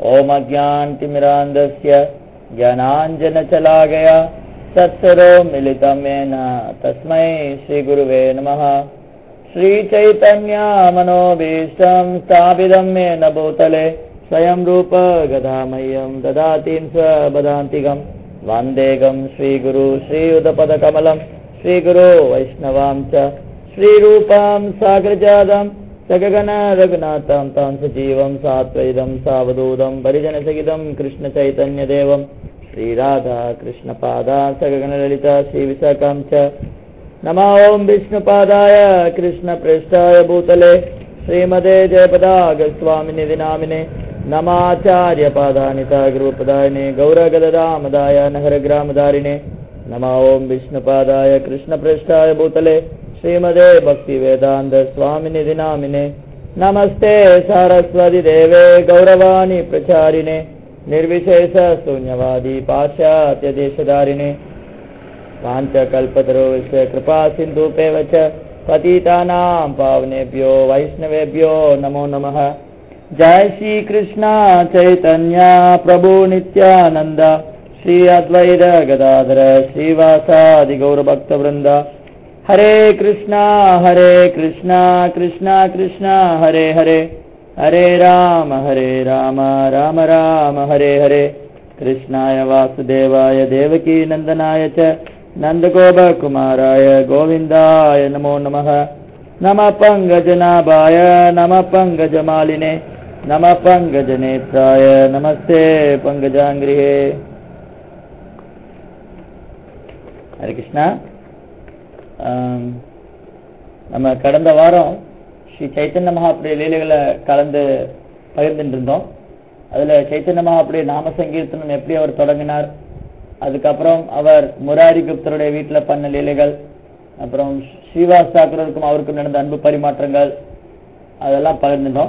ॐ अज्ञानतिमिरान्धस्य ज्ञानाञ्जनचलागया सत्सरो मिलितं येन तस्मै श्रीगुरुवे नमः श्रीचैतन्यामनोभीष्टं स्थापितं येन भूतले स्वयं रूप गदामह्यं ददातीं स्वपदान्तिकं वान्देकं श्रीगुरु श्रीयुतपदकमलं श्रीगुरो वैष्णवां च श्रीरूपां साग्रजातं सगगन रघुनाथं तं सजीवं सात्वैदं सावधूतं परिजनसहितं कृष्णचैतन्यदेवं श्रीराधा कृष्णपादा सगगनललिता श्रीविशाखां च नमो ॐ विष्णुपादाय कृष्णप्रेष्ठाय भूतले श्रीमदे जयपदागस्वामिनिधि नामिने नमाचार्यपादानिता गुरुपदायिने गौरगददामदाय नहरग्रामधारिणे नमो ॐ विष्णुपादाय कृष्णप्रेष्ठाय भूतले श्रीमदे भक्तिवेदान्त स्वामिनिधि नामिने नमस्ते सारस्वति देवे गौरवाणी प्रचारिणे निर्विशेष शून्यवादी पाश्चात्यदेशधारिणे पाञ्चकल्पतरोस्य कृपा सिन्धुपेव च पतितानां पावनेभ्यो वैष्णवेभ्यो नमो नमः जय श्री कृष्णा चैतन्य प्रभु नित्यानन्द श्री अद्वैत गदाधर श्रीवासादि गौरभक्तवृन्द हरे कृष्णा हरे कृष्णा कृष्णा कृष्णा हरे हरे हरे राम हरे राम राम राम हरे हरे कृष्णाय वासुदेवाय देवकी नन्दनाय च नन्दगोपकुमाराय गोविन्दाय नमो नमः नमः पङ्कजनाभाय नमः पङ्कजमालिने नमः पङ्कजनेत्राय नमस्ते पङ्कजाङ्गृहे ஹரே கிருஷ்ணா நம்ம கடந்த வாரம் ஸ்ரீ சைத்தன்ய மகாபுரிய லீலைகளை கலந்து பகிர்ந்துட்டு இருந்தோம் அதுல சைத்தன்ய மகாபுரிய நாம சங்கீர்த்தனம் எப்படி அவர் தொடங்கினார் அதுக்கப்புறம் அவர் முராரி குப்தருடைய வீட்டுல பண்ண லீலைகள் அப்புறம் ஸ்ரீவாஸ் தாக்கூருக்கும் அவருக்கும் நடந்த அன்பு பரிமாற்றங்கள் அதெல்லாம் பகிர்ந்துட்டோம்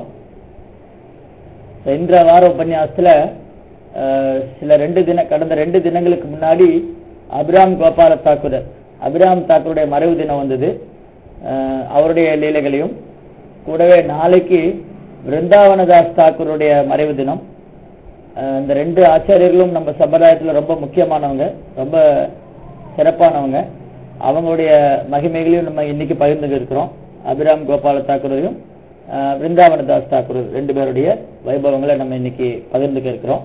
இன்ற வார உபன்யாசத்துல சில ரெண்டு தின கடந்த ரெண்டு தினங்களுக்கு முன்னாடி அபிராம் கோபால தாக்கூரர் அபிராம் தாக்கூருடைய மறைவு தினம் வந்தது அவருடைய லீலைகளையும் கூடவே நாளைக்கு விருந்தாவனதாஸ் தாக்கூருடைய மறைவு தினம் இந்த ரெண்டு ஆச்சாரியர்களும் நம்ம சம்பிரதாயத்தில் ரொம்ப முக்கியமானவங்க ரொம்ப சிறப்பானவங்க அவங்களுடைய மகிமைகளையும் நம்ம இன்னைக்கு பகிர்ந்து இருக்கிறோம் அபிராம் கோபால தாக்கூரையும் விருந்தாவனதாஸ் தாக்கூர் ரெண்டு பேருடைய வைபவங்களை நம்ம இன்னைக்கு பகிர்ந்துக்க இருக்கிறோம்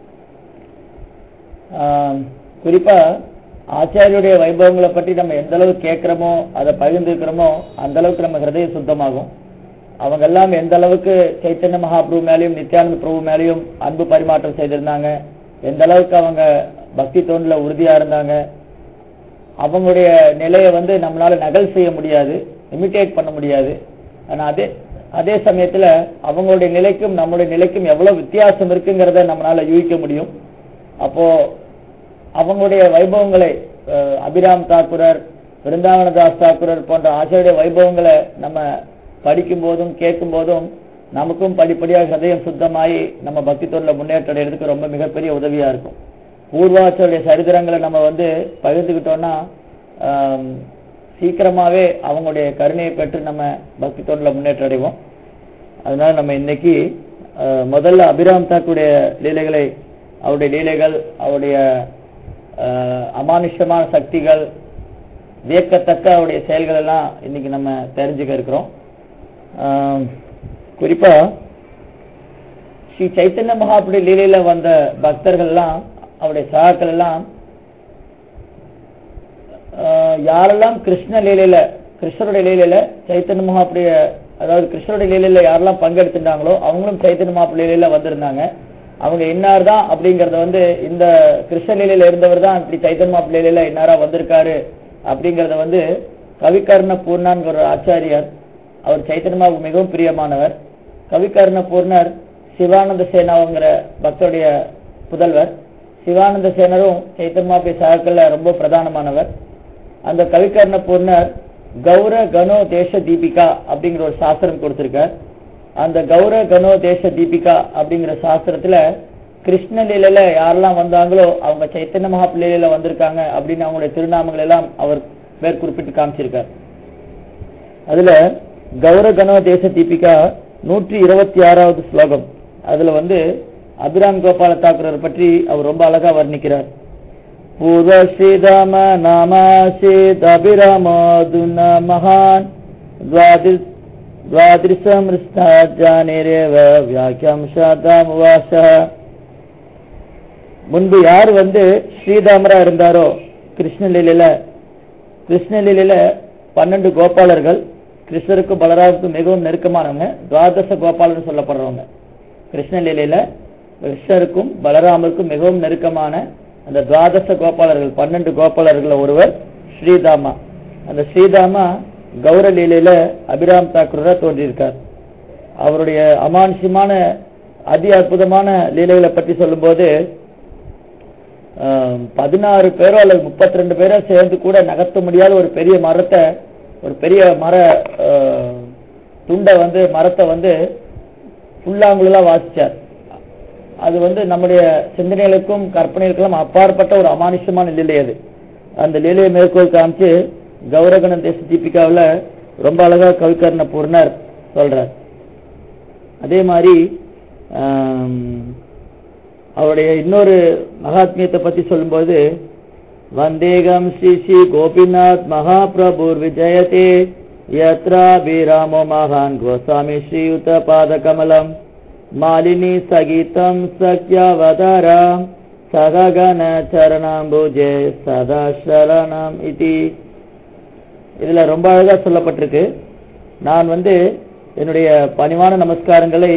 குறிப்பா ஆச்சாரியுடைய வைபவங்களை பற்றி நம்ம எந்த அளவு கேட்கிறோமோ அதை பகிர்ந்துக்கிறோமோ அந்த அளவுக்கு நம்ம ஹிருதய சுத்தமாகும் அவங்க எல்லாம் எந்த அளவுக்கு சைத்தன்ய மகாபிரபு மேலேயும் நித்யானந்த பிரபு மேலேயும் அன்பு பரிமாற்றம் செய்திருந்தாங்க எந்த அளவுக்கு அவங்க பக்தி தோண்டில உறுதியா இருந்தாங்க அவங்களுடைய நிலையை வந்து நம்மளால நகல் செய்ய முடியாது இமிட்டேட் பண்ண முடியாது ஆனா அதே அதே சமயத்துல அவங்களுடைய நிலைக்கும் நம்மளுடைய நிலைக்கும் எவ்வளவு வித்தியாசம் இருக்குங்கிறத நம்மளால யூகிக்க முடியும் அப்போ அவங்களுடைய வைபவங்களை அபிராம் தாக்குரர் விருந்தாவனதாஸ் தாக்குரர் போன்ற ஆசிரியருடைய வைபவங்களை நம்ம படிக்கும் போதும் கேட்கும் போதும் நமக்கும் படிப்படியாக ஹதயம் சுத்தமாயி நம்ம பக்தி தொழில முன்னேற்றம் அடைகிறதுக்கு ரொம்ப மிகப்பெரிய உதவியா இருக்கும் பூர்வாச்சருடைய சரித்திரங்களை நம்ம வந்து பகிர்ந்துக்கிட்டோம்னா சீக்கிரமாவே அவங்களுடைய கருணையை பெற்று நம்ம பக்தி தொழில முன்னேற்றம் அடைவோம் அதனால நம்ம இன்னைக்கு முதல்ல அபிராம் தாக்குடைய லீலைகளை அவருடைய லீலைகள் அவருடைய அமானுஷமான சக்திகள் வியக்கத்தக்க அவருடைய செயல்கள் எல்லாம் இன்னைக்கு நம்ம தெரிஞ்சுக்க இருக்கிறோம் குறிப்பா ஸ்ரீ சைத்தன்ய மகாபுடைய லீலையில வந்த பக்தர்கள் எல்லாம் அவருடைய சகாக்கள் எல்லாம் யாரெல்லாம் கிருஷ்ண லீலையில கிருஷ்ணருடைய லீலையில சைத்தன்ய மகாபுடைய அதாவது கிருஷ்ணருடைய லீலையில யாரெல்லாம் பங்கெடுத்துட்டாங்களோ அவங்களும் சைத்தன்ய மகாபுடைய லீலையில வந்திருந்தாங்க அவங்க இன்னார் தான் அப்படிங்கறத வந்து இந்த கிருஷ்ண லீலையில இருந்தவர் தான் இப்படி சைத்தன்ய மகாபுடைய லீலையில இன்னாரா வந்திருக்காரு அப்படிங்கறத வந்து கவிகர்ண பூர்ணான்கிற ஒரு ஆச்சாரியர் அவர் சைத்தன்யமாவுக்கு மிகவும் பிரியமானவர் கவிகர்ண பூர்ணர் சிவானந்த சேனாவுங்கிற பக்தருடைய புதல்வர் சிவானந்த சேனரும் சைத்தன்யமாவுடைய சகாக்கள்ல ரொம்ப பிரதானமானவர் அந்த கவிகர்ண பூர்ணர் கௌர கனோ தேச தீபிகா அப்படிங்கிற ஒரு சாஸ்திரம் கொடுத்திருக்கார் அந்த கௌர கனோ தேச தீபிகா அப்படிங்கிற சாஸ்திரத்துல கிருஷ்ண லீலையில யாரெல்லாம் வந்தாங்களோ அவங்க சைத்தன்ய மகாபிள்ளையில வந்திருக்காங்க அப்படின்னு அவங்களுடைய திருநாமங்கள் எல்லாம் அவர் பேர் குறிப்பிட்டு காமிச்சிருக்கார் அதுல கௌர கனோ தேச தீபிகா நூற்றி இருபத்தி ஆறாவது ஸ்லோகம் அதுல வந்து அபிராம் கோபால தாக்கூரர் பற்றி அவர் ரொம்ப அழகா வர்ணிக்கிறார் பூர்வஸ்ரீதாம நாமாசித் அபிராமோதுன மகான் द्वादि- द्वादृशमृष्टाजानिरेव व्याख्यां शादामुवासः முன்பு யார் வந்து ஸ்ரீதாமரா இருந்தாரோ கிருஷ்ணலீலையில கிருஷ்ணலீலையில பன்னெண்டு கோபாலர்கள் கிருஷ்ணருக்கும் பலராமுக்கும் மிகவும் நெருக்கமானவங்க துவாதச கோபாலர்னு சொல்லப்படுறவங்க கிருஷ்ணலீலையில கிருஷ்ணருக்கும் பலராமருக்கும் மிகவும் நெருக்கமான அந்த துவாதச கோபாலர்கள் பன்னெண்டு கோபாலர்கள ஒருவர் ஸ்ரீதாமா அந்த ஸ்ரீதாமா கௌரலீலையில அபிராம் தாக்கூரா தோன்றியிருக்கார் அவருடைய அமானுஷ்யமான அதி அற்புதமான லீலைகளை பற்றி சொல்லும்போது ஆஹ், பதினாறு பேரோ அல்லது முப்பத்தி ரெண்டு பேரோ சேர்ந்து கூட நகர்த்த முடியாத ஒரு பெரிய மரத்தை ஒரு பெரிய மர ஆஹ், துண்டை வந்து மரத்தை வந்து புல்லாங்குழலா வாசிச்சார் அது வந்து நம்முடைய சிந்தனைகளுக்கும் கற்பனைகளுக்கும் அப்பாற்பட்ட ஒரு அமானுஷ்யமான லீலை அது அந்த லீலையை மேற்கோள் காமிச்சு கௌரகண தேச தீபிகாவில் ரொம்ப அழகா கவிகர்ண பூர்ணர் சொல்றார் அதே மாதிரி ஆம், அவருடைய இன்னொரு மகாத்மியத்தை பத்தி சொல்லும்போது வந்தேகம் ஸ்ரீ ஸ்ரீ கோபிநாத் மகாபிரபுர் விஜயதே யத்ராபிராமோ மகான் கோசாமி ஸ்ரீயுத பாதகமலம் மாலினி சகிதம் சக்யவதாராம் சககன சரணாம்புஜே சதா சரணம் இதி இதுல ரொம்ப அழகா சொல்லப்பட்டிருக்கு நான் வந்து என்னுடைய பணிவான நமஸ்காரங்களை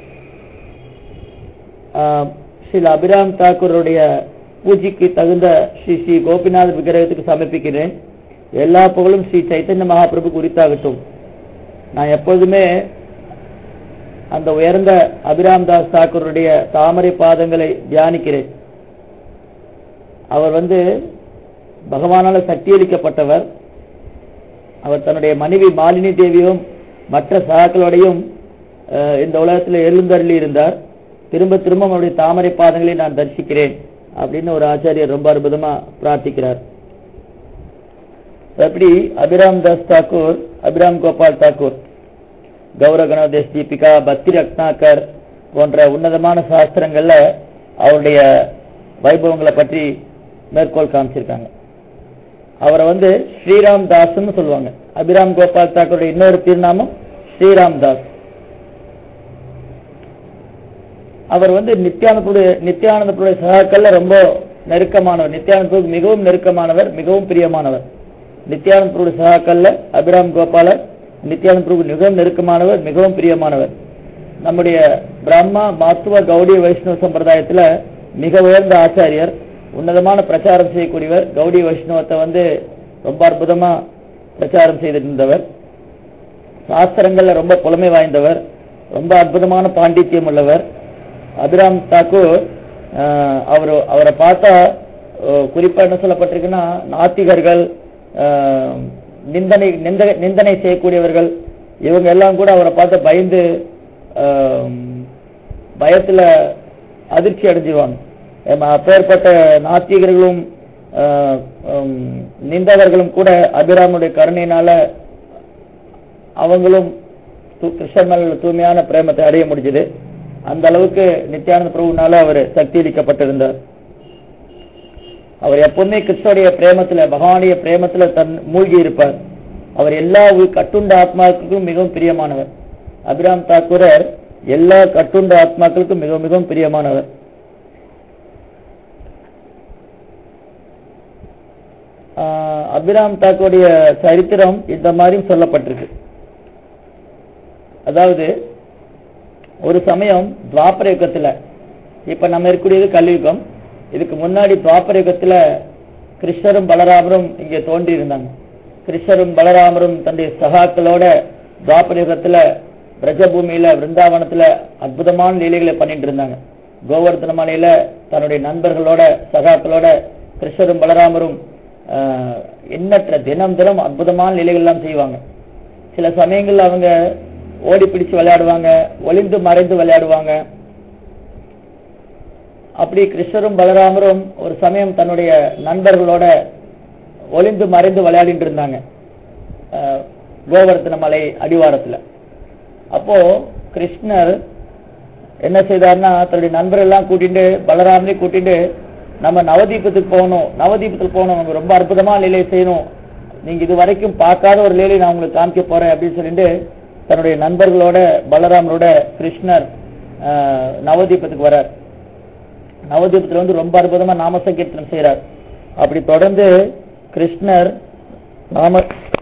ஆஹ், ஸ்ரீ அபிராம் தாக்கூருடைய பூஜைக்கு தகுந்த ஸ்ரீ ஸ்ரீ கோபிநாத் விக்கிரகத்துக்கு சமர்ப்பிக்கிறேன் எல்லா புகழும் ஸ்ரீ சைத்தன்ய மகாபிரபுக்கு உரித்தாகட்டும் நான் எப்பொழுதுமே அந்த உயர்ந்த அபிராம் தாஸ் தாக்கூருடைய தாமரை பாதங்களை தியானிக்கிறேன் அவர் வந்து பகவானால சக்தியளிக்கப்பட்டவர் அவர் தன்னுடைய மனைவி மாலினி தேவியும் மற்ற சகாக்களோடையும் அஹ், இந்த உலகத்தில் எழுந்தருளி இருந்தார் திரும்ப திரும்ப அவருடைய தாமரை பாதங்களை நான் தரிசிக்கிறேன் அப்படின்னு ஒரு ஆச்சாரியர் ரொம்ப அற்புதமா பிரார்த்திக்கிறார் எப்படி அபிராம் தாஸ் தாக்கூர் அபிராம் கோபால் தாக்கூர் கௌரவ கணோதேஷ் தீபிகா பக்தி ரத்னாக்கர் போன்ற உன்னதமான சாஸ்திரங்கள்ல அவருடைய வைபவங்களை பற்றி மேற்கோள் காமிச்சிருக்காங்க அவரை வந்து ஸ்ரீராம் தாஸ்னு சொல்லுவாங்க அபிராம் கோபால் தாக்கூருடைய இன்னொரு திருநாமம் ஸ்ரீராம் தாஸ் அவர் வந்து நித்யானந்தபுடைய நித்யானந்தபுடைய சகாக்கள்ல ரொம்ப நெருக்கமானவர் நித்யானந்தபுருக்கு மிகவும் நெருக்கமானவர் மிகவும் பிரியமானவர் நித்யானந்தபுடைய சகாக்கள்ல அபிராம் கோபாலர் நித்யானந்தபுருக்கு மிகவும் நெருக்கமானவர் மிகவும் பிரியமானவர் நம்முடைய பிரம்மா மாத்துவ கௌடிய வைஷ்ணவ சம்பிரதாயத்துல மிக உயர்ந்த ஆச்சாரியர் உன்னதமான பிரச்சாரம் செய்யக்கூடியவர் கௌடிய வைஷ்ணவத்தை வந்து ரொம்ப அற்புதமா பிரச்சாரம் செய்திருந்தவர் சாஸ்திரங்கள்ல ரொம்ப புலமை வாய்ந்தவர் ரொம்ப அற்புதமான பாண்டித்யம் உள்ளவர் அபிராம் தாக்கூர் ஆஹ், அவர் அவரை பார்த்தா அஹ், குறிப்பா என்ன சொல்லப்பட்டிருக்குன்னா நாத்திகர்கள் ஆஹ், நிந்தனை நிந்த- நிந்தனை செய்யக்கூடியவர்கள் இவங்க எல்லாம் கூட அவரை பார்த்து பயந்து ஆஹ், பயத்துல அதிர்ச்சி அடைஞ்சுவாங்க ஏமா, அப்பேற்பட்ட நாத்திகர்களும் ஆஹ், உம், நிந்தவர்களும் கூட அபிராமுடைய கருணையினால அவங்களும் து- கிருஷ்ணன் மேல உள்ள தூய்மையான பிரேமத்தை அடைய முடிஞ்சது அந்த அளவுக்கு நித்யானந்த பிரபுனால அவர் சக்தி அளிக்கப்பட்டிருந்தார் அவர் எப்பவுமே கிருஷ்ணனுடைய பிரேமத்துல பகவானுடைய பிரேமத்துல தன் மூழ்கி இருப்பார் அவர் எல்லா உயிர் கட்டுண்ட ஆத்மாக்களுக்கும் மிகவும் பிரியமானவர் அபிராம் தாக்கூரர் எல்லா கட்டுண்ட ஆத்மாக்களுக்கும் மிகவும் மிகவும் பிரியமானவர் ஆஹ் அபிராம் தாக்கூருடைய சரித்திரம் இந்த மாதிரியும் சொல்லப்பட்டிருக்கு அதாவது ஒரு சமயம் துவாபர யுகத்துல இப்ப நம்ம இருக்கக்கூடியது கலியுகம் இதுக்கு முன்னாடி துவாபர யுகத்துல கிருஷ்ணரும் பலராமரும் இங்கே தோன்றி இருந்தாங்க கிருஷ்ணரும் பலராமரும் தன்னுடைய சகாக்களோட துவாபர யுகத்துல பிரஜபூமியில விருந்தாவனத்துல அற்புதமான லீலைகளை பண்ணிட்டு இருந்தாங்க கோவர்தன மலையில தன்னுடைய நண்பர்களோட சகாக்களோட கிருஷ்ணரும் பலராமரும் ஆஹ், எண்ணற்ற தினம் தினம் அற்புதமான லீலைகள் எல்லாம் செய்வாங்க சில சமயங்கள்ல அவங்க ஓடி பிடிச்சு விளையாடுவாங்க ஒளிந்து மறைந்து விளையாடுவாங்க அப்படி கிருஷ்ணரும் பலராமரும் ஒரு சமயம் தன்னுடைய நண்பர்களோட ஒளிந்து மறைந்து விளையாடிட்டு இருந்தாங்க அஹ், கோவர்த்தன மலை அடிவாரத்துல அப்போ கிருஷ்ணர் என்ன செய்தார்னா தன்னுடைய நண்பர்கள் எல்லாம் கூட்டிட்டு பலராமனையும் கூட்டிட்டு நம்ம நவதீபத்துக்கு போகணும் நவதீபத்துக்கு போகணும் நம்ம ரொம்ப அற்புதமா லீலை செய்யணும் நீங்க இது வரைக்கும் பார்க்காத ஒரு லீலை நான் உங்களுக்கு காமிக்க போறேன் அப்படின்னு சொல்லிட்டு தன்னுடைய நண்பர்களோட பலராமரோட கிருஷ்ணர் ஆஹ், நவதீபத்துக்கு வரார் நவதீபத்துல வந்து ரொம்ப அற்புதமா நாம சங்கீர்த்தனம் செய்றார் அப்படி தொடர்ந்து கிருஷ்ணர் நாம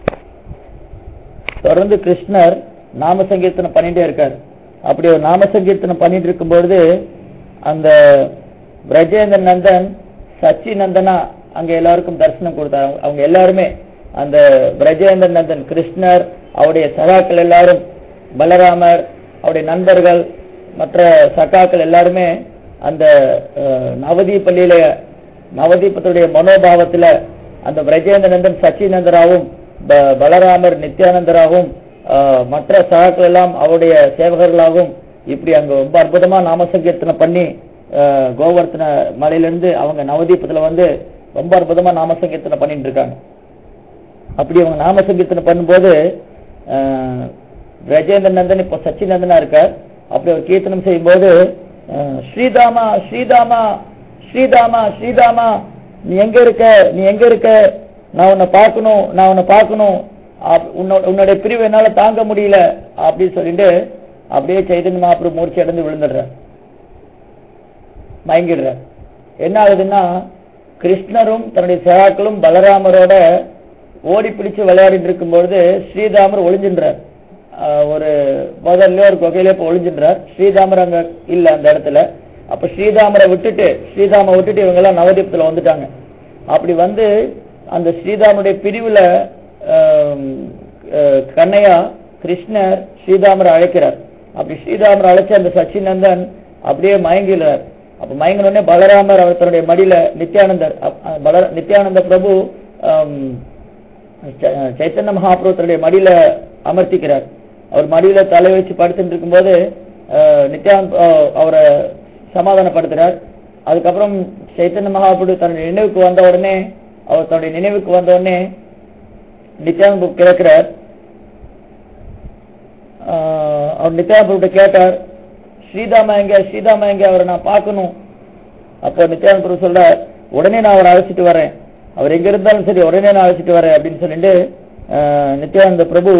தொடர்ந்து கிருஷ்ணர் நாம சங்கீர்த்தனம் பண்ணிட்டே இருக்கார் அப்படி ஒரு நாம சங்கீர்த்தனம் பண்ணிட்டு இருக்கும்பொழுது அந்த பிரஜேந்திர நந்தன் சச்சி நந்தனா அங்க எல்லாருக்கும் தரிசனம் கொடுத்தார் அவங்க- அவங்க எல்லாருமே அந்த பிரஜேந்திர நந்தன் கிருஷ்ணர் அவருடைய சகாக்கள் எல்லாரும் பலராமர் அவருடைய நண்பர்கள் மற்ற சகாக்கள் எல்லாருமே அந்த அஹ், நவதீப் பள்ளியில நவதீபத்துடைய மனோபாவத்துல அந்த பிரஜேந்திரநந்தன் சச்சிநந்தராவும் ப- பலராமர் நித்யானந்தராகவும் ஆஹ், மற்ற சகாக்கள் எல்லாம் அவருடைய சேவகர்களாகவும் இப்படி அங்க ரொம்ப அற்புதமா நாம சங்கீர்த்தனை பண்ணி ஆஹ், கோவர்த்தன மலையிலிருந்து அவங்க நவதீபத்துல வந்து ரொம்ப அற்புதமா நாம சங்கீர்த்தனை பண்ணிட்டு இருக்காங்க அப்படி அவங்க நாம சங்கீர்த்தனை பண்ணும்போது ஆஹ், பிரஜேந்திர நந்தன் இப்போ சச்சிநந்தனா இருக்கார் அப்படி ஒரு கீர்த்தனம் செய்யும்போது ஆஹ், ஸ்ரீதாமா ஸ்ரீதாமா ஸ்ரீதாமா ஸ்ரீதாமா நீ எங்க இருக்க நீ எங்க இருக்க நான் உன்னை பார்க்கணும் நான் உன்னை பார்க்கணும் அப்- உன்னோட- உன்னுடைய பிரிவு என்னால தாங்க முடியல அப்படின்னு சொல்லிட்டு அப்படியே சைதன்ய மகாபிரபு மூர்ச்சி அடைந்து விழுந்துடுற மயங்கிடுற என்ன ஆகுதுன்னா கிருஷ்ணரும் தன்னுடைய சகாக்களும் பலராமரோட ஓடி பிடிச்சு விளையாடிட்டு இருக்கும்பொழுது ஸ்ரீதாமர் ஒளிஞ்சின்றார் ஆஹ் ஒரு முதல்ல ஒரு குகையில இப்ப ஒளிஞ்சின்றார் ஸ்ரீதாமர் அங்க இல்ல அந்த இடத்துல அப்ப ஸ்ரீதாமரை விட்டுட்டு ஸ்ரீதாமரை விட்டுட்டு இவங்க எல்லாம் நவதீபத்துல வந்துட்டாங்க அப்படி வந்து அந்த ஸ்ரீதாமருடைய பிரிவுல ஆம், அஹ், கண்ணையா கிருஷ்ணர் ஸ்ரீதாமரை அழைக்கிறார் அப்படி ஸ்ரீதாமரை அழைச்ச அந்த சச்சிநந்தன் அப்படியே மயங்கிடுறார் அப்ப மயங்கின உடனே பலராமர் அவர் தன்னுடைய மடியில நித்யானந்தர் அப்- அஹ், பல நித்யானந்த பிரபு ஆம், சை- சைத்தன்ய மகாபிரபுத்தருடைய மடியில அமர்த்திக்கிறார் அவர் மடியில தலை வச்சு படுத்துட்டு இருக்கும்போது அஹ், நித்யானந்த் அஹ், அவரை சமாதானப்படுத்துறார் அதுக்கப்புறம் சைத்தன்ய மகாபிரபு தன்னுடைய நினைவுக்கு வந்த உடனே அவர் தன்னுடைய நினைவுக்கு வந்த உடனே நித்யானந்த பிரபு கேட்கிறார் ஆஹ், அவர் நித்யானந்த பிரபுட்ட கேட்டார் ஸ்ரீதாமா எங்க ஸ்ரீதாமா எங்க அவரை நான் பார்க்கணும் அப்போ நித்யானந்த பிரபு சொல்றார் உடனே நான் அவரை அழைச்சிட்டு வரேன் அவர் எங்க இருந்தாலும் சரி உடனே நான் அழைச்சிட்டு வரேன் அப்படின்னு சொல்லிட்டு ஆஹ், நித்யானந்த பிரபு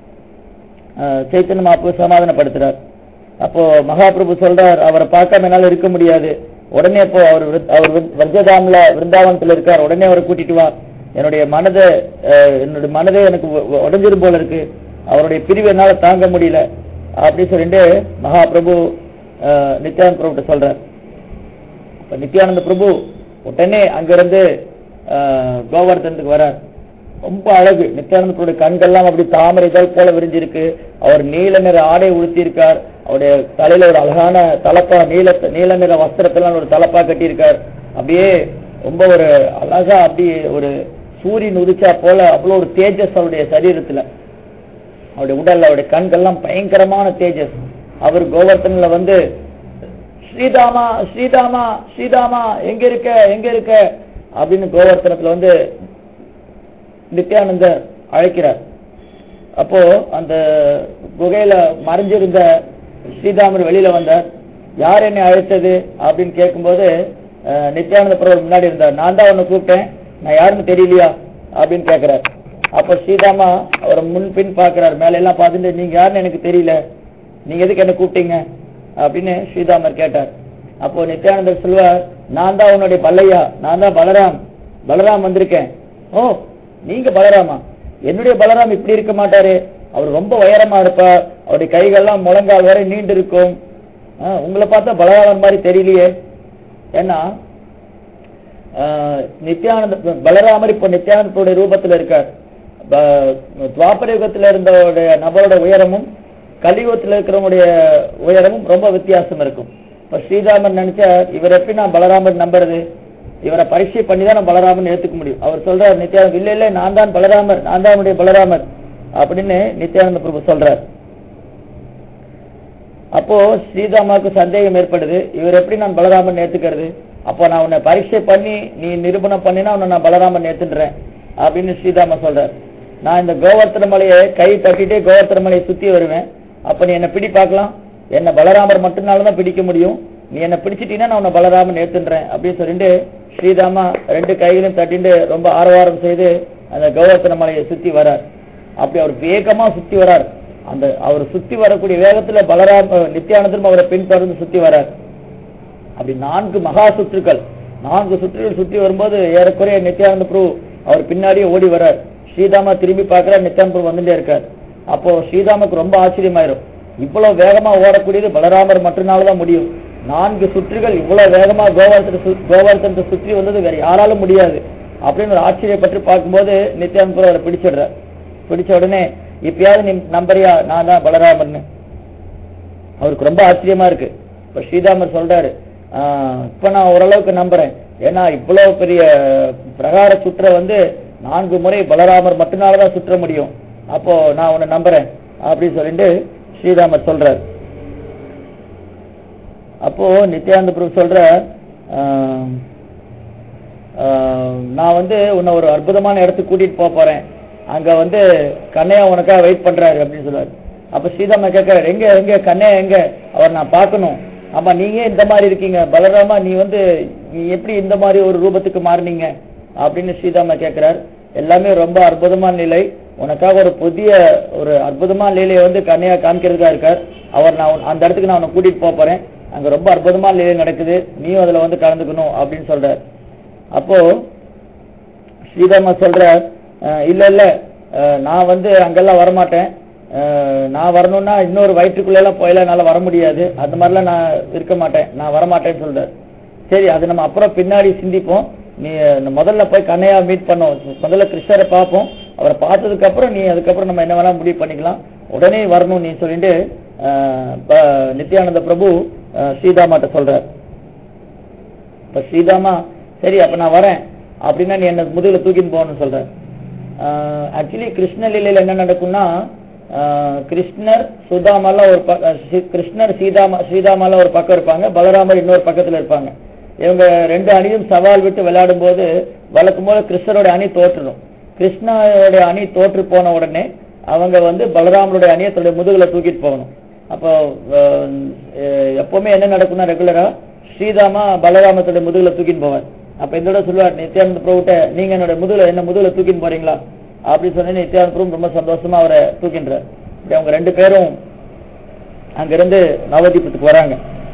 ஆஹ், சைத்தன்ய மகாபிரபு சமாதானப்படுத்துறார் அப்போ மகாபிரபு சொல்றார் அவரை பார்க்காம என்னால இருக்க முடியாது உடனே போ அவர் விருத்- அவர் விருத்- வர்ஜதாம்ல விருந்தாவனத்துல இருக்கார் உடனே அவரை கூட்டிட்டு வா என்னுடைய மனதை ஆஹ், என்னுடைய மனதே எனக்கு உ- உ- உடைஞ்சிரும் போல இருக்கு அவருடைய பிரிவு என்னால தாங்க முடியல அப்படி சொல்லிட்டு மகாபிரபு ஆஹ், நித்யானந்த பிரபுட்ட சொல்றார் இப்ப நித்யானந்த பிரபு உடனே அங்கிருந்து ஆஹ், கோவர்தனத்துக்கு வரார் ரொம்ப அழகு நித்யானந்த பிரபுடைய கண்கள்லாம் அப்படி தாமரை இதழ் போல விரிஞ்சிருக்கு அவர் நீல நிற ஆடை உடுத்தி இருக்கார் அவருடைய தலையில ஒரு அழகான தலப்பா நீல நீல நிற வஸ்திரத்தெல்லாம் ஒரு தலப்பா கட்டியிருக்கார் அப்படியே ரொம்ப ஒரு அழகா அப்படியே ஒரு சூரியன் உதிச்சா போல அவ்வளவு ஒரு தேஜஸ் அவருடைய சரீரத்துல அவருடைய உடல்ல அவருடைய கண்கள்லாம் பயங்கரமான தேஜஸ் அவர் கோவர்த்தன்ல வந்து ஸ்ரீதாமா ஸ்ரீதாமா ஸ்ரீதாமா எங்க இருக்க எங்க இருக்க அப்படின்னு கோவர்த்தனத்துல வந்து நித்யானந்தர் அழைக்கிறார் அப்போ அந்த குகையில மறைஞ்சிருந்த ஸ்ரீதாமர் வெளியில வந்தார் யார் என்னை அழைத்தது அப்படின்னு கேட்கும்போது அஹ், நித்யானந்த பிரபு முன்னாடி இருந்தார் நான் தான் உன்னை கூப்பிட்டேன் நான் யாருன்னு தெரியலையா அப்படின்னு கேட்கிறார் அப்ப ஸ்ரீதாமா அவரை முன் பின் பாக்குறாரு மேல எல்லாம் பார்த்துட்டு நீங்க யாருன்னு எனக்கு தெரியல நீங்க எதுக்கு என்ன கூப்பிட்டீங்க அப்படின்னு ஸ்ரீதாமர் கேட்டார் அப்போ நித்யானந்தர் சொல்வார் நான் தான் உன்னுடைய பல்லையா நான் தான் பலராம் பலராம் வந்திருக்கேன் ஓ நீங்க பலராமா என்னுடைய பலராம் இப்படி இருக்க மாட்டாரு அவர் ரொம்ப உயரமா இருப்பார் அவருடைய கைகள்லாம் முழங்கால் வரை நீண்டு இருக்கும் ஆ, உங்களை பார்த்தா பலராமன் மாதிரி தெரியலையே ஏன்னா ஆஹ், நித்யானந்த பலராமர் இப்போ நித்யானந்தோட ரூபத்துல இருக்கார் ப- துவாபர யுகத்துல இருந்தவருடைய நபரோட உயரமும் கலியுகத்துல இருக்கிறவங்களுடைய உயரமும் ரொம்ப வித்தியாசம் இருக்கும் இப்ப ஸ்ரீராமன் நினைச்சா இவர் எப்படி நான் பலராமர் நம்புறது இவரை பரீட்சை பண்ணி தான் நான் பலராமன் ஏத்துக்க முடியும் அவர் சொல்றார் நித்யானந்த இல்ல இல்ல நான் தான் பலராமர் நான் தான் உன்னுடைய பலராமர் அப்படின்னு நித்யானந்த பிரபு சொல்றார் அப்போ ஸ்ரீதாமாவுக்கு சந்தேகம் ஏற்படுது இவர் எப்படி நான் பலராமன் ஏத்துக்கிறது அப்போ நான் உன்னை பரீட்சை பண்ணி நீ நிரூபணம் பண்ணினா உன்னை நான் பலராமன் ஏத்துன்றேன் அப்படின்னு ஸ்ரீதாமா சொல்றார் நான் இந்த கோவர்த்தன மலையை கை தட்டிட்டே கோவர்த்தன மலையை சுத்தி வருவேன் அப்ப நீ என்ன பிடி பார்க்கலாம் என்ன பலராமர் மட்டும்னால தான் பிடிக்க முடியும் நீ என்ன பிடிச்சிட்டீங்கன்னா நான் உன்னை பலராமன் ஏத்துன்றேன் அப்படின்னு சொல்லிட்டு ஸ்ரீதாமா ரெண்டு கைகளையும் தட்டிட்டு ரொம்ப ஆரவாரம் செய்து அந்த கௌரவத்தன மலையை சுத்தி வரார் அப்படி அவர் வேகமா சுத்தி வரார் அந்த அவர் சுத்தி வரக்கூடிய வேகத்துல பலராம் அஹ், நித்யானந்தரும் அவரை பின்தொடர்ந்து சுத்தி வரார் அப்படி நான்கு மகா சுற்றுக்கள் நான்கு சுற்றுகள் சுற்றி வரும்போது ஏறக்குறைய நித்யானந்த பிரபு அவர் பின்னாடியே ஓடி வரார் ஸ்ரீதாமா திரும்பி பார்க்கற நித்யானந்த பிரபு வந்துட்டே இருக்கார் அப்போ ஸ்ரீதாமுக்கு ரொம்ப ஆச்சரியமாயிரும் இவ்வளவு வேகமா ஓடக்கூடியது பலராமர் மட்டும்னாலதான் முடியும் நான்கு சுற்றுகள் இவ்வளவு வேகமா கோவர்த்தனை சு- கோவர்த்தனத்தை சுற்றி வந்தது வேற யாராலும் முடியாது அப்படின்னு ஒரு ஆச்சரியப்பட்டு பார்க்கும்போது நித்யானந்த பிரபு அவரை பிடிச்சிடுறார் பிடிச்ச உடனே இப்பயாவது நீ நம்பறியா நான் தான் பலராமர்னு அவருக்கு ரொம்ப ஆச்சரியமா இருக்கு இப்ப ஸ்ரீதாமர் சொல்றாரு ஆஹ் இப்ப நான் ஓரளவுக்கு நம்புறேன் ஏன்னா இவ்வளவு பெரிய பிரகார சுற்ற வந்து நான்கு முறை பலராமர் மட்டும்னாலதான் சுற்ற முடியும் அப்போ நான் உன்னை நம்புறேன் அப்படின்னு சொல்லிட்டு ஸ்ரீராமர் சொல்றாரு அப்போ நித்யானந்த பிரபு சொல்ற ஆஹ் ஆஹ் நான் வந்து உன்னை ஒரு அற்புதமான இடத்துக்கு கூட்டிட்டு போக போறேன் அங்க வந்து கண்ணையா உனக்காக வெயிட் பண்றாரு அப்படின்னு சொல்றாரு அப்ப ஸ்ரீதாமா கேட்கிறாரு எங்க எங்க கண்ணையா எங்க அவர் நான் பார்க்கணும் ஆமா நீங்க இந்த மாதிரி இருக்கீங்க பலராமா நீ வந்து நீ எப்படி இந்த மாதிரி ஒரு ரூபத்துக்கு மாறினீங்க அப்படின்னு ஸ்ரீதாமா கேட்கிறார் எல்லாமே ரொம்ப அற்புதமான நிலை உனக்காக ஒரு புதிய ஒரு அற்புதமான லீலையை வந்து கண்ணையா காமிக்கிறதுக்கா இருக்கார் அவர் நான் உன்- அந்த இடத்துக்கு நான் உன்னை கூட்டிட்டு போக போறேன் அங்க ரொம்ப அற்புதமான லீலை நடக்குது நீயும் அதுல வந்து கலந்துக்கணும் அப்படின்னு சொல்றார் அப்போ ஸ்ரீதாமா சொல்ற அஹ், இல்ல இல்ல அஹ், நான் வந்து அங்கெல்லாம் வரமாட்டேன் அஹ், நான் வரணும்னா இன்னொரு வயிற்றுக்குள்ள எல்லாம் போயெல்லாம் என்னால வர முடியாது அந்த மாதிரிலாம் நான் இருக்க மாட்டேன் நான் வரமாட்டேன்னு சொல்றேன் சரி அது நம்ம அப்புறம் பின்னாடி சிந்திப்போம் நீ அஹ், முதல்ல போய் கண்ணையா மீட் பண்ணோம் முதல்ல கிருஷ்ணரை பார்ப்போம் அவரை பார்த்ததுக்கு அப்புறம் நீ அதுக்கப்புறம் நம்ம என்ன வேணா முடிவு பண்ணிக்கலாம் உடனே வரணும் நீ சொல்லிட்டு அஹ், ப- நித்யானந்த பிரபு அஹ், ஸ்ரீதாமாட்ட சொல்றார் இப்ப ஸ்ரீதாமா சரி அப்ப நான் வரேன் அப்படின்னா நீ என்ன முதுகுல தூக்கின்னு போகணும்னு சொல்ற ஆக்சுவலி கிருஷ்ண லீலையில என்ன நடக்கும்னா ஆஹ் கிருஷ்ணர் சுதாமால ஒரு ப- அஹ் சி- கிருஷ்ணர் சீதாமா ஸ்ரீதாமால ஒரு பக்கம் இருப்பாங்க பலராமர் இன்னொரு பக்கத்துல இருப்பாங்க இவங்க ரெண்டு அணியும் சவால் விட்டு விளையாடும் போது வழக்கம் போல கிருஷ்ணரோட அணி தோற்றுடும் கிருஷ்ணரோட அணி தோற்று போன உடனே அவங்க வந்து பலராமருடைய அணியை தன்னுடைய முதுகுல தூக்கிட்டு போகணும் அப்போ அஹ், அஹ், எப்பவுமே என்ன நடக்கும்னா ரெகுலரா ஸ்ரீதாமா பலராமத்தோட முதுகுல தூக்கின்னு போவார் அப்ப இதோட சொல்லுவார் நித்யானந்த பிரபுட்ட நீங்க என்னோட முதுகுல என்ன முதுகுல தூக்கின்னு போறீங்களா அப்படி சொன்ன நித்யானந்த பிரபு ரொம்ப சந்தோஷமா அவரை தூக்கின்றார் இப்படி அவங்க ரெண்டு பேரும் அங்கிருந்து நவதீபத்துக்கு வராங்க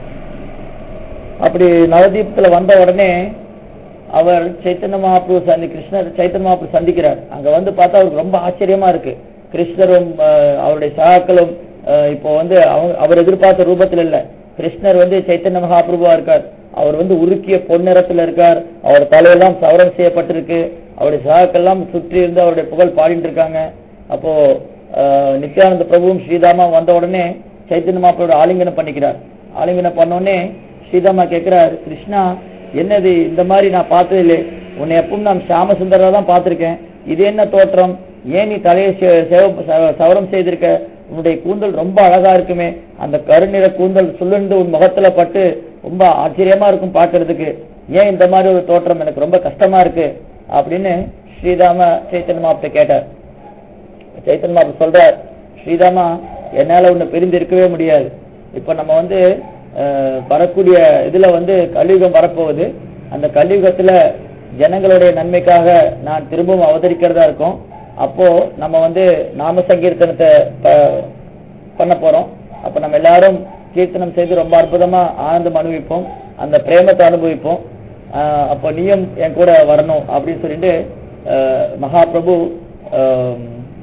அப்படி நவதீபத்துல வந்த உடனே அவர் சைத்தன்ய மகாபிரபு சந்தி கிருஷ்ணர் சைத்தன்ய மகாபிரபு சந்திக்கிறார் அங்க வந்து பார்த்தா அவருக்கு ரொம்ப ஆச்சரியமா இருக்கு கிருஷ்ணரும் அஹ், அவருடைய சகாக்களும் அஹ், இப்போ வந்து அவங்க அவர் எதிர்பார்த்த ரூபத்துல இல்ல கிருஷ்ணர் வந்து சைத்தன்ய மகாபிரபுவா இருக்கார் அவர் வந்து உருக்கிய பொன்னிறத்துல இருக்கார் அவர் தலையெல்லாம் சவரம் செய்யப்பட்டிருக்கு அவருடைய சகாக்கெல்லாம் சுற்றி இருந்து அவருடைய புகழ் பாடிட்டு இருக்காங்க அப்போ அஹ், நித்யானந்த பிரபுவும் ஸ்ரீதாமா வந்த உடனே சைத்தன்ய மகாபிரபு ஆலிங்கனம் பண்ணிக்கிறார் ஆலிங்கனம் பண்ண உடனே ஸ்ரீதாமா கேட்கிறார் கிருஷ்ணா என்னது இந்த மாதிரி நான் பார்த்தது இல்லை உன்னை எப்பவும் நான் சாமசுந்தரா தான் பார்த்திருக்கேன் இது என்ன தோற்றம் ஏன் நீ தலையை செ- செவ- ச- சவரம் செய்திருக்க உன்னுடைய கூந்தல் ரொம்ப அழகா இருக்குமே அந்த கருநிற கூந்தல் சுழன்று உன் முகத்துல பட்டு ரொம்ப ஆச்சரியமா இருக்கும் பார்க்கிறதுக்கு ஏன் இந்த மாதிரி ஒரு தோற்றம் எனக்கு ரொம்ப கஷ்டமா இருக்கு அப்படின்னு ஸ்ரீதாம சைத்தன்ய மாப்பிட்ட கேட்டார் சைத்தன்ய மாப்பு சொல்றார் ஸ்ரீதாமா என்னால உன்னை பிரிந்து இருக்கவே முடியாது இப்ப நம்ம வந்து அஹ், வரக்கூடிய இதுல வந்து கலியுகம் வரப்போகுது அந்த கலியுகத்துல ஜனங்களுடைய நன்மைக்காக நான் திரும்பவும் அவதரிக்கிறதா இருக்கும் அப்போ நம்ம வந்து நாம சங்கீர்த்தனத்தை ப- பண்ண போறோம் அப்ப நம்ம எல்லாரும் கீர்த்தனம் செய்து ரொம்ப அற்புதமா ஆனந்தம் அனுபவிப்போம் அந்த பிரேமத்தை அனுபவிப்போம் ஆஹ் அப்போ நீயும் என் கூட வரணும் அப்படின்னு சொல்லிட்டு ஆஹ் மகாபிரபு ஆஹ்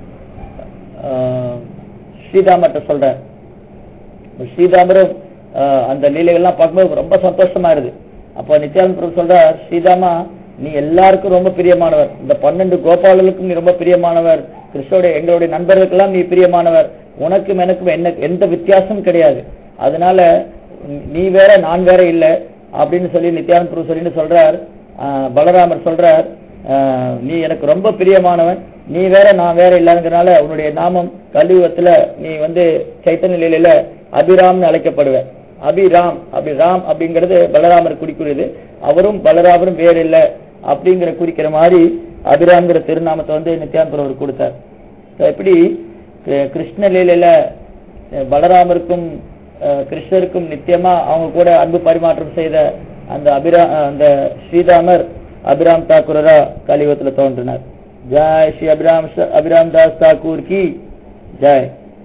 ஆஹ் ஸ்ரீதாமர்கிட்ட சொல்றார் ஸ்ரீதாமரும் ஆஹ் அந்த லீலைகள்லாம் பார்க்கும்போது ரொம்ப சந்தோஷமா இருக்கு அப்போ நித்யானந்த பிரபு சொல்றார் ஸ்ரீதாமா நீ எல்லாருக்கும் ரொம்ப பிரியமானவர் இந்த பன்னெண்டு கோபாலர்களுக்கும் நீ ரொம்ப பிரியமானவர் கிருஷ்ணோடைய எங்களுடைய நண்பர்களுக்கெல்லாம் நீ பிரியமானவர் உனக்கும் எனக்கும் என்ன எந்த வித்தியாசமும் கிடையாது அதனால நீ வேற நான் வேற இல்ல அப்படின்னு சொல்லி நித்யானந்த பிரபு சொல்லிட்டு சொல்றார் ஆஹ் பலராமர் சொல்றார் ஆஹ் நீ எனக்கு ரொம்ப பிரியமானவன் நீ வேற நான் வேற இல்லைங்கிறனால உன்னுடைய நாமம் கலியுகத்துல நீ வந்து சைத்தன்ய நிலையில அபிராம்னு அழைக்கப்படுவ அபிராம் அப்படி ராம் அப்படிங்கிறது பலராமர் குறிக்கிறது அவரும் பலராமரும் வேற இல்ல அப்படிங்கிற குறிக்கிற மாதிரி அபிராம்ங்கிற திருநாமத்தை வந்து நித்யானந்த அவர் கொடுத்தார் So, எப்படி கி- கிருஷ்ண லீலையில அஹ், பலராமருக்கும் அஹ், கிருஷ்ணருக்கும் நித்தியமா அவங்க கூட அன்பு பரிமாற்றம் செய்த அந்த அபிரா அந்த ஸ்ரீராமர் அபிராம் தாக்கூரரா கலியுகத்துல தோன்றினார் ஜாய் ஸ்ரீ அபிராம் ச- அபிராம் தாஸ் தாக்கூர் கி ஜாய்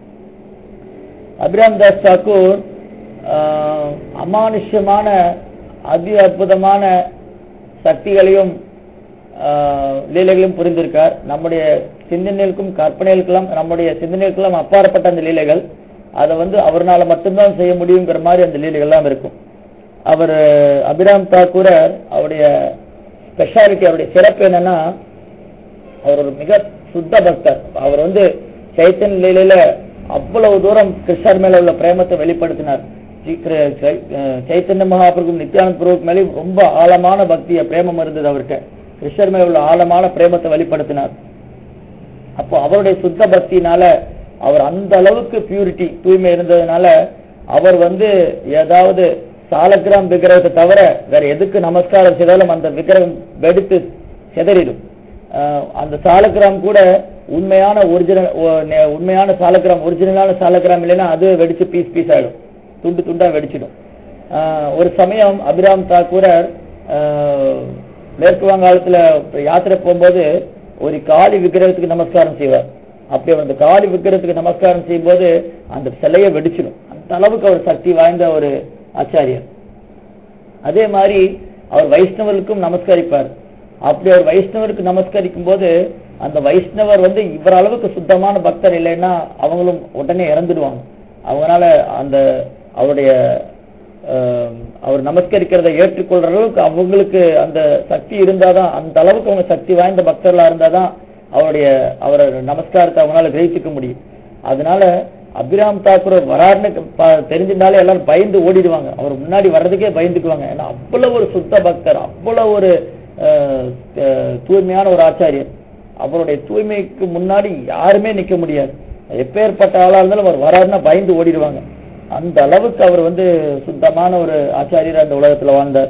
அபிராம் தாஸ் தாக்கூர் ஆஹ், அமானுஷ்யமான அதி அற்புதமான சக்திகளையும் ஆஹ், லீலைகளையும் புரிந்திருக்கார் நம்முடைய சிந்தனைகளுக்கும் கற்பனைகளுக்கெல்லாம் நம்முடைய சிந்தனைகளுக்கெல்லாம் அப்பாற்பட்ட அந்த லீலைகள் அதை வந்து அவர்னால மட்டும்தான் செய்ய முடியுங்கிற மாதிரி அந்த லீலைகள்லாம் இருக்கும் அவர் அபிராம் தாக்கூரர் அவருடைய ஸ்பெஷாலிட்டி அவருடைய சிறப்பு என்னன்னா அவர் ஒரு மிக சுத்த பக்தர் அவர் வந்து சைத்தன்ய லீலையில அவ்வளவு தூரம் கிருஷ்ணர் மேல உள்ள பிரேமத்தை வெளிப்படுத்தினார் ஸ்ரீ கிரு- சை- அஹ் சைத்தன்ய மகாபிரபு நித்யானந்த பிரபுக்கு மேலே ரொம்ப ஆழமான பக்திய பிரேமம் இருந்தது அவர்கிட்ட கிருஷ்ணர் மேல உள்ள ஆழமான பிரேமத்தை வெளிப்படுத்தினார் அப்போ அவருடைய சுத்த பக்தினால அவர் அந்த அளவுக்கு பியூரிட்டி தூய்மை இருந்ததுனால அவர் வந்து ஏதாவது சாலக்கிராம் விக்கிரகத்தை தவிர வேற எதுக்கு நமஸ்காரம் செய்தாலும் அந்த விக்கிரகம் வெடித்து சிதறிடும் ஆஹ் அந்த சாலக்கிராம் கூட உண்மையான ஒரிஜினல் உண்மையான சாலக்கிராம் ஒரிஜினலான சாலக்கிராம் இல்லைன்னா அது வெடிச்சு பீஸ் பீஸ் ஆயிடும் துண்டு துண்டா வெடிச்சிடும் ஆஹ் ஒரு சமயம் அபிராம் தாக்கூரர் ஆஹ் மேற்கு வங்காளத்துல யாத்திரை போகும்போது ஒரு காளி விக்கிரகத்துக்கு நமஸ்காரம் செய்வார் அப்படி அவர் அந்த காளி விக்கிரகத்துக்கு நமஸ்காரம் செய்யும்போது அந்த சிலையை வெடிச்சிடும் அந்த அளவுக்கு அவர் சக்தி வாய்ந்த ஒரு ஆச்சாரியர் அதே மாதிரி அவர் வைஷ்ணவருக்கும் நமஸ்கரிப்பார் அப்படி அவர் வைஷ்ணவருக்கு நமஸ்கரிக்கும் போது அந்த வைஷ்ணவர் வந்து இவர் அளவுக்கு சுத்தமான பக்தர் இல்லைன்னா அவங்களும் உடனே இறந்துடுவாங்க அவங்களால அந்த அவருடைய அஹ், அவர் நமஸ்கரிக்கிறதை ஏற்றுக்கொள்ற அளவுக்கு அவங்களுக்கு அந்த சக்தி இருந்தாதான் அந்த அளவுக்கு அவங்க சக்தி வாய்ந்த பக்தர்களா இருந்தாதான் அவருடைய அவரை நமஸ்காரத்தை அவங்களால கிரகிச்சுக்க முடியும் அதனால அபிராம் தாக்கூர் வராருன்னு ப- தெரிஞ்சிருந்தாலே எல்லாரும் பயந்து ஓடிடுவாங்க அவர் முன்னாடி வர்றதுக்கே பயந்துக்குவாங்க ஏன்னா அவ்வளவு ஒரு சுத்த பக்தர் அவ்வளவு ஒரு அஹ், அஹ், தூய்மையான ஒரு ஆச்சாரியர் அவருடைய தூய்மைக்கு முன்னாடி யாருமே நிக்க முடியாது எப்பேற்பட்ட ஆளா இருந்தாலும் அவர் வராருன்னா பயந்து ஓடிடுவாங்க அந்த அளவுக்கு அவர் வந்து சுத்தமான ஒரு ஆச்சாரியர் அந்த உலகத்துல வாழ்ந்தார்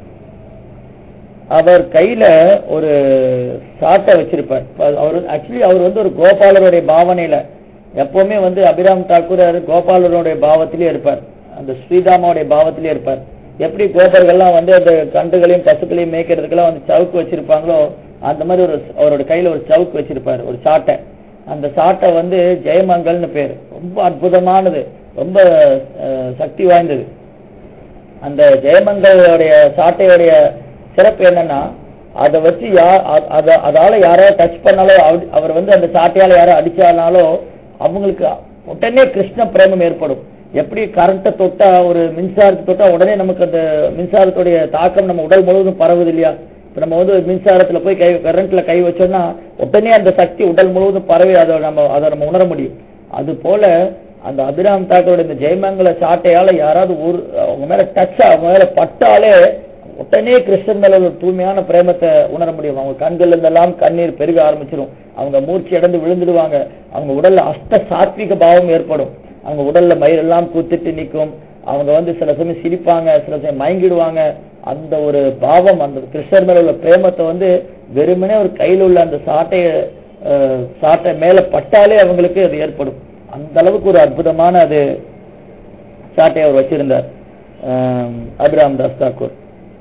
அவர் கையில ஒரு சாட்டை வச்சிருப்பார் ப- அவர் ஆக்சுவலி அவர் வந்து ஒரு கோபாலருடைய பாவனையில எப்பவுமே வந்து அபிராம் தாக்கூர் கோபாலருடைய பாவத்திலே இருப்பார் அந்த ஸ்ரீதாமாவுடைய பாவத்திலே இருப்பார் எப்படி கோபர்கள்லாம் வந்து அந்த கன்றுகளையும் பசுக்களையும் மேய்க்கிறதுக்கெல்லாம் வந்து சவுக்கு வச்சிருப்பாங்களோ அந்த மாதிரி ஒரு அவரோட கையில ஒரு சவுக்கு வச்சிருப்பார் ஒரு சாட்டை அந்த சாட்டை வந்து ஜெயமங்கல்னு பேர் ரொம்ப அற்புதமானது ரொம்ப அஹ், சக்தி வாய்ந்தது அந்த ஜெயமங்களுடைய சாட்டையுடைய சிறப்பு என்னன்னா அதை வச்சு யா- அ- அத- அதால யாராவது டச் பண்ணாலோ அவ- அவர் வந்து அந்த சாட்டையால யாரோ அடிச்சானாலோ அவங்களுக்கு உடனே கிருஷ்ண பிரேமம் ஏற்படும் எப்படி கரண்ட்டை தொட்டா ஒரு மின்சாரத்தை தொட்டா உடனே நமக்கு அந்த மின்சாரத்துடைய தாக்கம் நம்ம உடல் முழுவதும் பரவுது இல்லையா இப்ப நம்ம வந்து ஒரு மின்சாரத்துல போய் கை கரண்ட்ல கை வச்சோம்னா உடனே அந்த சக்தி உடல் முழுவதும் பரவி அதை நம்ம அதை நம்ம உணர முடியும் அது போல அந்த அபிராம் தாக்கரோட இந்த ஜெயமங்கல சாட்டையால யாராவது ஒரு அவங்க மேல டச் அவங்க மேல பட்டாலே உடனே கிருஷ்ணன் மேல ஒரு தூய்மையான பிரேமத்தை உணர முடியும் அவங்க கண்கள்ல இருந்தெல்லாம் கண்ணீர் பெருக ஆரம்பிச்சிடும் அவங்க மூர்ச்சி அடைந்து விழுந்துடுவாங்க அவங்க உடல்ல அஷ்ட சாத்விக பாவம் ஏற்படும் அவங்க உடல்ல மயிரெல்லாம் கூத்திட்டு நிற்கும் அவங்க வந்து சில சமயம் சிரிப்பாங்க சில சமயம் மயங்கிடுவாங்க அந்த ஒரு பாவம் அந்த கிருஷ்ணர் மேல உள்ள பிரேமத்தை வந்து வெறுமனே ஒரு கையில் உள்ள அந்த சாட்டைய அஹ், சாட்டை மேல பட்டாலே அவங்களுக்கு அது ஏற்படும் அந்த அளவுக்கு ஒரு அற்புதமான அது சாட்டை அவர் வச்சிருந்தார் அஹ், அபிராம் தாஸ் தாக்கூர்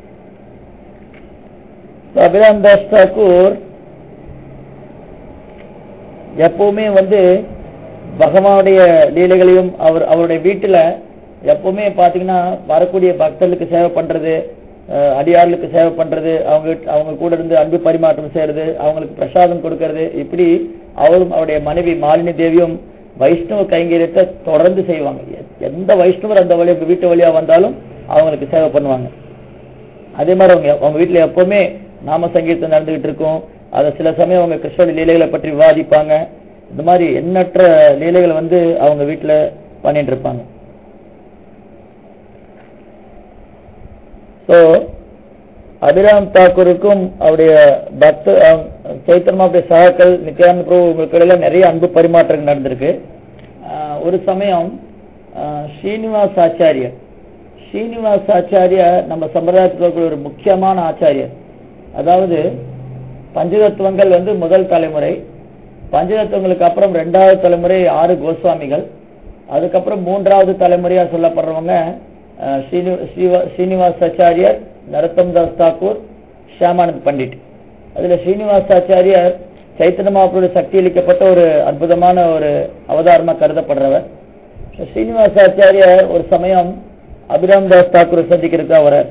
அபிராம் தாஸ் தாக்கூர் எப்பவுமே வந்து பகவானுடைய லீலைகளையும் அவர் அவருடைய வீட்டுல எப்பவுமே பாத்தீங்கன்னா வரக்கூடிய பக்தர்களுக்கு சேவை பண்றது அஹ், அடியார்களுக்கு சேவை பண்றது அவங்க வீட்- அவங்க கூட இருந்து அன்பு பரிமாற்றம் செய்யறது அவங்களுக்கு பிரசாதம் கொடுக்கறது இப்படி அவரும் அவருடைய மனைவி மாலினி தேவியும் வைஷ்ணவ கைங்கரியத்தை தொடர்ந்து செய்வாங்க எ- எந்த வைஷ்ணவர் அந்த வழி வீட்டு வழியா வந்தாலும் அவங்களுக்கு சேவை பண்ணுவாங்க அதே மாதிரி அவங்க அவங்க வீட்டுல எப்பவுமே நாம சங்கீதம் நடந்துகிட்டு இருக்கும் அதை சில சமயம் அவங்க கிருஷ்ணோட லீலைகளை பற்றி விவாதிப்பாங்க இந்த மாதிரி எண்ணற்ற லீலைகளை வந்து அவங்க வீட்டுல பண்ணிட்டு இருப்பாங்க ஸோ அபிராம் தாக்கூருக்கும் அவருடைய பக்த அஹ், சைத்தன்யாவுடைய சகாக்கள் நித்யானந்த பிரபு உங்களுக்கு இடையில நிறைய அன்பு பரிமாற்றங்கள் நடந்திருக்கு அஹ், ஒரு சமயம் அஹ், ஸ்ரீனிவாஸ் ஆச்சாரியர் ஸ்ரீனிவாஸ் ஆச்சாரியா நம்ம சம்பிரதாயத்தில் இருக்கிற ஒரு முக்கியமான ஆச்சாரியர் அதாவது பஞ்சதத்துவங்கள் வந்து முதல் தலைமுறை பஞ்சதத்துவங்களுக்கு அப்புறம் ரெண்டாவது தலைமுறை ஆறு கோஸ்வாமிகள் அதுக்கப்புறம் மூன்றாவது தலைமுறையா சொல்லப்படுறவங்க அஹ், ஸ்ரீனி ஸ்ரீவா- ஸ்ரீனிவாஸ் ஆச்சாரியர் நரோத்தம் தாஸ் தாக்கூர் ஷியாமானந்த் பண்டிட் அதுல ஸ்ரீனிவாஸ் ஆச்சாரியர் சைத்தன்ய மகாபுருடைய சக்தி அளிக்கப்பட்ட ஒரு அற்புதமான ஒரு அவதாரமா கருதப்படுறவர் ஸ்ரீனிவாஸ் ஆச்சாரியர் ஒரு சமயம் அபிராம் தாஸ் தாக்கூரை சந்திக்கிறதுக்காக வரார்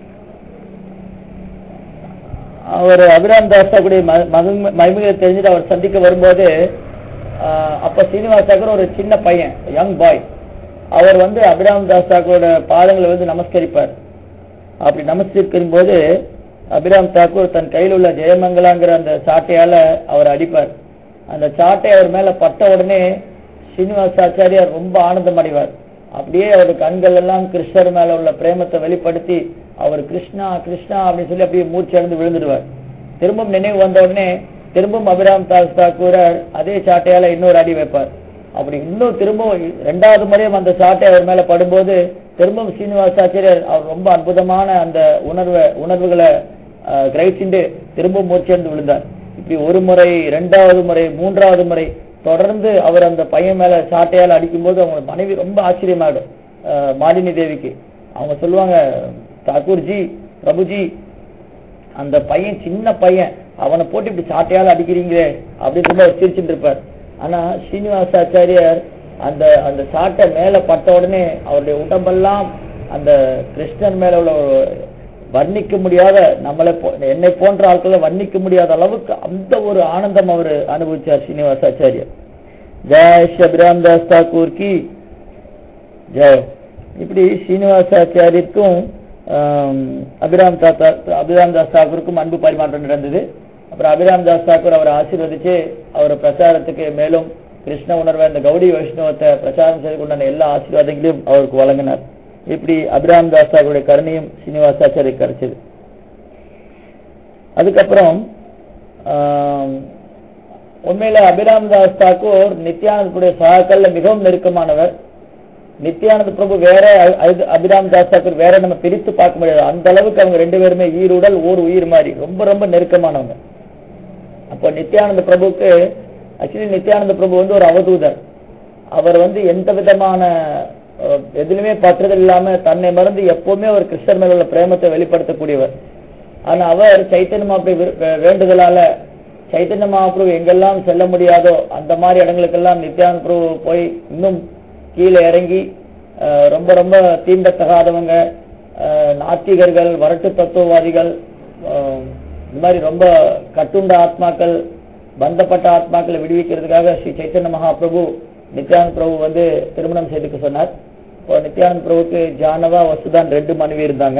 அவர் அபிராம் தாஸ் தாக்குடைய மகிமையை தெரிஞ்சுட்டு அவர் சந்திக்க வரும்போது ஆஹ், அப்ப ஸ்ரீனிவாஸ் தாக்கூர் ஒரு சின்ன பையன் யங் பாய் அவர் வந்து அபிராம் தாஸ் தாக்கூரோட பாதங்களை வந்து நமஸ்கரிப்பார் அப்படி நமஸ்கரிக்கும் போது அபிராம் தாக்கூர் தன் கையில் உள்ள ஜெயமங்கலாங்கிற அந்த சாட்டையால அவர் அடிப்பார் அந்த சாட்டை அவர் மேல பட்ட உடனே ஸ்ரீனிவாஸ் ஆச்சாரியார் ரொம்ப ஆனந்தம் அடைவார் அப்படியே அவர் கண்கள் எல்லாம் கிருஷ்ணர் மேல உள்ள பிரேமத்தை வெளிப்படுத்தி அவர் கிருஷ்ணா கிருஷ்ணா அப்படின்னு சொல்லி அப்படியே மூச்சடைந்து விழுந்துடுவார் திரும்பவும் நினைவு வந்த உடனே திரும்பவும் அபிராம் தாஸ் தாக்கூரர் அதே சாட்டையால இன்னொரு அடி வைப்பார் அப்படி இன்னும் திரும்பவும் ரெண்டாவது முறையும் அந்த சாட்டை அவர் மேல படும்போது திரும்பவும் சீனிவாசாச்சாரியர் அவர் ரொம்ப அற்புதமான அந்த உணர்வை உணர்வுகளை அஹ், கிரகிச்சுண்டு திரும்பவும் மூச்சேர்ந்து விழுந்தார் இப்படி ஒரு முறை ரெண்டாவது முறை மூன்றாவது முறை தொடர்ந்து அவர் அந்த பையன் மேல சாட்டையால் அடிக்கும்போது அவங்க மனைவி ரொம்ப ஆச்சரியமாயிடும் அஹ், மாலினி தேவிக்கு அவங்க சொல்லுவாங்க தாக்கூர்ஜி பிரபுஜி அந்த பையன் சின்ன பையன் அவனை போட்டு இப்படி சாட்டையால அடிக்கிறீங்களே அப்படின்னு ரொம்ப சிரிச்சுட்டு இருப்பார் ஆனா ஸ்ரீனிவாசாச்சாரியர் அந்த அந்த சாட்டை மேல பட்ட உடனே அவருடைய உடம்பெல்லாம் அந்த கிருஷ்ணன் மேல உள்ள ஒரு வர்ணிக்க முடியாத நம்மளை போ- என்னை போன்ற ஆட்களை வர்ணிக்க முடியாத அளவுக்கு அந்த ஒரு ஆனந்தம் அவர் அனுபவிச்சார் ஸ்ரீனிவாசாச்சாரியர் ஜெய் ஸ்ரீ அபிராம் தாஸ் தாக்கூர் கி ஜெய் இப்படி ஸ்ரீனிவாசாச்சாரியருக்கும் ஆம், அபிராம் தாத்தா அபிராம் தாஸ் தாக்கூருக்கும் அன்பு பரிமாற்றம் நடந்தது அப்புறம் அபிராம் தாஸ் தாக்கூர் அவரை ஆசீர்வதிச்சு அவர் பிரச்சாரத்துக்கு மேலும் கிருஷ்ண உணர்வை அந்த கௌடி வைஷ்ணவத்தை பிரச்சாரம் செய்து கொண்டான எல்லா ஆசீர்வாதங்களையும் அவருக்கு வழங்கினார் இப்படி அபிராம் தாஸ் தாக்கூருடைய கருணையும் ஸ்ரீனிவாசாச்சாரியருக்கு கிடைச்சது அதுக்கப்புறம் ஆம், உண்மையில அபிராம் தாஸ் தாக்கூர் நித்யானந்தனுடைய சகாக்கள்ல மிகவும் நெருக்கமானவர் நித்யானந்த பிரபு வேற அ- அ- அபிராம் தாஸ் தாக்கூர் வேற நம்ம பிரித்து பார்க்க முடியாது அந்த அளவுக்கு அவங்க ரெண்டு பேருமே ஈருடல் ஓர் உயிர் மாதிரி ரொம்ப ரொம்ப நெருக்கமானவங்க அப்போ நித்யானந்த பிரபுக்கு ஆக்சுவலி நித்யானந்த பிரபு வந்து ஒரு அவதூதர் அவர் வந்து எந்த விதமான அஹ், எதிலுமே பற்றுதல் இல்லாம தன்னை மறந்து எப்பவுமே ஒரு கிருஷ்ணர் மேல உள்ள பிரேமத்தை வெளிப்படுத்தக்கூடியவர் ஆனா அவர் சைத்தன்ய மாப்பிள்ளை விரு- வே- வேண்டுதலால சைத்தன்ய மகாபிரபு எங்கெல்லாம் செல்ல முடியாதோ அந்த மாதிரி இடங்களுக்கெல்லாம் நித்யானந்த பிரபு போய் இன்னும் கீழே இறங்கி அஹ், ரொம்ப ரொம்ப தீண்டத்தகாதவங்க அஹ், நாத்திகர்கள் வரட்டு தத்துவவாதிகள் அஹ், இந்த மாதிரி ரொம்ப கட்டுண்ட ஆத்மாக்கள் பந்தப்பட்ட ஆத்மாக்களை விடுவிக்கிறதுக்காக ஸ்ரீ சைத்தன்ய மகாபிரபு நித்யானந்த பிரபு வந்து திருமணம் செய்துக்க சொன்னார் இப்போ நித்யானந்த பிரபுக்கு ஜானவா வசுதான் ரெண்டு மனைவி இருந்தாங்க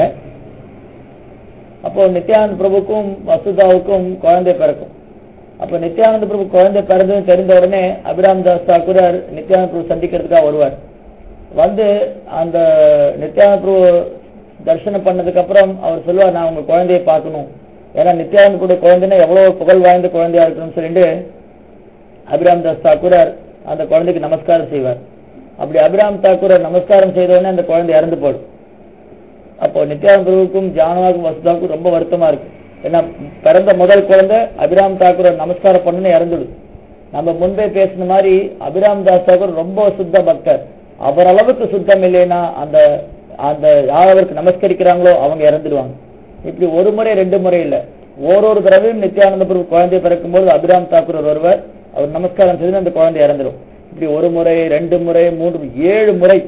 அப்போ நித்யானந்த பிரபுக்கும் வசுதாவுக்கும் குழந்தை பிறக்கும் அப்போ நித்யானந்த பிரபு குழந்தை பிறந்ததுன்னு தெரிந்த உடனே அபிராம் தாஸ் தாக்கூரர் நித்யானந்த பிரபு சந்திக்கிறதுக்காக வருவார் வந்து அந்த நித்யானந்த பிரபு தரிசனம் பண்ணதுக்கு அப்புறம் அவர் சொல்லுவார் நான் உங்க குழந்தையை பார்க்கணும் ஏன்னா நித்யானந்த பிரபு குழந்தைன்னா எவ்வளவு புகழ் வாய்ந்த குழந்தையா இருக்கணும்னு சொல்லிட்டு அபிராம் தாஸ் தாக்கூரர் அந்த குழந்தைக்கு நமஸ்காரம் செய்வார் அப்படி அபிராம் தாக்கூரர் நமஸ்காரம் செய்த உடனே அந்த குழந்தை இறந்து போடும் அப்போ நித்யானந்த பிரபுக்கும் ஜானவாக்கும் வசுதாவுக்கும் ரொம்ப வருத்தமா இருக்கு ஏன்னா பிறந்த முதல் குழந்தை அபிராம் தாக்கூர் நமஸ்காரம் பண்ணுன்னு இறந்துடுது நம்ம முன்பே பேசின மாதிரி அபிராம் தாஸ் தாக்கூர் ரொம்ப சுத்த பக்தர் அவர் அளவுக்கு சுத்தம் இல்லைன்னா அந்த அந்த யார் அவருக்கு நமஸ்கரிக்கிறாங்களோ அவங்க இறந்துடுவாங்க இப்படி ஒரு முறை ரெண்டு முறை இல்ல ஓரொரு தடவையும் நித்யானந்த பிரபு குழந்தை பிறக்கும்போது அபிராம் தாக்கூர் வருவர் அவர் நமஸ்காரம் செய்து அந்த குழந்தை இறந்துடும் இப்படி ஒரு முறை ரெண்டு முறை மூன்று ஏழு முறை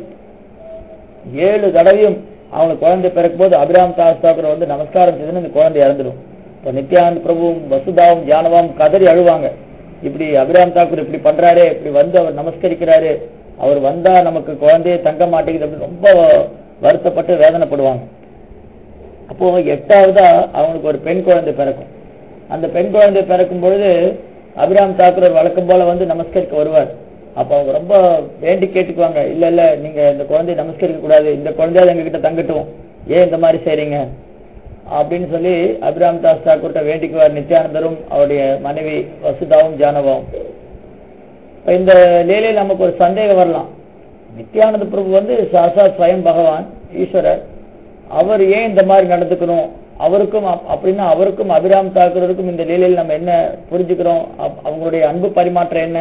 ஏழு தடவையும் அவங்க குழந்தை பிறக்கும்போது அபிராம் தாஸ் தாக்கூர் வந்து நமஸ்காரம் செய்துன்னு அந்த குழந்தை இறந்துடும் இப்போ நித்யானந்த பிரபுவும் வசுதாவும் ஜானவாவும் கதறி அழுவாங்க இப்படி அபிராம் தாக்கூர் இப்படி பண்றாரே இப்படி வந்து அவர் நமஸ்கரிக்கிறாரு அவர் வந்தா நமக்கு குழந்தையே தங்க மாட்டேங்குது அப்படின்னு ரொம்ப வருத்தப்பட்டு வேதனைப்படுவாங்க அப்போ எட்டாவதா அவங்களுக்கு ஒரு பெண் குழந்தை பிறக்கும் அந்த பெண் குழந்தை பிறக்கும் பொழுது அபிராம் தாக்கூர் வழக்கம் போல வந்து நமஸ்கரிக்க வருவார் அப்ப அவங்க ரொம்ப வேண்டி கேட்டுக்குவாங்க இல்ல இல்ல நீங்க இந்த குழந்தைய நமஸ்கரிக்க கூடாது இந்த குழந்தையாவது எங்க கிட்ட தங்கட்டும் ஏன் இந்த மாதிரி செய்றீங்க அப்படின்னு சொல்லி அபிராம் தாஸ் தாக்கூர்கிட்ட வேண்டிக்குவார் நித்யானந்தரும் அவருடைய மனைவி வசுதாவும் ஜானவாவும் இப்ப இந்த லீலையில் நமக்கு ஒரு சந்தேகம் வரலாம் நித்யானந்த பிரபு வந்து சாசா ஸ்வயம் பகவான் ஈஸ்வரர் அவர் ஏன் இந்த மாதிரி நடந்துக்கணும் அவருக்கும் அப்- அப்படின்னா அவருக்கும் அபிராம் தாக்கூருக்கும் இந்த லீலையில் நம்ம என்ன புரிஞ்சுக்கிறோம் அப்- அவங்களுடைய அன்பு பரிமாற்றம் என்ன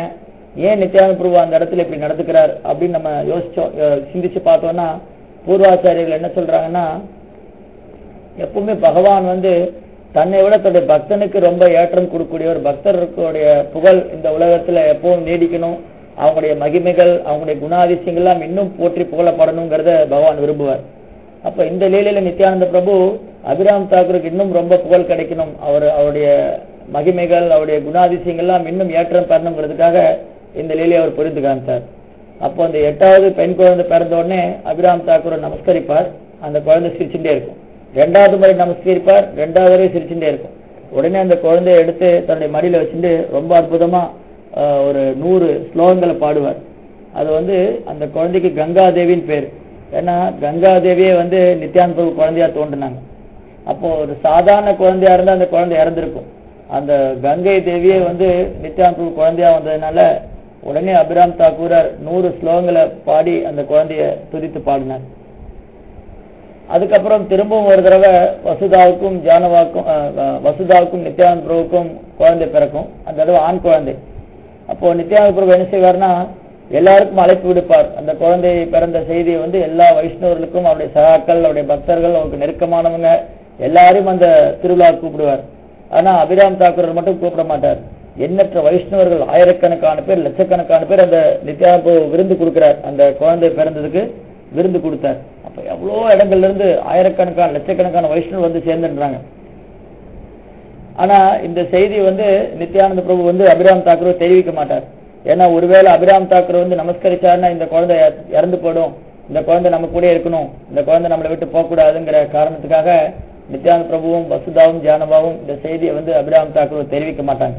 ஏன் நித்யானந்த பிரபு அந்த இடத்துல இப்படி நடந்துக்கிறார் அப்படின்னு நம்ம யோசிச்சோம் அஹ் சிந்திச்சு பார்த்தோம்னா பூர்வாச்சாரியர்கள் என்ன சொல்றாங்கன்னா எப்பவுமே பகவான் வந்து தன்னை விட தன்னுடைய பக்தனுக்கு ரொம்ப ஏற்றம் கொடுக்கக்கூடிய ஒரு பக்தர்களுடைய புகழ் இந்த உலகத்துல எப்பவும் நீடிக்கணும் அவங்களுடைய மகிமைகள் அவங்களுடைய குணாதிசயங்கள்லாம் இன்னும் போற்றி புகழப்படணுங்கிறத பகவான் விரும்புவார் அப்ப இந்த லீலையில நித்யானந்த பிரபு அபிராம் தாக்கூருக்கு இன்னும் ரொம்ப புகழ் கிடைக்கணும் அவர் அவருடைய மகிமைகள் அவருடைய குணாதிசயங்கள்லாம் இன்னும் ஏற்றம் பெறணுங்கிறதுக்காக இந்த லீலையை அவர் புரிந்து காமித்தார் அப்போ அந்த எட்டாவது பெண் குழந்தை பிறந்த உடனே அபிராம் தாக்கூரை நமஸ்கரிப்பார் அந்த குழந்தை சிரிச்சுட்டே இருக்கும் ரெண்டாவது முறை நமஸ்கரிப்பார் ரெண்டாவது முறை சிரிச்சுட்டே இருக்கும் உடனே அந்த குழந்தைய எடுத்து தன்னுடைய மடியில வச்சுட்டு ரொம்ப அற்புதமா ஆஹ், ஒரு நூறு ஸ்லோகங்களை பாடுவார் அது வந்து அந்த குழந்தைக்கு கங்காதேவின்னு பேர் ஏன்னா கங்காதேவியே வந்து நித்யானந்த பிரபு குழந்தையா தோன்றினாங்க அப்போ ஒரு சாதாரண குழந்தையா இருந்தா அந்த குழந்தை இறந்திருக்கும் அந்த கங்கை தேவியே வந்து நித்யானந்த பிரபு குழந்தையா வந்ததுனால உடனே அபிராம் தாக்கூரர் நூறு ஸ்லோகங்களை பாடி அந்த குழந்தைய துதித்து பாடினார் அதுக்கப்புறம் திரும்பவும் ஒரு தடவை வசுதாவுக்கும் ஜானவாக்கும் அஹ், அஹ், வசுதாவுக்கும் நித்யானந்த பிரபுக்கும் குழந்தை பிறக்கும் அந்த தடவை ஆண் குழந்தை அப்போ நித்யானந்த பிரபு என்ன செய்வார்னா எல்லாருக்கும் அழைப்பு விடுப்பார் அந்த குழந்தை பிறந்த செய்தியை வந்து எல்லா வைஷ்ணவர்களுக்கும் அவருடைய சகாக்கள் அவருடைய பக்தர்கள் அவருக்கு நெருக்கமானவங்க எல்லாரையும் அந்த திருவிழா கூப்பிடுவார் ஆனா அபிராம் தாக்கூரர் மட்டும் கூப்பிட மாட்டார் எண்ணற்ற வைஷ்ணவர்கள் ஆயிரக்கணக்கான பேர் லட்சக்கணக்கான பேர் அந்த நித்யானந்த பிரபு விருந்து கொடுக்கிறார் அந்த குழந்தை பிறந்ததுக்கு விருந்து கொடுத்தார் அப்ப எவ்வளோ இடங்கள்ல இருந்து ஆயிரக்கணக்கான லட்சக்கணக்கான வைஷ்ணவர் வந்து சேர்ந்துன்றாங்க ஆனா இந்த செய்தி வந்து நித்யானந்த பிரபு வந்து அபிராம் தாக்கூர் தெரிவிக்க மாட்டார் ஏன்னா ஒருவேளை அபிராம் தாக்கூர் வந்து நமஸ்கரிச்சாருன்னா இந்த குழந்தை இற- இறந்து போயிடும் இந்த குழந்தை நம்ம கூட இருக்கணும் இந்த குழந்தை நம்மளை விட்டு போகக்கூடாதுங்கிற காரணத்துக்காக நித்யானந்த பிரபுவும் வசுதாவும் ஜானபாவும் இந்த செய்தியை வந்து அபிராம் தாக்கூர் தெரிவிக்க மாட்டாங்க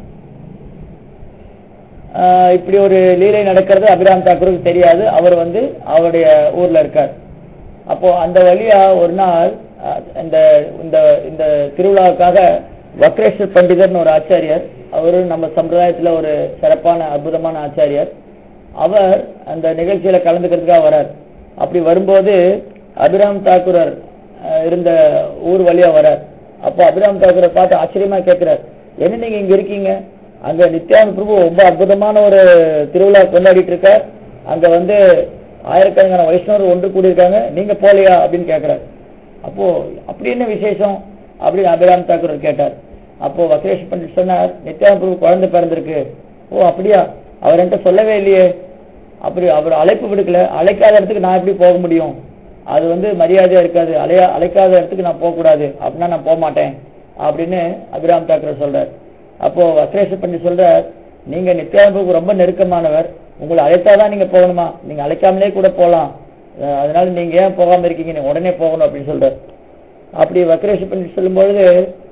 ஆஹ் இப்படி ஒரு லீலை நடக்கிறது அபிராம் தாக்கூருக்கு தெரியாது அவர் வந்து அவருடைய ஊர்ல இருக்கார் அப்போ அந்த வழியா ஒரு நாள் அஹ், இந்த இந்த இந்த திருவிழாவுக்காக வக்ரேஸ்வர் பண்டிதர்னு ஒரு ஆச்சாரியர் அவரு நம்ம சம்பிரதாயத்துல ஒரு சிறப்பான அற்புதமான ஆச்சாரியர் அவர் அந்த நிகழ்ச்சியில கலந்துக்கிறதுக்காக வரார் அப்படி வரும்போது அபிராம் தாக்கூரர் அஹ், இருந்த ஊர் வழியா வரார் அப்போ அபிராம் தாக்கூரை பார்த்து ஆச்சரியமா கேட்கிறார் என்ன நீங்க இங்க இருக்கீங்க அங்க நித்யானந்த பிரபு ரொம்ப அற்புதமான ஒரு திருவிழா கொண்டாடிட்டு இருக்கார் அங்க வந்து ஆயிரக்கணக்கான வைஷ்ணவர் ஒன்று கூடியிருக்காங்க நீங்க போலையா அப்படின்னு கேட்கிறார் அப்போ அப்படி என்ன விசேஷம் அப்படின்னு அபிராம் தாக்கூர் கேட்டார் அப்போ வக்ரேஷ் பண்டிட் சொன்னார் நித்யானந்த பிரபு குழந்தை பிறந்திருக்கு ஓ அப்படியா அவர் என்கிட்ட சொல்லவே இல்லையே அப்படி அவர் அழைப்பு விடுக்கல அழைக்காத இடத்துக்கு நான் எப்படி போக முடியும் அது வந்து மரியாதையா இருக்காது அலையா அழைக்காத இடத்துக்கு நான் போகக்கூடாது அப்படின்னா நான் போக மாட்டேன் அப்படின்னு அபிராம் தாக்கர் சொல்றார் அப்போ வக்ரேஷ் பண்டிட் சொல்றார் நீங்க நித்யானந்தபுக்கு ரொம்ப நெருக்கமானவர் உங்களை அழைத்தாதான் நீங்க போகணுமா நீங்க அழைக்காமலே கூட போகலாம் அஹ் அதனால நீங்க ஏன் போகாம இருக்கீங்க நீங்க உடனே போகணும் அப்படின்னு சொல்றார் அப்படி வக்ரேஷ் பண்டிட் சொல்லும்பொழுது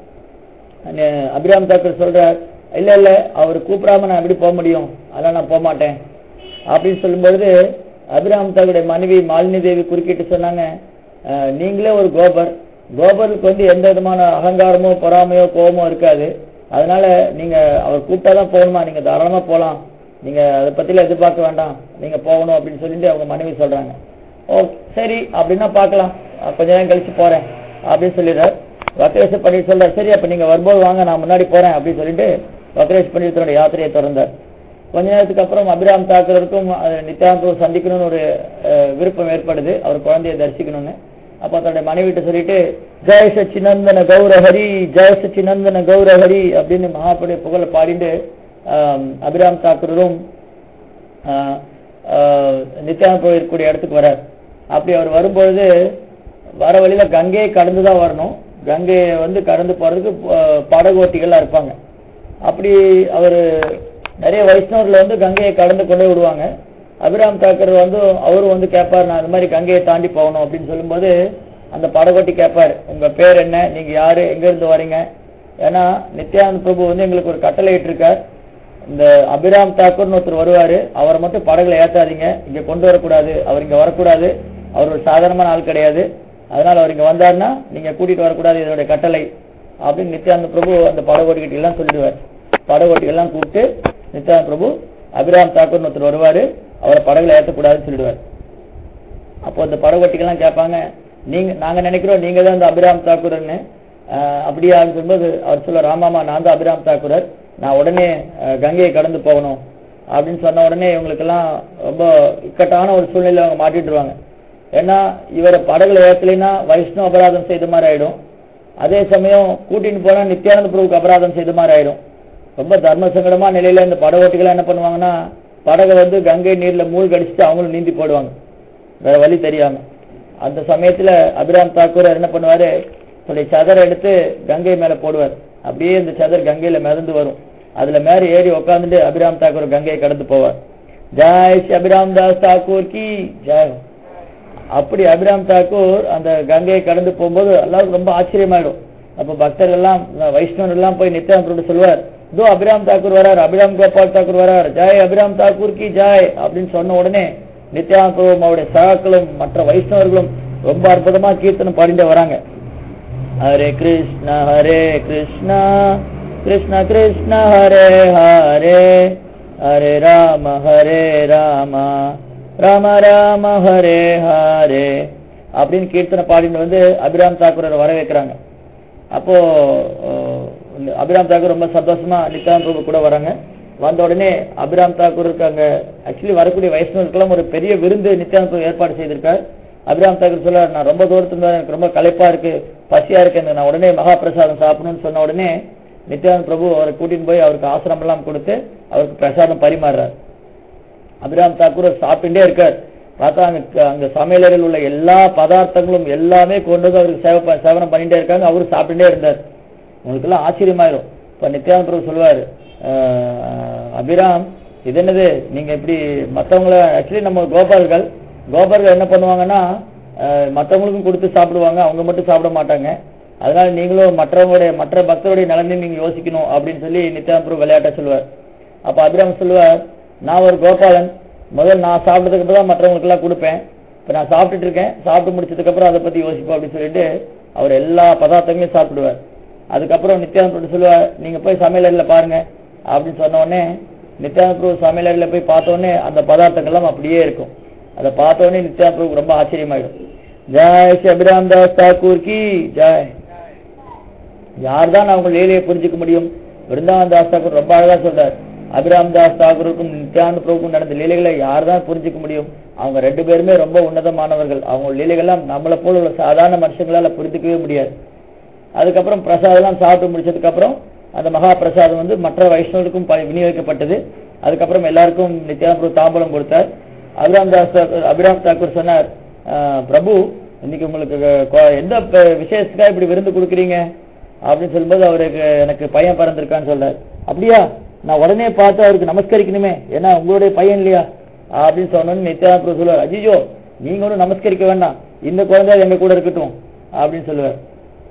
அஹ் அபிராம் தாக்கர் சொல்றார் இல்ல இல்ல அவர் கூப்பிடாம நான் எப்படி போக முடியும் அதெல்லாம் நான் போக மாட்டேன் அப்படின்னு சொல்லும்பொழுது அபிராம் தாக்குடைய மனைவி மாலினி தேவி குறுக்கிட்டு சொன்னாங்க "அஹ், நீங்களே ஒரு கோபர் கோபருக்கு வந்து எந்த விதமான அகங்காரமோ பொறாமையோ கோபமோ இருக்காது அதனால நீங்க அவர் கூப்பிட்டாதான் போகணுமா நீங்க தாராளமா போகலாம் நீங்க அதை பத்திலாம் எதிர்பார்க்க வேண்டாம் நீங்க போகணும் அப்படின்னு சொல்லிட்டு அவங்க மனைவி சொல்றாங்க ஓ சரி அப்படின்னா பார்க்கலாம் அஹ், கொஞ்ச நேரம் கழிச்சு போறேன் அப்படின்னு சொல்லிடுறார் வக்ரேஷ் பண்ணி சொல்றார் சரி அப்ப நீங்க வரும்போது வாங்க நான் முன்னாடி போறேன் அப்படின்னு சொல்லிட்டு வக்ரேஷ் பண்ணி தன்னுடைய யாத்திரையை தொடர்ந்தார் கொஞ்ச நேரத்துக்கு அப்புறம் அபிராம் தாக்கருக்கும் நித்யானந்தம் சந்திக்கணும்னு ஒரு அஹ், விருப்பம் ஏற்படுது அவர் குழந்தையை தரிசிக்கணும்னு அப்ப தன்னுடைய மனைவிட்ட சொல்லிட்டு ஜெய சச்சிநந்தன கௌரஹரி ஜெய சச்சிநந்தன கௌரஹரி அப்படின்னு மகாபுடைய புகழ பாடிட்டு ஆம், அபிராம் தாக்கூரும் நித்யானந்த இருக்கக்கூடிய இடத்துக்கு வரார் அப்படி அவர் வரும்பொழுது வர வழியில கங்கையை கடந்து தான் வரணும் கங்கையை வந்து கடந்து போறதுக்கு ப- படகோட்டிகள்லாம் இருப்பாங்க அப்படி அவர் நிறைய வைஷ்ணவர்ல வந்து கங்கையை கடந்து கொண்டு போய் விடுவாங்க அபிராம் தாக்கர் வந்து அவரும் வந்து கேட்பார் நான் இந்த மாதிரி கங்கையை தாண்டி போகணும் அப்படின்னு சொல்லும்போது அந்த படகோட்டி கேட்பார் உங்க பேர் என்ன நீங்க யாரு எங்க இருந்து வரீங்க ஏன்னா நித்யானந்த பிரபு வந்து எங்களுக்கு ஒரு கட்டளை இட்டிருக்கார் இந்த அபிராம் தாக்கூர்னு ஒருத்தர் வருவாரு அவரை மட்டும் படகுல ஏத்தாதீங்க இங்க கொண்டு வரக்கூடாது அவர் இங்க வரக்கூடாது அவர் ஒரு சாதாரணமான ஆள் கிடையாது அதனால அவர் இங்க வந்தாருன்னா நீங்க கூட்டிட்டு வரக்கூடாது இதோட கட்டளை அப்படின்னு நித்யானந்த பிரபு அந்த படகோட்டிகிட்ட எல்லாம் சொல்லிடுவார் படகோட்டிகள் எல்லாம் கூப்பிட்டு நித்யானந்த பிரபு அபிராம் தாக்கூர்னு ஒருத்தர் வருவாரு அவரை படகுல ஏத்தக்கூடாதுன்னு சொல்லிடுவார் அப்போ இந்த படகோட்டிகள்லாம் கேட்பாங்க நீங்க நாங்க நினைக்கிறோம் நீங்க தான் இந்த அபிராம் தாக்கூர்னு ஆஹ் அப்படியான்னு சொல்லும்போது அவர் சொல்ல ராமாமா நான் தான் அபிராம் தாக்கூரர் நான் உடனே ஆஹ் கங்கையை கடந்து போகணும் அப்படின்னு சொன்ன உடனே இவங்களுக்கெல்லாம் ரொம்ப இக்கட்டான ஒரு சூழ்நிலை அவங்க மாட்டிட்டுருவாங்க ஏன்னா இவரை படகுல ஏற்றலைன்னா வைஷ்ணவ அபராதம் செய்த மாதிரி ஆயிடும் அதே சமயம் கூட்டின்னு போனா நித்யானந்த பிரபுக்கு அபராதம் செய்த மாதிரி ஆயிடும் ரொம்ப தர்ம சங்கடமா நிலையில இந்த படகோட்டிகள் என்ன பண்ணுவாங்கன்னா படகை வந்து கங்கை நீர்ல மூழ்கி அடிச்சுட்டு அவங்களும் நீந்தி போடுவாங்க வேற வழி தெரியாம அந்த சமயத்துல அபிராம் தாக்கூர் என்ன பண்ணுவாரு தன்னுடைய சதரை எடுத்து கங்கை மேல போடுவார் அப்படியே இந்த சதர் கங்கையில மிதந்து வரும் அதுல மேல ஏறி உட்காந்துட்டு அபிராம் தாக்கூர் கங்கையை கடந்து போவார் ஜெய் ஸ்ரீ அபிராம் தாஸ் தாக்கூர் கி ஜெய் அப்படி அபிராம் தாக்கூர் அந்த கங்கையை கடந்து போகும்போது எல்லாருக்கும் ரொம்ப ஆச்சரியமாயிடும் அப்ப பக்தர்கள் எல்லாம் வைஷ்ணவர் எல்லாம் போய் நித்யானந்தரோட சொல்லுவார் இதோ அபிராம் தாக்கூர் வரார் அபிராம் கோபால் தாக்கூர் வரார் ஜாய் அபிராம் தாக்கூர் கி ஜாய் அப்படின்னு சொன்ன உடனே நித்யானந்த பிரபுவும் அவருடைய சகாக்களும் மற்ற வைஷ்ணவர்களும் ரொம்ப அற்புதமா கீர்த்தனம் பாடிட்டே வராங்க ஹரே கிருஷ்ண ஹரே கிருஷ்ணா கிருஷ்ண கிருஷ்ண ஹரே ஹரே ஹரே ராம ஹரே ராம ராம ராம ஹரே ஹரே அப்படின்னு கீர்த்தனை பாடிட்டு வந்து அபிராம் தாக்கூரை வர வைக்கிறாங்க அப்போ அஹ், அபிராம் தாக்கூர் ரொம்ப சந்தோஷமா நித்யானந்த பிரபு கூட வராங்க வந்த உடனே அபிராம் தாக்கூருக்கு அங்க ஆக்சுவலி வரக்கூடிய வைஷ்ணவருக்கெல்லாம் ஒரு பெரிய விருந்து நித்யானந்த பிரபு ஏற்பாடு செய்திருக்கார் அபிராம் தாக்கூர் சொல்றார் நான் ரொம்ப தூரத்துல இருந்து வரேன், எனக்கு ரொம்ப களைப்பா இருக்கு பசியா இருக்கு எனக்கு நான் உடனே மகாபிரசாதம் சாப்பிடணும்னு சொன்ன உடனே நித்யானந்த பிரபு அவரை கூட்டின்னு போய் அவருக்கு ஆசிரமம் எல்லாம் கொடுத்து அவருக்கு பிரசாதம் பரிமாறுறார் அபிராம் தாக்கூர் சாப்பிட்டுட்டே இருக்கார் பார்த்தா அங்க அங்க சமையலறையில் உள்ள எல்லா பதார்த்தங்களும் எல்லாமே கொண்டு வந்து அவருக்கு சேவை ப- சேவனம் பண்ணிட்டே இருக்காங்க அவரு சாப்பிட்டுட்டே இருந்தார் உங்களுக்கு எல்லாம் ஆச்சரியமாயிரும் இப்ப நித்யானந்த பிரபு சொல்லுவாரு "அஹ், அபிராம் இது என்னது நீங்க இப்படி மத்தவங்கள ஆக்சுவலி நம்ம கோபால்கள் கோபால்கள் என்ன பண்ணுவாங்கன்னா அஹ், மத்தவங்களுக்கும் கொடுத்து சாப்பிடுவாங்க அவங்க மட்டும் சாப்பிட மாட்டாங்க அதனால நீங்களும் மற்றவங்களுடைய மற்ற பக்தருடைய நலனையும் நீங்க யோசிக்கணும் அப்படின்னு சொல்லி நித்யானந்த பிரபு விளையாட்டா சொல்லுவார் அப்ப அபிராம் சொல்லுவார் நான் ஒரு கோபாலன் முதல் நான் சாப்பிட்டதுக்கு அப்புறம் தான் மற்றவங்களுக்கு எல்லாம் கொடுப்பேன் இப்ப நான் சாப்பிட்டுட்டு இருக்கேன் சாப்பிட்டு முடிச்சதுக்கு அப்புறம் அதை பத்தி யோசிப்போம் அப்படின்னு சொல்லிட்டு அவர் எல்லா பதார்த்தங்களையும் சாப்பிடுவார் அதுக்கப்புறம் நித்யானந்த பிரபு சொல்லுவார் நீங்க போய் சமையலறையில பாருங்க அப்படின்னு சொன்ன உடனே நித்யானந்த பிரபு சமையலறையில போய் பார்த்த உடனே அந்த பதார்த்தங்கள்லாம் அப்படியே இருக்கும் அதை பார்த்த உடனே நித்யானந்த பிரபு ரொம்ப ஆச்சரியமாயிடும் ஜெய் ஸ்ரீ அபிராம் தாஸ் தாக்கூர் கி ஜெய் யார் தான் அவங்க லீலையை புரிஞ்சுக்க முடியும் விருந்தாவன் தாஸ் தாக்கூர் ரொம்ப அழகா சொல்றார் அபிராம் தாஸ் தாக்கூருக்கும் நித்யானந்த பிரபுக்கும் நடந்த லீலைகளை யார் தான் புரிஞ்சுக்க முடியும் அவங்க ரெண்டு பேருமே ரொம்ப உன்னதமானவர்கள் அவங்க லீலைகள்லாம் நம்மளை போல உள்ள சாதாரண மனுஷங்களால புரிஞ்சுக்கவே முடியாது அதுக்கப்புறம் பிரசாதம் எல்லாம் சாப்பிட்டு முடிச்சதுக்கு அப்புறம் அந்த மகா பிரசாதம் வந்து மற்ற வைஷ்ணவருக்கும் ப- விநியோகிக்கப்பட்டது அதுக்கப்புறம் எல்லாருக்கும் நித்யானந்த பிரபு தாம்பலம் கொடுத்தார் அபிராம் தாஸ் தாக்கூர் அபிராம் தாக்கூர் சொன்னார் "ஆஹ், பிரபு இன்னைக்கு உங்களுக்கு கொ- எந்த ப- விசேஷத்துக்காக இப்படி விருந்து கொடுக்குறீங்க அப்படின்னு சொல்லும்போது அவருக்கு எனக்கு பையன் பிறந்திருக்கான்னு சொல்றாரு அப்படியா நான் உடனே பார்த்து அவருக்கு நமஸ்கரிக்கணுமே ஏன்னா உங்களுடைய பையன் இல்லையா அப்படின்னு சொன்னோன்னு நித்யானந்த பிரபு சொல்லுவார் அஜிஜோ நீங்க ஒன்றும் நமஸ்கரிக்க வேண்டாம் இந்த குழந்தை எங்க கூட இருக்கட்டும் அப்படின்னு சொல்லுவார்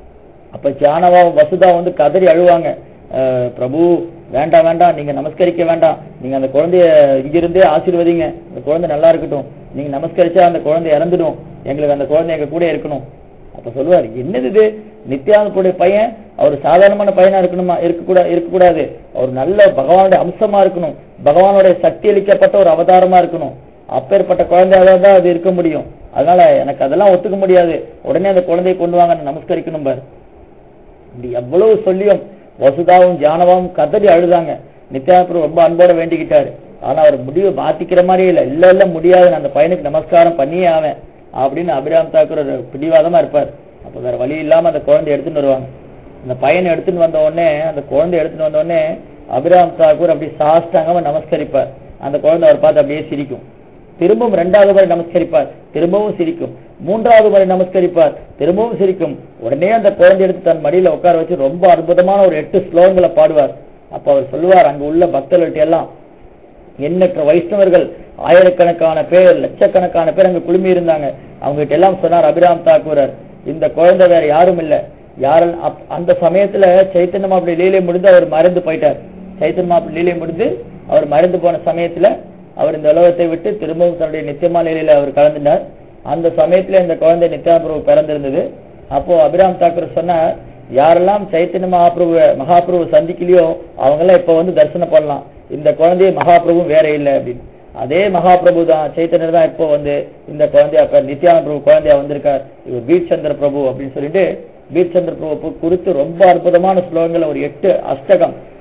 அப்ப ஜானவாவும் வசுதா வந்து கதறி அழுவாங்க அஹ், பிரபு வேண்டாம் வேண்டாம் நீங்க நமஸ்கரிக்க வேண்டாம் நீங்க அந்த குழந்தைய இங்கிருந்தே ஆசீர்வதிங்க அந்த குழந்தை நல்லா இருக்கட்டும் நீங்க நமஸ்கரிச்சா அந்த குழந்தை இறந்துடும் எங்களுக்கு அந்த குழந்தை எங்க கூட இருக்கணும் அப்ப சொல்லுவார் என்னது இது நித்யானந்தனுடைய பையன் அவர் சாதாரணமான பையனா இருக்கணுமா இருக்கக்கூடா இருக்கக்கூடாது அவர் நல்ல பகவானுடைய அம்சமா இருக்கணும் பகவானுடைய சக்தி அளிக்கப்பட்ட ஒரு அவதாரமா இருக்கணும் அப்பேற்பட்ட குழந்தையாக தான் அது இருக்க முடியும் அதனால எனக்கு அதெல்லாம் ஒத்துக்க முடியாது உடனே அந்த குழந்தையை கொண்டு வாங்க நான் நமஸ்கரிக்கணும் பாரு இப்படி எவ்வளவு சொல்லியும் வசுதாவும் ஜானவாவும் கதறி அழுதாங்க நித்யானந்தர் ரொம்ப அன்போட வேண்டிக்கிட்டாரு ஆனா அவர் முடிவு மாத்திக்கிற மாதிரியே இல்ல இல்ல இல்ல முடியாது நான் அந்த பையனுக்கு நமஸ்காரம் பண்ணியே ஆவேன் அப்படின்னு அபிராம் தாக்கூர் ஒரு பிடிவாதமா இருப்பார் அப்ப வேற வழி இல்லாம அந்த குழந்தை எடுத்துன்னு வருவாங்க அந்த பையனை எடுத்துன்னு வந்த உடனே அந்த குழந்தை எடுத்துன்னு வந்த உடனே அபிராம் தாக்கூர் அப்படி சாஷ்டாங்கமா நமஸ்கரிப்பார் அந்த குழந்தை அவர் பார்த்து அப்படியே சிரிக்கும் திரும்பவும் இரண்டாவது முறை நமஸ்கரிப்பார் திரும்பவும் சிரிக்கும் மூன்றாவது முறை நமஸ்கரிப்பார் திரும்பவும் சிரிக்கும் உடனே அந்த குழந்தை எடுத்து தன் மடியில உட்கார வச்சு ரொம்ப அற்புதமான ஒரு எட்டு ஸ்லோகங்களை பாடுவார் அப்ப அவர் சொல்லுவார் அங்க உள்ள பக்தர்கள்ட்ட எல்லாம் எண்ணற்ற வைஷ்ணவர்கள் ஆயிரக்கணக்கான பேர் லட்சக்கணக்கான பேர் அங்க குழுமி இருந்தாங்க அவங்க கிட்ட எல்லாம் சொன்னார் அபிராம் தாக்கூரர் இந்த குழந்தை வேற யாரும் இல்ல யாரும் அப்- அந்த சமயத்துல சைத்தன்ய மாப்பிள்ளை லீலை முடிந்து அவர் மறைந்து போயிட்டார் சைத்தன்ய மாப்பிள்ளை லீலை முடிந்து அவர் மறைந்து போன சமயத்துல அவர் இந்த உலகத்தை விட்டு திரும்பவும் தன்னுடைய நித்தியமான லீலையில அவர் கலந்துட்டார் அந்த சமயத்துல இந்த குழந்தை நித்யாபிரபு பிறந்திருந்தது அப்போ அபிராம் தாக்கூர் சொன்னார் யாரெல்லாம் சைத்தன்ய மகாபிரபு மகாபிரபு சந்திக்கலையோ அவங்க எல்லாம் இப்ப வந்து தரிசனம் பண்ணலாம் இந்த குழந்தைய மகாபிரபு வேற இல்லை அப்படின்னு அதே மகாபிரபு தான் சைத்தன்யர் தான் இப்போ வந்து இந்த குழந்தையா இப்ப நித்யானந்த பிரபு குழந்தையா வந்திருக்கார் இவர் பீட் சந்திர பிரபு அப்படின்னு சொல்லிட்டு பீட் சந்திர பிரபு குறித்து ரொம்ப அற்புதமான ஸ்லோகங்கள் ஒரு எட்டு அஷ்டகம்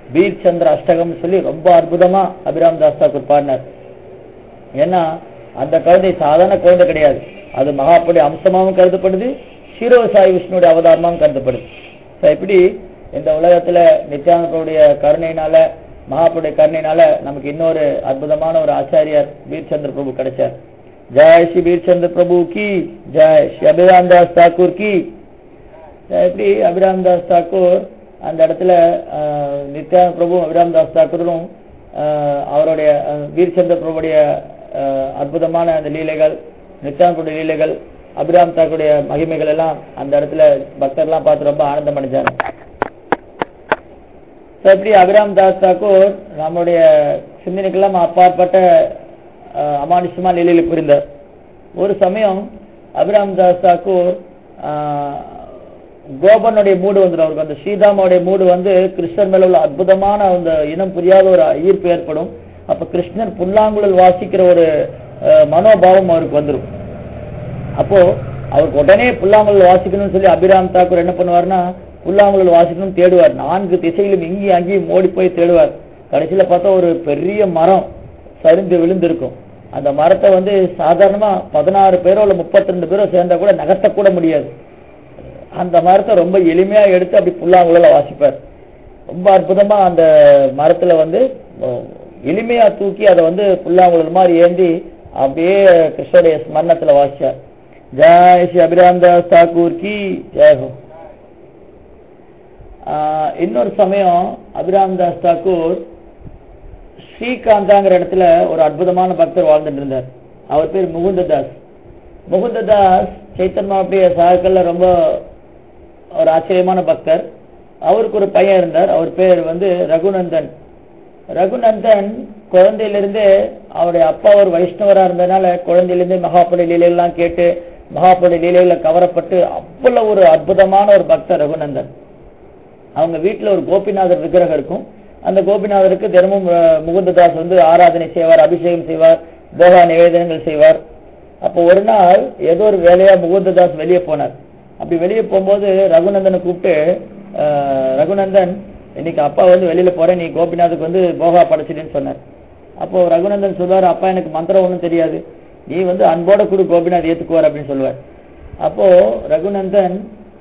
பீர் சந்திர அஷ்டகம்னு சொல்லி ரொம்ப அற்புதமா அபிராம் தாஸ் தாக்கூர் பாடினார் ஏன்னா அந்த குழந்தை சாதாரண குழந்தை கிடையாது அது மகாப்புடைய அம்சமாகவும் கருதப்படுது சிரோ சாய் விஷ்ணுடைய அவதாரமாகவும் கருதப்படுது ஸோ இப்படி இந்த உலகத்துல நித்யானந்தருடைய கருணையினால மகாப்புடைய கருணையினால நமக்கு இன்னொரு அற்புதமான ஒரு ஆச்சாரியார் வீர்ச்சந்திர பிரபு கிடைச்சார் ஜெய் ஸ்ரீ வீர்ச்சந்திர பிரபு கி ஜெய் ஸ்ரீ அபிராம் தாஸ் தாக்கூர் கி எப்படி அபிராம் தாஸ் தாக்கூர் அந்த இடத்துல ஆஹ், நித்யானந்த பிரபு அபிராம் தாஸ் தாக்கூரும் ஆஹ், அவருடைய ஆஹ், வீர்ச்சந்திர பிரபுடைய ஆஹ், அற்புதமான அந்த லீலைகள் நித்யானந்தருடைய லீலைகள் அபிராம் தாக்குடைய மகிமைகள் எல்லாம் அந்த இடத்துல பக்தர்லாம் பார்த்து ரொம்ப ஆனந்தம் அடைஞ்சாங்க So, இப்படி அபிராம் தாஸ் தாக்கூர் நம்முடைய சிந்தனைக்கெல்லாம் அப்பாற்பட்ட ஆஹ், அமானுஷ்யமா லீலையில புரிந்தார் ஒரு சமயம் அபிராம் தாஸ் தாக்கூர் ஆஹ், கோபனுடைய மூடு வந்துடும் அவருக்கு அந்த ஸ்ரீதாமாவுடைய மூடு வந்து கிருஷ்ணர் மேல உள்ள அற்புதமான அந்த இனம் புரியாத ஒரு ஈர்ப்பு ஏற்படும் அப்ப கிருஷ்ணர் புல்லாங்குழல் வாசிக்கிற ஒரு ஆஹ், மனோபாவம் அவருக்கு வந்துடும் அப்போ அவருக்கு உடனே புல்லாங்குழல் வாசிக்கணும்னு சொல்லி அபிராம் தாக்கூர் என்ன பண்ணுவார்னா புல்லாங்குழல் வாசிக்கணும் தேடுவார் நான்கு திசையிலும் இங்கேயும் அங்கேயும் ஓடி போய் தேடுவார் கடைசியில பார்த்தா ஒரு பெரிய மரம் சரிந்து விழுந்திருக்கும் அந்த மரத்தை வந்து சாதாரணமா பதினாறு பேரோ இல்ல முப்பத்தி ரெண்டு பேரோ சேர்ந்தா கூட நகர்த்தக்கூட முடியாது அந்த மரத்தை ரொம்ப எளிமையா எடுத்து அப்படி புல்லாங்குழல வாசிப்பார் ரொம்ப அற்புதமா அந்த மரத்துல வந்து அஹ், எளிமையா தூக்கி அதை வந்து புல்லாங்குழல் மாதிரி ஏந்தி அப்படியே கிருஷ்ணருடைய ஸ்மரணத்துல வாசிச்சார் ஜெய் ஸ்ரீ அபிராம் தாஸ் தாக்கூர் கி ஜெய் ஹோ ஆஹ், இன்னொரு சமயம் அபிராம் தாஸ் தாக்கூர் ஸ்ரீகாந்தாங்கிற இடத்துல ஒரு அற்புதமான பக்தர் வாழ்ந்துட்டு இருந்தார் அவர் பேர் முகுந்ததாஸ் முகுந்ததாஸ் சைத்தன்யாவுடைய சாக்கள்ல ரொம்ப ஒரு ஆச்சரியமான பக்தர் அவருக்கு ஒரு பையன் இருந்தார் அவர் பேர் வந்து ரகுநந்தன் ரகுநந்தன் குழந்தையிலிருந்தே அவருடைய அப்பா ஒரு வைஷ்ணவரா இருந்ததுனால குழந்தையிலிருந்தே மகாபலி லீலையெல்லாம் கேட்டு மகாபலி லீலையில கவரப்பட்டு அவ்வளவு ஒரு அற்புதமான ஒரு பக்தர் ரகுநந்தன் அவங்க வீட்டுல ஒரு கோபிநாதர் விக்கிரகம் இருக்கும் அந்த கோபிநாதருக்கு தினமும் அஹ், முகுந்ததாஸ் வந்து ஆராதனை செய்வார் அபிஷேகம் செய்வார் போகா நிவேதனங்கள் செய்வார் அப்போ ஒரு நாள் ஏதோ ஒரு வேலையா முகுந்ததாஸ் வெளியே போனார் அப்படி வெளியே போகும்போது ரகுநந்தனை கூப்பிட்டு அஹ், ரகுநந்தன் இன்னைக்கு அப்பா வந்து வெளியில போறேன் நீ கோபிநாத்துக்கு வந்து போகா படைச்சிடுன்னு சொன்னார் அப்போ ரகுநந்தன் சொல்லுவார் அப்பா எனக்கு மந்திரம் ஒண்ணும் தெரியாது நீ வந்து அன்போட கூட கோபிநாத் ஏத்துக்குவார் அப்படின்னு சொல்லுவார் அப்போ ரகுநந்தன்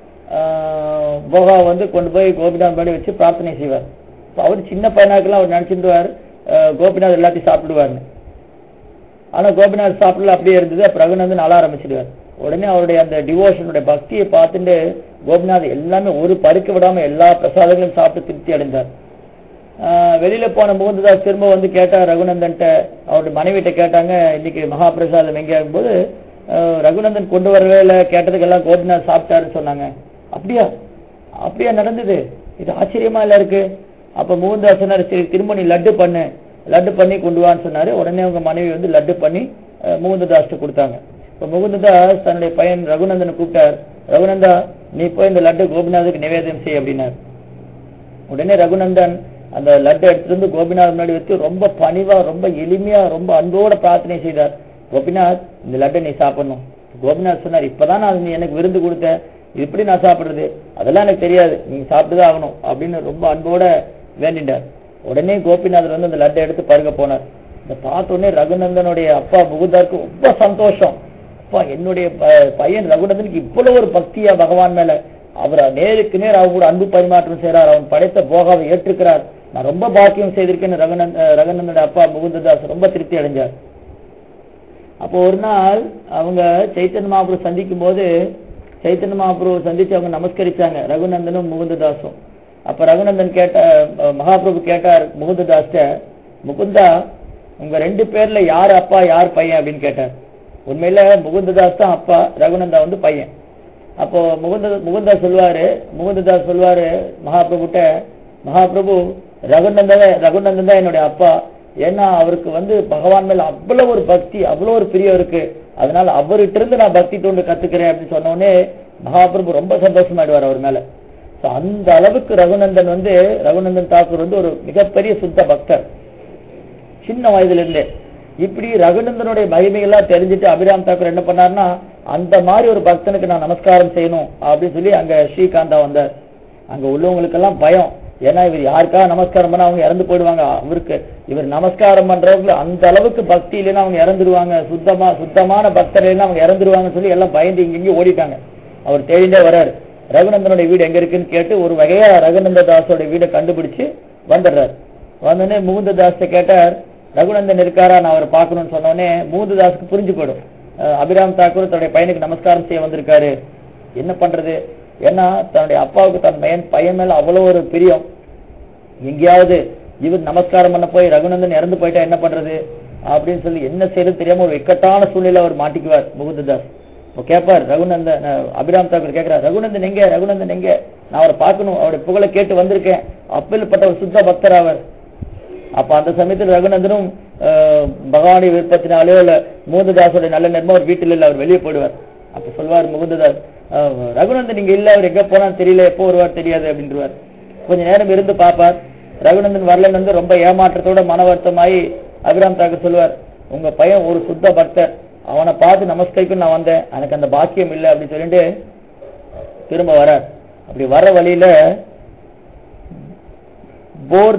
ஆஹ், போகா வந்து கொண்டு போய் கோபிநாத் படி வச்சு பிரார்த்தனை செய்வார் அப்ப அவர் சின்ன பையனாக்கெல்லாம் அவர் நினைச்சிருந்துவார் ஆஹ், கோபிநாத் எல்லாத்தையும் சாப்பிடுவார்னு ஆனா கோபிநாத் சாப்பிடல அப்படியே இருந்தது அப்ப ரகுநந்தன் அழ ஆரம்பிச்சிடுவார் உடனே அவருடைய அந்த டிவோஷனுடைய பக்தியை பார்த்துட்டு கோபிநாத் எல்லாமே ஒரு பருக்க விடாம எல்லா பிரசாதங்களையும் சாப்பிட்டு திருப்தி அடைந்தார் ஆஹ் வெளியில போன முகுந்ததாஸ் திரும்ப வந்து கேட்டார் ரகுநந்தன்ட்ட அவருடைய மனைவிட்ட கேட்டாங்க இன்னைக்கு மகாபிரசாதம் எங்க போது ரகுநந்தன் கொண்டு வரவே இல்லை கேட்டதுக்கெல்லாம் கோபிநாத் சாப்பிட்டாருன்னு சொன்னாங்க அப்படியா அப்படியா நடந்தது இது ஆச்சரியமா இல்ல இருக்கு அப்ப முகுந்ததாஸ் சொன்னாரு சரி திரும்ப நீ லட்டு பண்ணு லட்டு பண்ணி கொண்டு வான்னு சொன்னாரு உடனே அவங்க மனைவி வந்து லட்டு பண்ணி அஹ், முகுந்ததாஸ்ட்டு கொடுத்தாங்க இப்ப முகுந்ததாஸ் தன்னுடைய பையன் ரகுநந்தனை கூப்பிட்டார் ரகுநந்தா நீ போய் இந்த லட்டு கோபிநாதுக்கு நிவேதனம் செய் அப்படின்னார் உடனே ரகுநந்தன் அந்த லட்டை எடுத்துட்டு வந்து கோபிநாத் முன்னாடி வச்சு ரொம்ப பணிவா ரொம்ப எளிமையா ரொம்ப அன்போட பிரார்த்தனை செய்தார் கோபிநாத் இந்த லட்டை நீ சாப்பிடணும் கோபிநாத் சொன்னார் இப்பதான் நான் நீ எனக்கு விருந்து கொடுத்த இது எப்படி நான் சாப்பிடுறது அதெல்லாம் எனக்கு தெரியாது நீங்க சாப்பிட்டுதான் ஆகணும் அப்படின்னு ரொம்ப அன்போட வேண்டிட்டார் உடனே கோபிநாதர் வந்து அந்த லட்டை எடுத்து பருக போனார் இந்த பார்த்த உடனே ரகுநந்தனுடைய அப்பா முகுந்தாருக்கு ரொம்ப சந்தோஷம் அப்பா என்னுடைய ப- பையன் ரகுநந்தனுக்கு இவ்வளவு ஒரு பக்தியா பகவான் மேல அவர் நேருக்கு நேர் அவங்க கூட அன்பு பரிமாற்றம் செய்றார் அவன் படைத்த போகாவை ஏற்றுக்கிறார் நான் ரொம்ப பாக்கியம் செய்திருக்கேன்னு ரகுநந்த ரகுநந்தனுடைய அப்பா முகுந்ததாஸ் ரொம்ப திருப்தி அடைஞ்சார் அப்போ ஒரு நாள் அவங்க சைத்தன்ய மகாபுரு சந்திக்கும் போது சைத்தன்ய மகாபுரு சந்திச்சு அவங்க நமஸ்கரிச்சாங்க ரகுநந்தனும் முகுந்ததாசும் அப்ப ரகுநந்தன் கேட்ட அஹ், மகாபிரபு கேட்டார் முகுந்ததாஸ்ட முகுந்தா உங்க ரெண்டு பேர்ல யார் அப்பா யார் பையன் அப்படின்னு கேட்டார் உண்மையில முகுந்ததாஸ் தான் அப்பா ரகுநந்தா வந்து பையன் அப்போ முகுந்த முகுந்தா சொல்லுவாரு முகுந்ததாஸ் சொல்லுவாரு மகாபிரபுட்ட மகாபிரபு ரகுநந்தன் ரகுநந்தன் தான் என்னுடைய அப்பா ஏன்னா அவருக்கு வந்து பகவான் மேல அவ்வளவு ஒரு பக்தி அவ்வளவு ஒரு பிரியம் இருக்கு அதனால அவர்கிட்ட இருந்து நான் பக்தி தொண்டு கத்துக்கிறேன் அப்படின்னு சொன்ன உடனே மகாபிரபு ரொம்ப சந்தோஷமாயிடுவார் அவர் மேல So, அந்த அளவுக்கு ரகுநந்தன் வந்து ரகுநந்தன் தாக்கூர் வந்து ஒரு மிகப்பெரிய சுத்த பக்தர் சின்ன வயதுல இருந்தே இப்படி ரகுநந்தனுடைய மகிமைகள்லாம் தெரிஞ்சுட்டு அபிராம் தாக்கூர் என்ன பண்ணாருன்னா அந்த மாதிரி ஒரு பக்தனுக்கு நான் நமஸ்காரம் செய்யணும் அப்படின்னு சொல்லி அங்க ஸ்ரீகாந்தா வந்தார் அங்க உள்ளவங்களுக்கெல்லாம் பயம் ஏன்னா இவர் யாருக்காக நமஸ்காரம் பண்ணா அவங்க இறந்து போயிடுவாங்க அவருக்கு இவர் நமஸ்காரம் பண்றவங்க அந்த அளவுக்கு பக்தி இல்லைன்னா அவங்க இறந்துருவாங்க சுத்தமா சுத்தமான பக்தர் இல்லைன்னா அவங்க இறந்துருவாங்கன்னு சொல்லி எல்லாம் பயந்து இங்கேயும் ஓடிட்டாங்க அவர் தேடிண்டே வர்றாரு ரகுநந்தனுடைய வீடு எங்க இருக்குன்னு கேட்டு ஒரு வகையா ரகுநந்த தாஸோட வீடை கண்டுபிடிச்சு வந்துடுறாரு வந்தோடனே முகுந்ததாஸ்ட கேட்டார் ரகுநந்தன் இருக்காரா நான் அவரை பார்க்கணும்னு சொன்னோடனே முகுந்ததாஸுக்கு புரிஞ்சு போயிடும் அஹ் அபிராம் தாக்கூர் தன்னுடைய பையனுக்கு நமஸ்காரம் செய்ய வந்திருக்காரு என்ன பண்றது ஏன்னா தன்னுடைய அப்பாவுக்கு தன் பையன் பையன் மேல அவ்வளவு ஒரு பிரியம் எங்கேயாவது இவர் நமஸ்காரம் பண்ண போய் ரகுநந்தன் இறந்து போயிட்டா என்ன பண்றது அப்படின்னு சொல்லி என்ன செய்யறது தெரியாம ஒரு இக்கட்டான சூழ்நிலை அவர் மாட்டிக்குவார் முகுந்ததாஸ் இப்போ கேட்பார் ரகுநந்தன் அஹ், அபிராம் தாக்கூர் கேட்கிறார் ரகுநந்தன் எங்க ரகுநந்தன் எங்க நான் அவரை பார்க்கணும் அவருடைய புகழை கேட்டு வந்திருக்கேன் அப்பேற்பட்ட ஒரு சுத்த பக்தர் அவர் அப்ப அந்த சமயத்தில் ரகுநந்தனும் அஹ், பகவானுடைய விருப்பத்தினாலேயோ இல்ல முகுந்ததாஸோட நல்ல நேரமா அவர் வீட்டில் இல்ல அவர் வெளியே போயிடுவார் அப்ப சொல்வார் முகுந்ததாஸ் அஹ், ரகுநந்தன் இங்க இல்ல அவர் எங்க போனான்னு தெரியல எப்போ வருவார் தெரியாது அப்படின்றவார் கொஞ்ச நேரம் இருந்து பார்ப்பார் ரகுநந்தன் வரலன்னு வந்து ரொம்ப ஏமாற்றத்தோட மன வருத்தமாயி அபிராம் தாக்கர் சொல்லுவார் உங்க பையன் ஒரு சுத்த பக்தர் அவனை பார்த்து நமஸ்கரிக்கும் நான் வந்தேன் எனக்கு அந்த பாக்கியம் இல்லை அப்படின்னு சொல்லிட்டு திரும்ப வரார் அப்படி வர வழியில போர்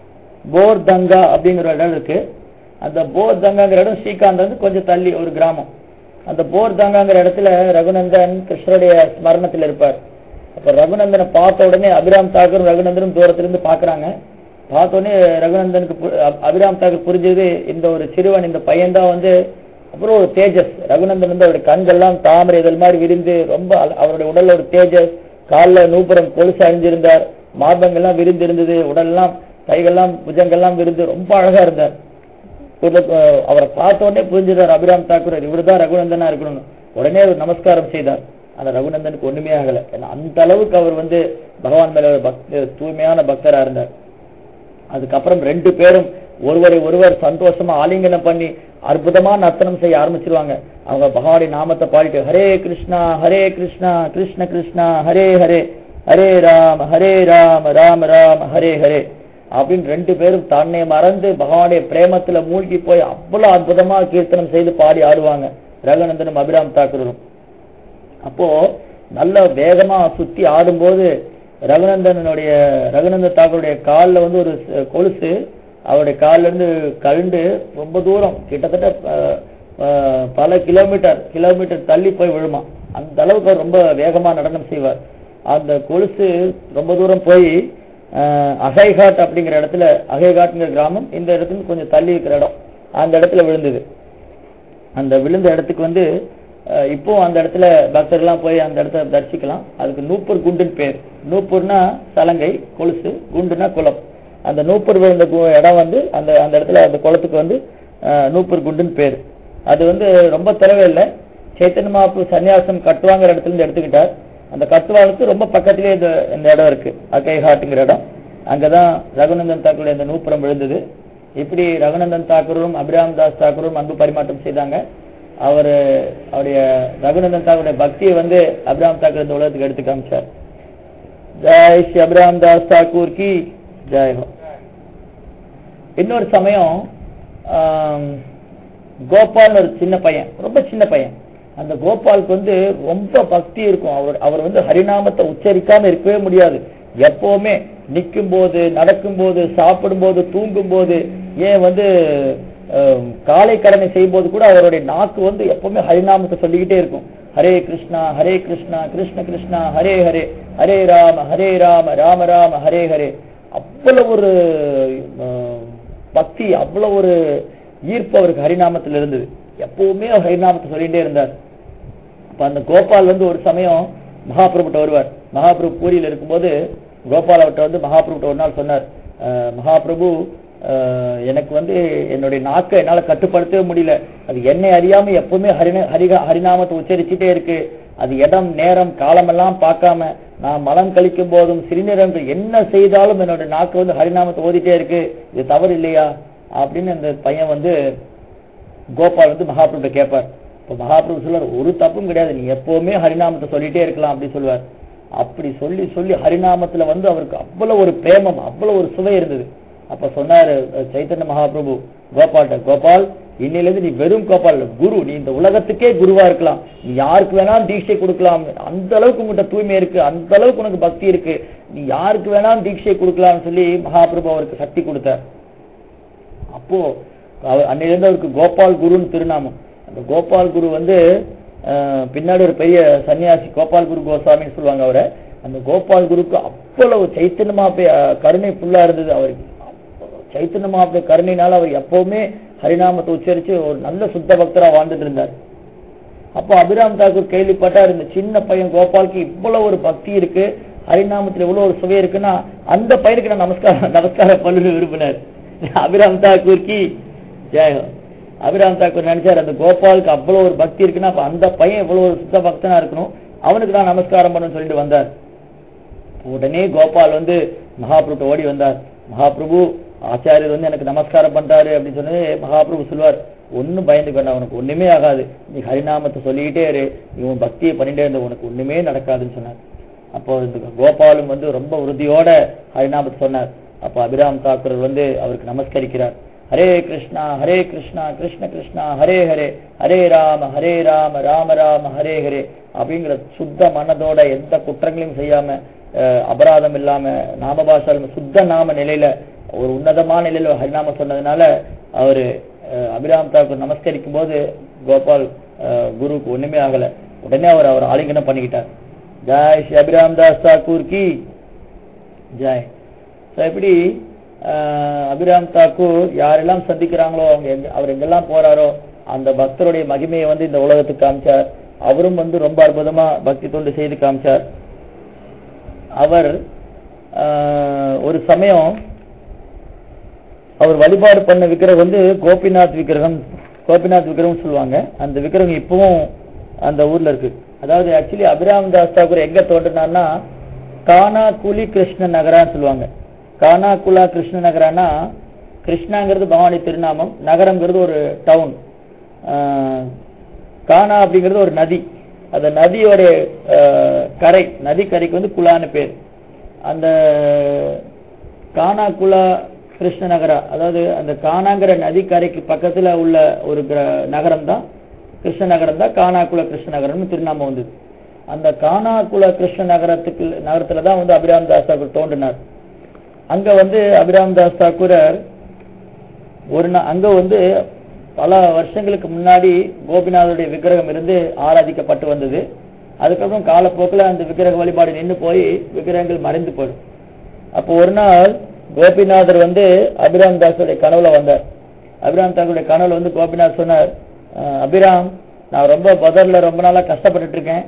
போர் தங்கா அப்படிங்கிற ஒரு இடம் இருக்கு அந்த போர் தங்காங்கிற இடம் ஸ்ரீகாந்த் வந்து கொஞ்சம் தள்ளி ஒரு கிராமம் அந்த போர் தங்காங்கிற இடத்துல ரகுநந்தன் கிருஷ்ணருடைய ஸ்மரணத்தில் இருப்பார் அப்ப ரகுநந்தனை பார்த்த உடனே அபிராம் தாக்கூரும் ரகுநந்தனும் தூரத்துல இருந்து பாக்குறாங்க பார்த்த உடனே ரகுநந்தனுக்கு பு- அப்- அபிராம் தாக்கூர் புரிஞ்சது இந்த ஒரு சிறுவன் இந்த பையன் தான் வந்து அப்புறம் ஒரு தேஜஸ் ரகுநந்தன் வந்து அவருடைய கண்கள்லாம் தாமரை இதழ் மாதிரி விரிந்து ரொம்ப அழ- அவருடைய உடல்ல ஒரு தேஜஸ் காலில் நூபுரம் கொலுசு அணிஞ்சிருந்தார் மார்பங்கள்லாம் விரிந்து இருந்தது உடல்லாம் கைகள்லாம் புஜங்கள்லாம் விரிந்து ரொம்ப அழகா இருந்தார் ஒரு, அஹ், அவரை பார்த்த உடனே புரிஞ்சிட்டார் அபிராம் தாக்கூர் இவர்தான் ரகுநந்தனா இருக்கணும்னு உடனே அவர் நமஸ்காரம் செய்தார் ஆனா ரகுநந்தனுக்கு ஒண்ணுமே ஆகல ஏன்னா அந்த அளவுக்கு அவர் வந்து பகவான் மேல ஒரு பக்த தூய்மையான பக்தரா இருந்தார் அதுக்கப்புறம் ரெண்டு பேரும் ஒருவரை ஒருவர் சந்தோஷமா ஆலிங்கனம் பண்ணி அற்புதமா நர்த்தனம் செய்ய ஆரம்பிச்சிருவாங்க அவங்க பகவானுடைய நாமத்தை பாடிட்டு ஹரே கிருஷ்ணா ஹரே கிருஷ்ணா கிருஷ்ண கிருஷ்ணா ஹரே ஹரே ஹரே ராம ஹரே ராம ராம ராம ஹரே ஹரே அப்படின்னு ரெண்டு பேரும் தன்னை மறந்து பகவானுடைய பிரேமத்துல மூழ்கி போய் அவ்வளவு அற்புதமா கீர்த்தனம் செய்து பாடி ஆடுவாங்க ரகுநந்தனும் அபிராம் தாக்கூரும் அப்போ நல்ல வேகமா சுத்தி ஆடும்போது ரகுநந்தனுடைய ரகுநந்த தாக்கூருடைய கால்ல வந்து ஒரு ச- கொலுசு அவருடைய கால்ல இருந்து கழுண்டு ரொம்ப தூரம் கிட்டத்தட்ட அஹ், அஹ், பல கிலோமீட்டர் கிலோமீட்டர் தள்ளி போய் விழுமா அந்த அளவுக்கு அவர் ரொம்ப வேகமா நடனம் செய்வார் அந்த கொலுசு ரொம்ப தூரம் போய் அஹ், அகைகாட் அப்படிங்கிற இடத்துல அகைகாட்ங்கிற கிராமம் இந்த இடத்துல கொஞ்சம் தள்ளி இருக்கிற இடம் அந்த இடத்துல விழுந்தது அந்த விழுந்த இடத்துக்கு வந்து அஹ், இப்போ அந்த இடத்துல பக்தர்லாம் போய் அந்த இடத்த தரிசிக்கலாம் அதுக்கு நூப்பூர் குண்டுன்னு பேர் நூப்பூர்னா சலங்கை கொலுசு குண்டுனா குளம் அந்த நூப்பூர் விழுந்த கு- இடம் வந்து அந்த அந்த இடத்துல அந்த குளத்துக்கு வந்து அஹ், நூப்பூர் குண்டுன்னு பேர் அது வந்து ரொம்ப தொலைவே இல்லை சைத்தன்ய மகாபு சன்னியாசம் கட்டுவாங்கிற இடத்துல இருந்து எடுத்துக்கிட்டார் அந்த கட்டுவாளுக்கு ரொம்ப பக்கத்திலே இந்த இந்த இடம் இருக்கு அக்கைஹாட்டுங்கிற இடம் அங்கதான் ரகுநந்தன் தாக்கூருடைய அந்த நூப்புரம் விழுந்தது இப்படி ரகுநந்தன் தாக்கூரும் அபிராம் தாஸ் தாக்கூரும் அன்பு பரிமாற்றம் செய்தாங்க அவர் அவருடைய ரகுநந்தன் தாக்கூருடைய பக்தியை வந்து அபிராம் தாக்கூர் இந்த உலகத்துக்கு எடுத்து காமிச்சார் ஜெய் ஸ்ரீ அபிராம் தாஸ் தாக்கூர் கி ஜெய் ஹோ இன்னொரு சமயம் ஆம், கோபால்னு ஒரு சின்ன பையன் ரொம்ப சின்ன பையன் அந்த கோபாலுக்கு வந்து ரொம்ப பக்தி இருக்கும் அவர் அவர் வந்து ஹரிநாமத்தை உச்சரிக்காம இருக்கவே முடியாது எப்பவுமே நிற்கும் போது நடக்கும் போது சாப்பிடும் போது தூங்கும் போது ஏன் வந்து ஆம், காலை கடமை செய்யும் போது கூட அவருடைய நாக்கு வந்து எப்பவுமே ஹரிநாமத்தை சொல்லிக்கிட்டே இருக்கும் ஹரே கிருஷ்ணா ஹரே கிருஷ்ணா கிருஷ்ண கிருஷ்ணா ஹரே ஹரே ஹரே ராம ஹரே ராம ராம ராம ஹரே ஹரே அவ்வளவு ஒரு ஆம், பக்தி அவ்வளவு ஒரு ஈர்ப்பு அவருக்கு ஹரிநாமத்தில் இருந்தது எப்பவுமே அவர் ஹரிநாமத்தை சொல்லிட்டே இருந்தார் அப்ப அந்த கோபால் வந்து ஒரு சமயம் மகாபிரபுட்ட வருவார் மகாபிரபு பூரியில் இருக்கும்போது கோபால் அவர்கிட்ட வந்து மகாபிரபுட்ட ஒரு நாள் சொன்னார் "அஹ், மகாபிரபு அஹ், எனக்கு வந்து என்னுடைய நாக்கை என்னால கட்டுப்படுத்தவே முடியல அது என்னை அறியாம எப்பவுமே ஹரின ஹரிகா ஹரிநாமத்தை உச்சரிச்சுட்டே இருக்கு அது இடம் நேரம் காலமெல்லாம் பார்க்காம நான் மலம் கழிக்கும் போதும் சிறுநீரகம் என்ன செய்தாலும் என்னோட நாக்கு வந்து ஹரிநாமத்தை ஓதிட்டே இருக்கு இது தவறு இல்லையா அப்படின்னு அந்த பையன் வந்து கோபால் வந்து மகாபிரபு கேட்பார் இப்போ மகாபிரபு சொல்லுவார் ஒரு தப்பும் கிடையாது நீ எப்பவுமே ஹரிநாமத்தை சொல்லிட்டே இருக்கலாம் அப்படி சொல்லுவார் அப்படி சொல்லி சொல்லி ஹரிநாமத்துல வந்து அவருக்கு அவ்வளவு ஒரு பிரேமம் அவ்வளவு ஒரு சுவை இருந்தது அப்ப சொன்னாரு அஹ், சைத்தன்ய மகாபிரபு கோபால்கிட்ட கோபால் இன்னையிலிருந்து நீ வெறும் கோபால் இல்ல, குரு நீ இந்த உலகத்துக்கே குருவா இருக்கலாம் நீ யாருக்கு வேணாலும் தீட்சை கொடுக்கலாம் அந்த அளவுக்கு உங்ககிட்ட தூய்மை இருக்கு அந்த அளவுக்கு உனக்கு பக்தி இருக்கு நீ யாருக்கு வேணாலும் தீட்சை கொடுக்கலாம்னு சொல்லி மகாபிரபு அவருக்கு சக்தி கொடுத்தார் அப்போ அவர் அன்னையிலிருந்து அவருக்கு கோபால் குருன்னு திருநாமம் அந்த கோபால் குரு வந்து அஹ், பின்னாடி ஒரு பெரிய சன்னியாசி கோபால் குரு கோசாமின்னு சொல்லுவாங்க அவரை அந்த கோபால் குருக்கு அவ்வளவு சைத்தன்யமா போய் அஹ், கருணை ஃபுல்லா இருந்தது அவருக்கு சைத்தன்யமா போய் கருணையினால அவர் எப்பவுமே ஹரிநாமத்தை உச்சரிச்சு ஒரு நல்ல சுத்த பக்தரா வாழ்ந்துட்டு இருந்தார் அப்போ அபிராம் தாக்கூர் கேள்விப்பட்டார் இந்த சின்ன பையன் கோபாலுக்கு இவ்வளவு ஒரு பக்தி இருக்கு ஹரிநாமத்துல இவ்வளவு ஒரு சுவை இருக்குன்னா அந்த பையனுக்கு நான் நமஸ்காரம் நமஸ்காரம் பண்ணு விரும்பினார் அபிராம் தாக்கூர் கி ஜெயம் அபிராம் தாக்கூர் நினைச்சார் அந்த கோபாலுக்கு அவ்வளவு ஒரு பக்தி இருக்குன்னா அப்ப அந்த பையன் இவ்வளவு ஒரு சுத்த பக்தனா இருக்கணும் அவனுக்கு நான் நமஸ்காரம் பண்ணணும்னு சொல்லிட்டு வந்தார் உடனே கோபால் வந்து மகாபிரபு ஓடி வந்தார் மகாபிரபு ஆச்சாரியர் வந்து எனக்கு நமஸ்காரம் பண்றாரு அப்படின்னு சொன்னது மகாபிரபு சொல்வார் ஒன்னும் பயந்துக்க வேண்டாம் உனக்கு ஒண்ணுமே ஆகாது நீ ஹரிநாமத்தை சொல்லிக்கிட்டே இரு நீ உன் பக்தியை பண்ணிட்டே இருந்த உனக்கு ஒண்ணுமே நடக்காதுன்னு சொன்னார் அப்போ இந்த கோபாலும் வந்து ரொம்ப உறுதியோட ஹரிநாமத்தை சொன்னார் அப்போ அபிராம் தாக்கூர் வந்து அவருக்கு நமஸ்கரிக்கிறார் ஹரே கிருஷ்ணா ஹரே கிருஷ்ணா கிருஷ்ண கிருஷ்ணா ஹரே ஹரே ஹரே ராம ஹரே ராம ராம ராம ஹரே ஹரே அப்படிங்கிற சுத்த மனதோட எந்த குற்றங்களையும் செய்யாம அஹ், அபராதம் இல்லாம நாமபாஷாலும் சுத்த நாம நிலையில ஒரு உன்னதமான நிலையில ஹரிநாம சொன்னதுனால அவரு அஹ், அபிராம் தாக்கூர் நமஸ்கரிக்கும் போது கோபால் அஹ், குருவுக்கு ஒண்ணுமே ஆகல உடனே அவர் அவர் ஆலிங்கனம் பண்ணிக்கிட்டார் ஜாய் ஸ்ரீ அபிராம் தாஸ் தாக்கூர் கி ஜாய் ஸோ எப்படி ஆஹ், அபிராம் தாக்கூர் யாரெல்லாம் சந்திக்கிறாங்களோ அவங்க எங்க அவர் எங்கெல்லாம் போறாரோ அந்த பக்தருடைய மகிமையை வந்து இந்த உலகத்துக்கு காமிச்சார் அவரும் வந்து ரொம்ப அற்புதமா பக்தி தொண்டு செய்து காமிச்சார் அவர் ஆஹ், ஒரு சமயம் அவர் வழிபாடு பண்ண விக்கிரகம் வந்து கோபிநாத் விக்கிரகம் கோபிநாத் விக்கிரகம் சொல்லுவாங்க அந்த விக்கிரகம் இப்பவும் அந்த ஊர்ல இருக்கு அதாவது ஆக்சுவலி அபிராம் தாஸ் தாக்கூர் எங்க தோன்றினார்னா கானாகுலி கிருஷ்ண நகரான்னு சொல்லுவாங்க கானாகுலா கிருஷ்ண நகரானா கிருஷ்ணாங்கிறது பவானி திருநாமம் நகரம்ங்கிறது ஒரு டவுன் கானா அப்படிங்கிறது ஒரு நதி அந்த நதியோட ஆஹ், கரை நதி கரைக்கு வந்து குலான்னு பேர் அந்த கானா குலா கிருஷ்ண நகரா அதாவது அந்த கானாங்கிற நதி கரைக்கு பக்கத்துல உள்ள ஒரு கிர- நகரம் தான் கிருஷ்ண நகரம் தான் கானாகுல கிருஷ்ண நகரம்னு திருநாமம் வந்தது அந்த கானாகுல கிருஷ்ண நகரத்துக்கு நகரத்துல தான் வந்து அபிராம் தாஸ் தாக்கூர் தோன்றினார் அங்க வந்து அபிராம் தாஸ் தாக்கூரர் ஒரு நா- அங்க வந்து பல வருஷங்களுக்கு முன்னாடி கோபிநாதருடைய விக்கிரகம் இருந்து ஆராதிக்கப்பட்டு வந்தது அதுக்கப்புறம் காலப்போக்கில் அந்த விக்கிரக வழிபாடு நின்று போய் விக்கிரகங்கள் மறைந்து போயிடும் அப்போ ஒரு நாள் கோபிநாதர் வந்து அபிராம் தாஸுடைய கனவுல வந்தார் அபிராம் தாஸுடைய கனவுல வந்து கோபிநாத் சொன்னார் "அஹ், அபிராம் நான் ரொம்ப பதர்ல ரொம்ப நாளா கஷ்டப்பட்டுட்டு இருக்கேன்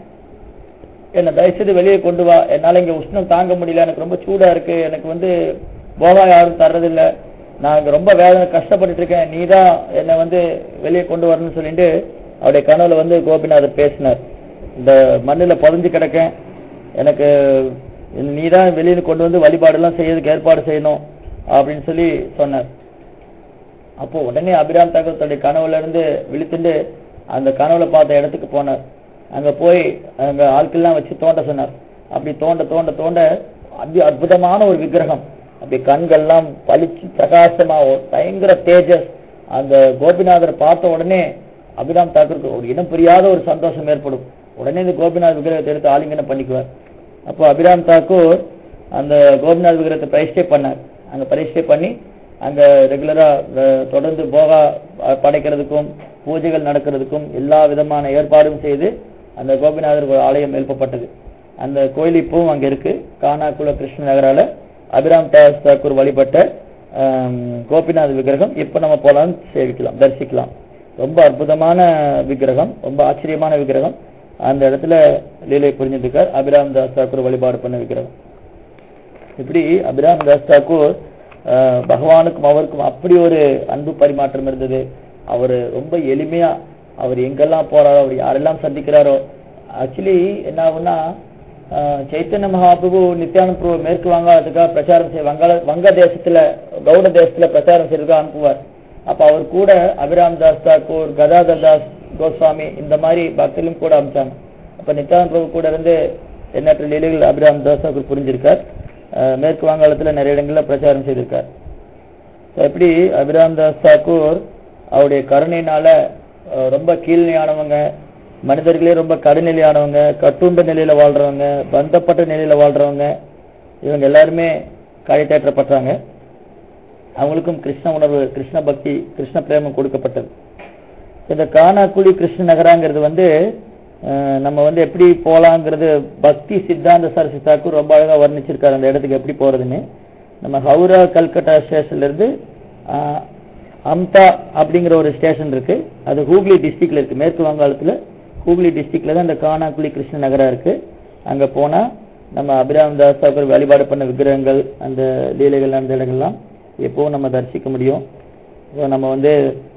என்னை தயவுசெய்து வெளியே கொண்டு வா என்னால இங்க உஷ்ணம் தாங்க முடியல எனக்கு ரொம்ப சூடா இருக்கு எனக்கு வந்து போகா யாரும் தர்றதில்ல நான் இங்க ரொம்ப வேதனை கஷ்டப்பட்டுட்டு இருக்கேன் நீ தான் என்னை வந்து வெளியே கொண்டு வரணும்னு சொல்லிட்டு அவருடைய கனவுல வந்து கோபிநாதர் பேசினார் இந்த மண்ணுல புதஞ்சு கிடக்கேன் எனக்கு நீ தான் வெளியில கொண்டு வந்து வழிபாடெல்லாம் செய்யறதுக்கு ஏற்பாடு செய்யணும் அப்படின்னு சொல்லி சொன்னார் அப்போ உடனே அபிராம் தாக்கூர் தன்னுடைய கனவுல இருந்து விழித்துண்டு அந்த கனவுல பார்த்த இடத்துக்கு போனார் அங்க போய் அங்க ஆட்கள்லாம் வச்சு தோண்ட சொன்னார் அப்படி தோண்ட தோண்ட தோண்ட அதி அற்புதமான ஒரு விக்கிரகம் அப்படி கண்கள்லாம் பளிச்சு பிரகாசமா ஒரு பயங்கர தேஜஸ் அந்த கோபிநாதரை பார்த்த உடனே அபிராம் தாக்கூருக்கு ஒரு இனம் புரியாத ஒரு சந்தோஷம் ஏற்படும் உடனே இந்த கோபிநாத் விக்கிரகத்தை எடுத்து ஆலிங்கனம் பண்ணிக்குவார் அப்போ அபிராம் தாக்கூர் அந்த கோபிநாத் விக்கிரகத்தை பிரதிஷ்டை பண்ணார் அங்க பிரதிஷ்டை பண்ணி அங்க ரெகுலரா தொடர்ந்து போகா அஹ், படைக்கிறதுக்கும் பூஜைகள் நடக்கிறதுக்கும் எல்லா விதமான ஏற்பாடும் செய்து அந்த கோபிநாதர் ஒரு ஆலயம் எழுப்பப்பட்டது அந்த கோயில் இப்பவும் அங்க இருக்கு கானாக்குள கிருஷ்ண நகரால அபிராம் தாஸ் தாக்கூர் வழிபட்ட ஆம், கோபிநாத் விக்கிரகம் இப்ப நம்ம போலாம் சேவிக்கலாம் தரிசிக்கலாம் ரொம்ப அற்புதமான விக்கிரகம் ரொம்ப ஆச்சரியமான விக்கிரகம் அந்த இடத்துல லீலை புரிஞ்சிருக்கார் அபிராம் தாஸ் தாக்கூர் வழிபாடு பண்ண விக்கிரகம் இப்படி அபிராம் தாஸ் தாக்கூர் அஹ், பகவானுக்கும் அவருக்கும் அப்படி ஒரு அன்பு பரிமாற்றம் இருந்தது அவர் ரொம்ப எளிமையா அவர் எங்கெல்லாம் போறாரோ அவர் யாரெல்லாம் சந்திக்கிறாரோ ஆக்சுவலி என்ன ஆகும்னா அஹ், சைத்தன்ய மகாபிரபு நித்யானந்த பிரபு மேற்கு வங்காளத்துக்காக பிரச்சாரம் செய்ய வங்காள வங்க தேசத்துல கவுட தேசத்துல பிரச்சாரம் செய்யறதுக்காக அனுப்புவார் அப்ப அவர் கூட அபிராம் தாஸ் தாக்கூர் கதாதர் தாஸ் கோஸ்வாமி இந்த மாதிரி பக்தர்களும் கூட அனுப்பிச்சாங்க அப்ப நித்யானந்த பிரபு கூட இருந்து எண்ணற்ற லீலைகள் அபிராம் தாஸ் தாக்கூர் புரிஞ்சிருக்கார் அஹ் மேற்கு வங்காளத்துல நிறைய இடங்கள்ல பிரச்சாரம் செய்திருக்கார் So, எப்படி அபிராம் தாஸ் தாக்கூர் அவருடைய கருணையினால அஹ், ரொம்ப கீழ்நிலையானவங்க மனிதர்களே ரொம்ப கடுநிலையானவங்க கட்டுண்ட நிலையில வாழ்றவங்க பந்தப்பட்ட நிலையில வாழ்றவங்க இவங்க எல்லாருமே கழித்தேற்றப்பட்டாங்க அவங்களுக்கும் கிருஷ்ண உணர்வு கிருஷ்ண பக்தி கிருஷ்ண பிரேமம் கொடுக்கப்பட்டது இந்த கானாக்குழி கிருஷ்ண நகராங்கிறது வந்து அஹ், நம்ம வந்து எப்படி போலாங்கிறது பக்தி சித்தாந்த சரசி தாக்கூர் ரொம்ப அழகா வர்ணிச்சிருக்காரு அந்த இடத்துக்கு எப்படி போறதுன்னு நம்ம ஹவுரா கல்கட்டா ஸ்டேஷன்ல இருந்து அஹ், அம்தா அப்படிங்கிற ஒரு ஸ்டேஷன் இருக்கு அது ஹூக்ளி டிஸ்ட்ரிக்ட்ல இருக்கு மேற்கு வங்காளத்துல ஹூக்ளி டிஸ்ட்ரிக்ட்ல தான் இந்த கானாக்குழி கிருஷ்ண நகரா இருக்கு அங்க போனா நம்ம அபிராம் தாஸ் தாக்கூர் வழிபாடு பண்ண விக்கிரகங்கள் அந்த லீலைகள் அந்த இடங்கள்லாம் எப்பவும் நம்ம தரிசிக்க முடியும் So, நம்ம வந்து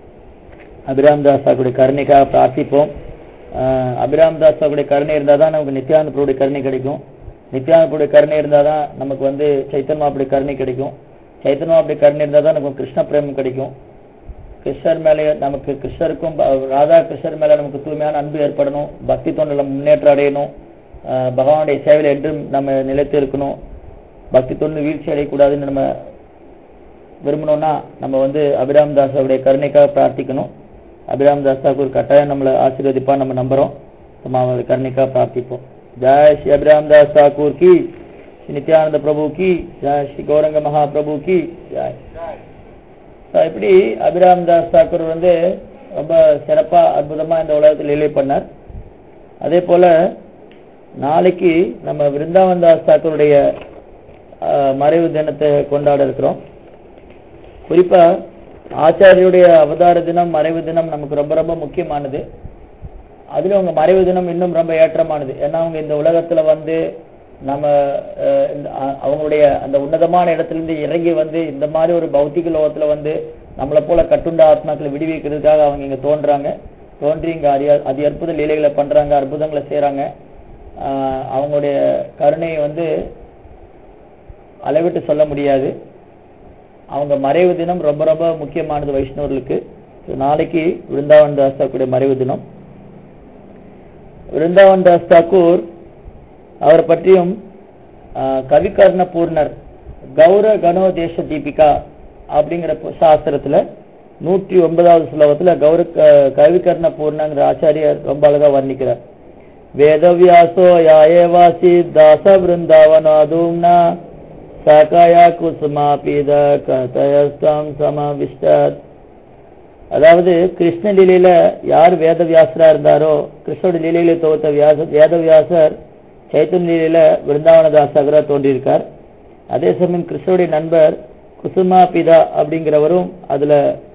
அபிராம் தாஸ் தாக்குடைய கருணைக்காக பிரார்த்திப்போம் ஆஹ் அபிராம் தாஸ் தாக்குடைய கருணை இருந்தால் தான் நமக்கு நித்யானந்த பிரபுடைய கருணை கிடைக்கும் நித்யானந்த பிரபுடைய கருணை இருந்தால் தான் நமக்கு வந்து சைத்தன் மாப்புடைய கருணை கிடைக்கும் சைத்தன் மாப்புடைய கருணை இருந்தால் தான் நமக்கு கிருஷ்ண பிரேமம் கிடைக்கும் கிருஷ்ணர் மேலே நமக்கு கிருஷ்ணருக்கும் ப- ராதா கிருஷ்ணர் மேலே நமக்கு தூய்மையான அன்பு ஏற்படணும் பக்தி தொண்டில் முன்னேற்றம் அடையணும் ஆஹ் பகவானுடைய சேவையில் என்றும் நம்ம நிலைத்து இருக்கணும் பக்தி தொண்டு வீழ்ச்சி அடையக்கூடாதுன்னு நம்ம விரும்பணும்னா நம்ம வந்து அபிராம் தாஸாவுடைய கருணைக்காக பிரார்த்திக்கணும் அபிராம் தாஸ் தாக்கூர் கட்டாயம் நம்மளை ஆசீர்வதிப்பா நம்ம நம்புறோம் நம்ம அவருடைய கருணைக்காக பிரார்த்திப்போம் ஜெய் ஸ்ரீ அபிராம் தாஸ் தாக்கூர் கி ஸ்ரீ நித்யானந்த பிரபு கி ஜெய் ஸ்ரீ கௌரங்க மகாபிரபு கி ஜெய் So, இப்படி அபிராம் தாஸ் தாக்கூர் வந்து ரொம்ப சிறப்பா அற்புதமா இந்த உலகத்தில் லீலை பண்ணார் அதே போல நாளைக்கு நம்ம விருந்தாவன் தாஸ் தாக்கூருடைய ஆஹ், மறைவு தினத்தை கொண்டாட இருக்கிறோம் குறிப்பா ஆச்சாரியுடைய அவதார தினம் மறைவு தினம் நமக்கு ரொம்ப ரொம்ப முக்கியமானது அதுல அவங்க மறைவு தினம் இன்னும் ரொம்ப ஏற்றமானது ஏன்னா அவங்க இந்த உலகத்துல வந்து நம்ம அஹ், இந்த, அ- அவங்களுடைய அந்த உன்னதமான இடத்திலிருந்து இறங்கி வந்து இந்த மாதிரி ஒரு பௌத்திக லோகத்துல வந்து நம்மளை போல கட்டுண்ட ஆத்மாக்களை விடுவிக்கிறதுக்காக அவங்க இங்க தோன்றாங்க தோன்றி இங்க அதி அதி அற்புத லீலைகளை பண்றாங்க அற்புதங்களை செய்றாங்க ஆஹ், அவங்களுடைய கருணையை வந்து அளவிட்டு சொல்ல முடியாது அவங்க மறைவு தினம் ரொம்ப ரொம்ப முக்கியமானது வைஷ்ணவர்களுக்கு So, நாளைக்கு விருந்தாவன் தாஸ் தாக்கூருடைய மறைவு தினம் விருந்தாவன் தாஸ் தாக்கூர் அவரை பற்றியும் ஆஹ், கவிகர்ண பூர்ணர் கௌர கணோ தேச தீபிகா அப்படிங்கிற பு- சாஸ்திரத்துல நூற்றி ஒன்பதாவது ஸ்லோகத்துல கௌர க- கவிகர்ண பூர்ணங்கிற ஆச்சாரியர் ரொம்ப அழகா வர்ணிக்கிறார் வேதவியாசோ யாயேவாசி தாச பிருந்தாவனாதூம்னா சகயா குசுமாபீத கதயஸ்தம் சமவிஷ்டத் அதாவது கிருஷ்ண லீலையில யார் வேதவியாசரா இருந்தாரோ கிருஷ்ணோட லீலையில தொகுத்த வியாச வேதவியாசர் சைத்தன்ய லீலையில விருந்தாவனதாசகரா தோன்றியிருக்கார் அதே சமயம் கிருஷ்ணருடைய நண்பர் குசுமா பிதா அப்படிங்கிறவரும் அதுல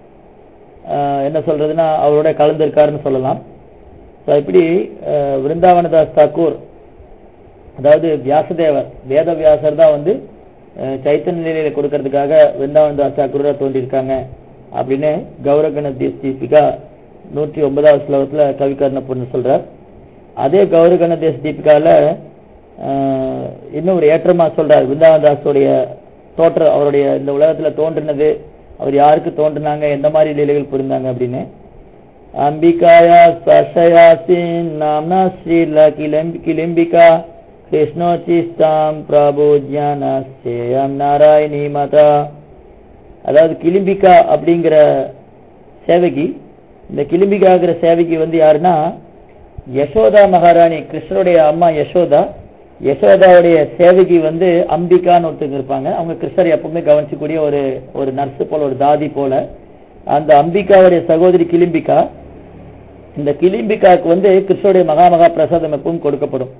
ஆஹ், என்ன சொல்றதுன்னா அவரோட கலந்திருக்காருன்னு சொல்லலாம் ஸோ இப்படி ஆஹ், விருந்தாவனதாஸ் தாக்கூர் அதாவது வியாசதேவர் வேத வியாசர் தான் வந்து அஹ், சைத்தன்ய நிலையில கொடுக்கறதுக்காக விருந்தாவன் தாஸ் தாக்கூரா தோன்றியிருக்காங்க அப்படின்னு கௌரகண தீபிகா நூற்றி ஒன்பதாவது ஸ்லோகத்துல கவிகர்ண பொண்ணு சொல்றார் அதே கௌரகண தேச தீபிகால ஆஹ், இன்னும் ஒரு ஏற்றமா சொல்றார் விருந்தாவன் தாஸோடைய தோற்றம் அவருடைய இந்த உலகத்துல தோன்றினது அவர் யாருக்கு தோன்றினாங்க எந்த மாதிரி லீலைகள் புரிந்தாங்க அப்படின்னு அம்பிகாயா ஸ்பர்ஷயாசின் நாம்னா ஸ்ரீல கிளம்பி கிளிம்பிகா கிருஷ்ணோச்சிஸ்தாம் பிரபு ஜானஸ்தேயம் நாராயணி மதா அதாவது கிளிம்பிகா அப்படிங்கிற சேவகி இந்த கிளிம்பிகாங்கிற சேவகி வந்து யாருன்னா யசோதா மகாராணி கிருஷ்ணருடைய அம்மா யசோதா யசோதாவுடைய சேவகி வந்து அம்பிகான்னு ஒருத்தங்க இருப்பாங்க அவங்க கிருஷ்ணரை எப்பவுமே கவனிச்சக்கூடிய ஒரு ஒரு நர்ஸ் போல ஒரு தாதி போல அந்த அம்பிகாவுடைய சகோதரி கிளிம்பிகா இந்த கிளிம்பிகாவுக்கு வந்து கிருஷ்ணருடைய மகா மகா பிரசாதம் எப்பவும் கொடுக்கப்படும்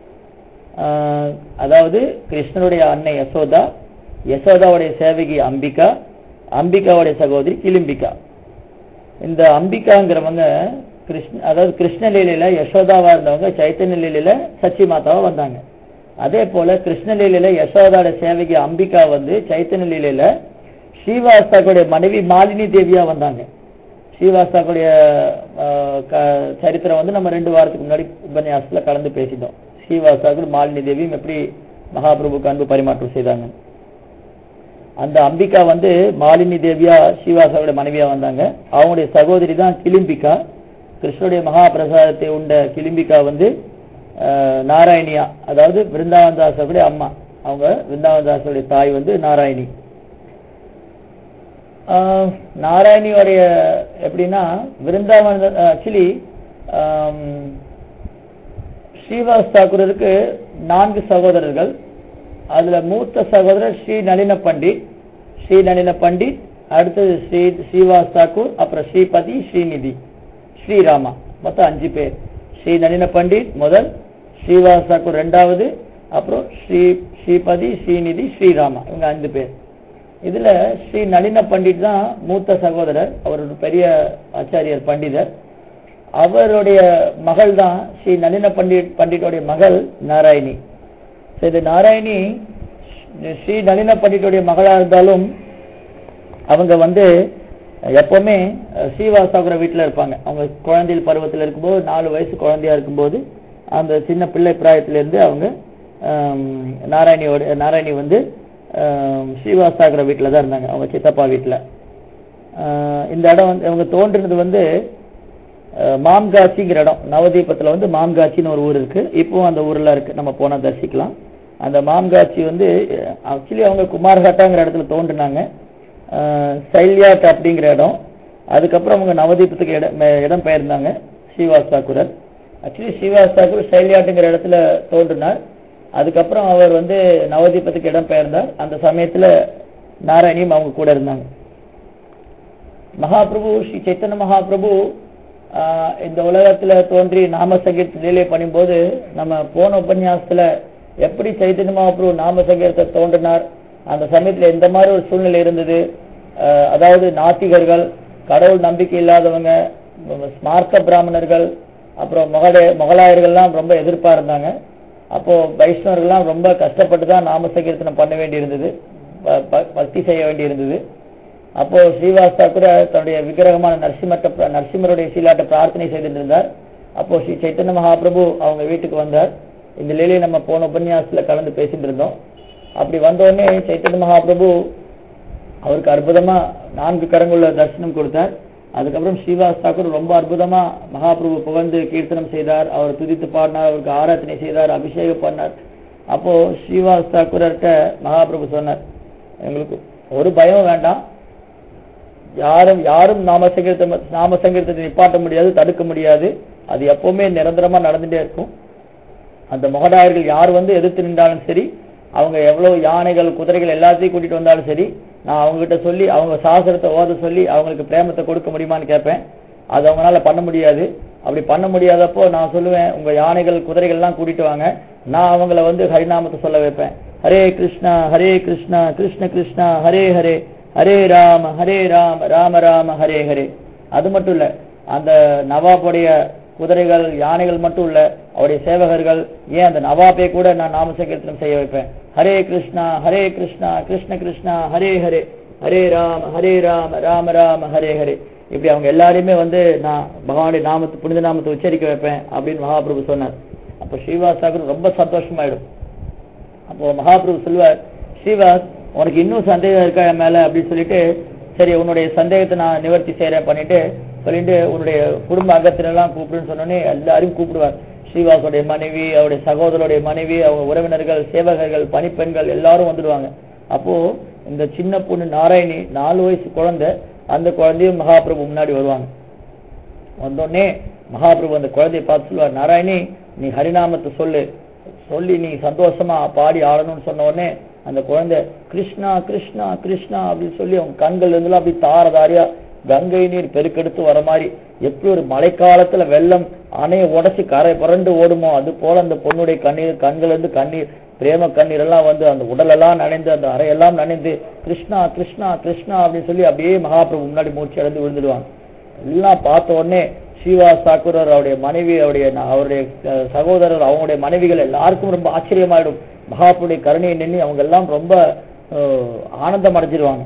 ஆஹ் அதாவது கிருஷ்ணனுடைய அன்னை யசோதா யசோதாவுடைய சேவகி அம்பிகா அம்பிகாவுடைய சகோதரி கிளிம்பிகா இந்த அம்பிகாங்கிறவங்க கிருஷ்ண அதாவது கிருஷ்ண லீலையில யசோதாவா இருந்தவங்க சைத்தன்ய லீலையில சச்சி மாதாவா வந்தாங்க அதே போல கிருஷ்ண லீலையில யசோதாவோட சேவகி அம்பிகா வந்து சைத்தன்ய லீலையில ஸ்ரீவாஸ்தாக்குடைய மனைவி மாலினி தேவியா வந்தாங்க ஸ்ரீவாஸ்தாக்குடைய ஆஹ், க- சரித்திரம் வந்து நம்ம ரெண்டு வாரத்துக்கு முன்னாடி உபன்யாசத்துல கலந்து பேசிட்டோம் ஸ்ரீவாஸ்தாக்கு மாலினி தேவியும் எப்படி மகாபிரபுக்கு அன்பு பரிமாற்றம் செய்தாங்க அந்த அம்பிகா வந்து மாலினி தேவியா ஸ்ரீவாசாவுடைய மனைவியா வந்தாங்க அவங்களுடைய சகோதரி தான் கிளிம்பிகா கிருஷ்ணனுடைய மகா பிரசாதத்தை உண்ட கிளிம்பிகா வந்து ஆஹ், நாராயணியா அதாவது விருந்தாவன் தாசருடைய அம்மா அவங்க விருந்தாவன் தாசருடைய தாய் வந்து நாராயணி ஆஹ், நாராயணியோடைய எப்படின்னா விருந்தாவன் ஆக்சுவலி ஸ்ரீவாஸ் தாக்கூருக்கு நான்கு சகோதரர்கள் அதுல மூத்த சகோதரர் ஸ்ரீ நளின பண்டிட் ஸ்ரீ நளின பண்டிட் அடுத்தது ஸ்ரீ ஸ்ரீவாஸ் தாக்கூர் அப்புறம் ஸ்ரீபதி ஸ்ரீநிதி ஸ்ரீராமா மொத்தம் அஞ்சு பேர் ஸ்ரீ நளின பண்டிட் முதல் ஸ்ரீவாஸ் தாக்கூர் ரெண்டாவது அப்புறம் ஸ்ரீ ஸ்ரீபதி ஸ்ரீநிதி ஸ்ரீராமா இவங்க அஞ்சு பேர் இதுல ஸ்ரீ நளின பண்டிட் தான் மூத்த சகோதரர் அவர் ஒரு பெரிய ஆச்சாரியர் பண்டிதர் அவருடைய மகள் தான் ஸ்ரீ நளின பண்டிட் பண்டிட்டுடைய மகள் நாராயணி So, இது நாராயணி ஸ்ரீ நளின பண்டிட்டுடைய மகளா இருந்தாலும் அவங்க வந்து எப்பவுமே ஸ்ரீவாசாகுர வீட்டில் இருப்பாங்க அவங்க குழந்தைகள் பருவத்தில் இருக்கும்போது நாலு வயசு குழந்தையா இருக்கும்போது அந்த சின்ன பிள்ளை பிராயத்திலிருந்து அவங்க ஆம், நாராயணியோட நாராயணி வந்து ஆம், ஸ்ரீவாசாகுர வீட்டில் தான் இருந்தாங்க அவங்க சித்தப்பா வீட்டில் இந்த இடம் வந்து இவங்க தோன்றினது வந்து அஹ், மாம்காட்சிங்கிற இடம் நவதீபத்துல வந்து மாம்காட்சின்னு ஒரு ஊர் இருக்கு இப்போ அந்த ஊர்ல இருக்கு நம்ம போனா தரிசிக்கலாம் அந்த மாம்காட்சி வந்து ஆக்சுவலி அவங்க குமார்ஹட்டாங்கிற இடத்துல தோன்றினாங்க அஹ், சைல்யாட் அப்படிங்கிற இடம் அதுக்கப்புறம் அவங்க நவதீபத்துக்கு இடம் மே- இடம் பெயர்ந்தாங்க ஸ்ரீவாஸ் தாக்குரர் ஆக்சுவலி ஸ்ரீவாஸ் தாக்கூர் சைல்யாட்டுங்கிற இடத்துல தோன்றினார் அதுக்கப்புறம் அவர் வந்து நவதீபத்துக்கு இடம் பெயர்ந்தார் அந்த சமயத்துல நாராயணியும் அவங்க கூட இருந்தாங்க மகாபிரபு ஸ்ரீ சைத்தன்ய மகாபிரபு ஆஹ், இந்த உலகத்துல தோன்றி நாம சங்கீர்த்த லீலை பண்ணும்போது நம்ம போன உபன்யாசத்துல எப்படி சைத்தன்ய மகாபிரபு நாம சங்கீர்த்த தோன்றினார் அந்த சமயத்துல எந்த மாதிரி ஒரு சூழ்நிலை இருந்தது ஆஹ், அதாவது நாத்திகர்கள் கடவுள் நம்பிக்கை இல்லாதவங்க ஸ்மார்த்த பிராமணர்கள் அப்புறம் முகலே முகலாயர்கள்லாம் ரொம்ப எதிர்ப்பா இருந்தாங்க அப்போ வைஷ்ணவர்கள்லாம் ரொம்ப கஷ்டப்பட்டு தான் நாம சங்கீர்த்தனம் பண்ண வேண்டி இருந்தது ப- ப- பக்தி செய்ய வேண்டி இருந்தது அப்போ ஸ்ரீவாஸ்தா கூட தன்னுடைய விக்கிரகமான நரசிம்மட்ட பிர- நரசிம்மருடைய சீலாட்ட பிரார்த்தனை செய்துட்டு இருந்தார் அப்போ ஸ்ரீ சைத்தன்ய மகாபிரபு அவங்க வீட்டுக்கு வந்தார் இந்த லீலையை நம்ம போன உபன்யாசத்துல கலந்து பேசிட்டு இருந்தோம் அப்படி வந்த உடனே சைத்தன்ய மகாபிரபு அவருக்கு அற்புதமா நான்கு கரங்குள்ள தரிசனம் கொடுத்தார் அதுக்கப்புறம் ஸ்ரீவாஸ் தாக்கூர் ரொம்ப அற்புதமா மகாபிரபு புகழ்ந்து கீர்த்தனம் செய்தார் அவர் துதித்து பாடினார் அவருக்கு ஆராதனை செய்தார் அபிஷேகம் பண்ணார் அப்போ ஸ்ரீவாஸ் தாக்கூர்கிட்ட மகாபிரபு சொன்னார் எங்களுக்கு ஒரு பயம் வேண்டாம் யாரும் யாரும் நாம சங்கீர்த்தம் நாம சங்கீர்த்தத்தை நிப்பாட்ட முடியாது தடுக்க முடியாது அது எப்பவுமே நிரந்தரமா நடந்துட்டே இருக்கும் அந்த முகடாயர்கள் யார் வந்து எதிர்த்து நின்றாலும் சரி அவங்க எவ்வளவு யானைகள் குதிரைகள் எல்லாத்தையும் கூட்டிட்டு வந்தாலும் சரி நான் அவங்க கிட்ட சொல்லி அவங்க சாஸ்திரத்தை ஓத சொல்லி அவங்களுக்கு பிரேமத்தை கொடுக்க முடியுமான்னு கேட்பேன் அது அவங்களால பண்ண முடியாது அப்படி பண்ண முடியாதப்போ நான் சொல்லுவேன் உங்க யானைகள் குதிரைகள் எல்லாம் கூட்டிட்டு வாங்க நான் அவங்கள வந்து ஹரிநாமத்தை சொல்ல வைப்பேன் ஹரே கிருஷ்ணா ஹரே கிருஷ்ணா கிருஷ்ண கிருஷ்ணா ஹரே ஹரே ஹரே ராம ஹரே ராம ராம ராம ஹரே ஹரே அது மட்டும் இல்ல அந்த நவாபுடைய குதிரைகள் யானைகள் மட்டும் இல்ல அவருடைய சேவகர்கள் ஏன் அந்த நவாபை கூட நான் நாம சங்கீர்த்தனம் செய்ய வைப்பேன் ஹரே கிருஷ்ணா ஹரே கிருஷ்ணா கிருஷ்ண கிருஷ்ணா ஹரே ஹரே ஹரே ராம ஹரே ராம ராம ராம ஹரே ஹரே இப்படி அவங்க எல்லாரையுமே வந்து நான் பகவானுடைய நாமத்தை புனித நாமத்தை உச்சரிக்க வைப்பேன் அப்படின்னு மகாபிரபு சொன்னார் அப்ப ஸ்ரீவாஸ் தாக்கூர் ரொம்ப சந்தோஷமாயிடும் அப்போ மகாபிரபு சொல்லுவார் ஸ்ரீவாஸ் உனக்கு இன்னும் சந்தேகம் இருக்கா என் மேல அப்படின்னு சொல்லிட்டு சரி உன்னுடைய சந்தேகத்தை நான் நிவர்த்தி செய்யறேன் பண்ணிட்டு சொல்லிட்டு உன்னுடைய குடும்ப அங்கத்தினெல்லாம் கூப்பிடுன்னு சொன்னோடனே எல்லாரையும் கூப்பிடுவார் ஸ்ரீவாஸோடைய மனைவி அவருடைய சகோதரருடைய மனைவி அவங்க உறவினர்கள் சேவகர்கள் பணிப்பெண்கள் எல்லாரும் வந்துடுவாங்க அப்போ இந்த சின்ன பொண்ணு நாராயணி நாலு வயசு குழந்தை அந்த குழந்தையும் மகாபிரபு முன்னாடி வருவாங்க வந்தோடனே மகாபிரபு அந்த குழந்தையை பார்த்து சொல்லுவார் நாராயணி நீ ஹரிநாமத்தை சொல்லு சொல்லி நீ சந்தோஷமா பாடி ஆடணும்னு சொன்ன உடனே அந்த குழந்தை கிருஷ்ணா கிருஷ்ணா கிருஷ்ணா அப்படின்னு சொல்லி அவங்க கண்கள் இருந்தெல்லாம் அப்படி தாரதாரியா கங்கை நீர் பெருக்கெடுத்து வர மாதிரி எப்படி ஒரு மழைக்காலத்துல வெள்ளம் அணையை உடைச்சு கரை புரண்டு ஓடுமோ அது போல அந்த பொண்ணுடைய கண்ணீர் கண்கள் இருந்து கண்ணீர் பிரேம கண்ணீர் எல்லாம் வந்து அந்த உடலெல்லாம் நனைந்து அந்த அறையெல்லாம் நனைந்து கிருஷ்ணா கிருஷ்ணா கிருஷ்ணா அப்படின்னு சொல்லி அப்படியே மகாபிரபு முன்னாடி மூச்சு அடைந்து விழுந்துடுவாங்க எல்லாம் பார்த்த உடனே ஸ்ரீவாஸ் தாக்கூரர் அவருடைய மனைவி அவருடைய அவருடைய அஹ், சகோதரர் அவங்களுடைய மனைவிகள் எல்லாருக்கும் ரொம்ப ஆச்சரியமாயிடும் மகாபுடைய கருணையை நின்று அவங்க எல்லாம் ரொம்ப அஹ், ஆனந்தம் அடைஞ்சிருவாங்க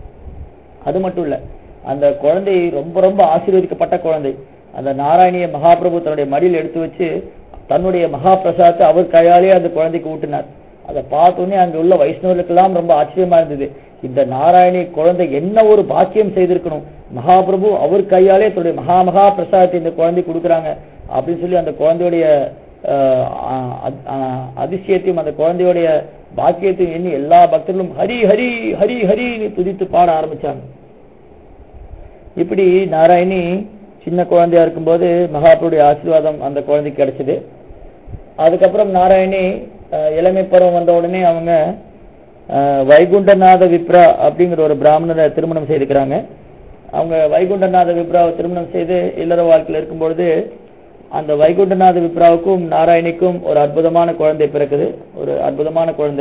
அது மட்டும் இல்ல அந்த குழந்தை ரொம்ப ரொம்ப ஆசீர்வதிக்கப்பட்ட குழந்தை அந்த நாராயணிய மகாபிரபு தன்னுடைய மடியில் எடுத்து வச்சு தன்னுடைய மகா பிரசாதத்தை அவர் கையாலே அந்த குழந்தைக்கு ஊட்டினார் அதை பார்த்தோன்னே அங்க உள்ள வைஷ்ணவர்களுக்கெல்லாம் ரொம்ப ஆச்சரியமா இருந்தது இந்த நாராயணி குழந்தை என்ன ஒரு பாக்கியம் செய்திருக்கணும் மகாபிரபு அவர் கையாலே தன்னுடைய மகா மகா பிரசாதத்தை இந்த குழந்தை கொடுக்குறாங்க அப்படின்னு சொல்லி அந்த குழந்தையுடைய ஆஹ், அ- அ- அதிசயத்தையும் அந்த குழந்தையுடைய பாக்கியத்தையும் எண்ணி எல்லா பக்தர்களும் ஹரி ஹரி ஹரி ஹரின்னு துதித்து பாட ஆரம்பிச்சாங்க இப்படி நாராயணி சின்ன குழந்தையா இருக்கும்போது மகாபுருடைய ஆசீர்வாதம் அந்த குழந்தைக்கு கிடைச்சது அதுக்கப்புறம் நாராயணி அஹ், இளமை பருவம் வந்த உடனே அவங்க அஹ், வைகுண்டநாத விப்ரா அப்படிங்கிற ஒரு பிராமணரை திருமணம் செய்துக்கிறாங்க அவங்க வைகுண்டநாத விப்ராவை திருமணம் செய்து இல்லற வாழ்க்கையில் இருக்கும்பொழுது அந்த வைகுண்டநாத விப்ராவுக்கும் நாராயணிக்கும் ஒரு அற்புதமான குழந்தை பிறக்குது ஒரு அற்புதமான குழந்தை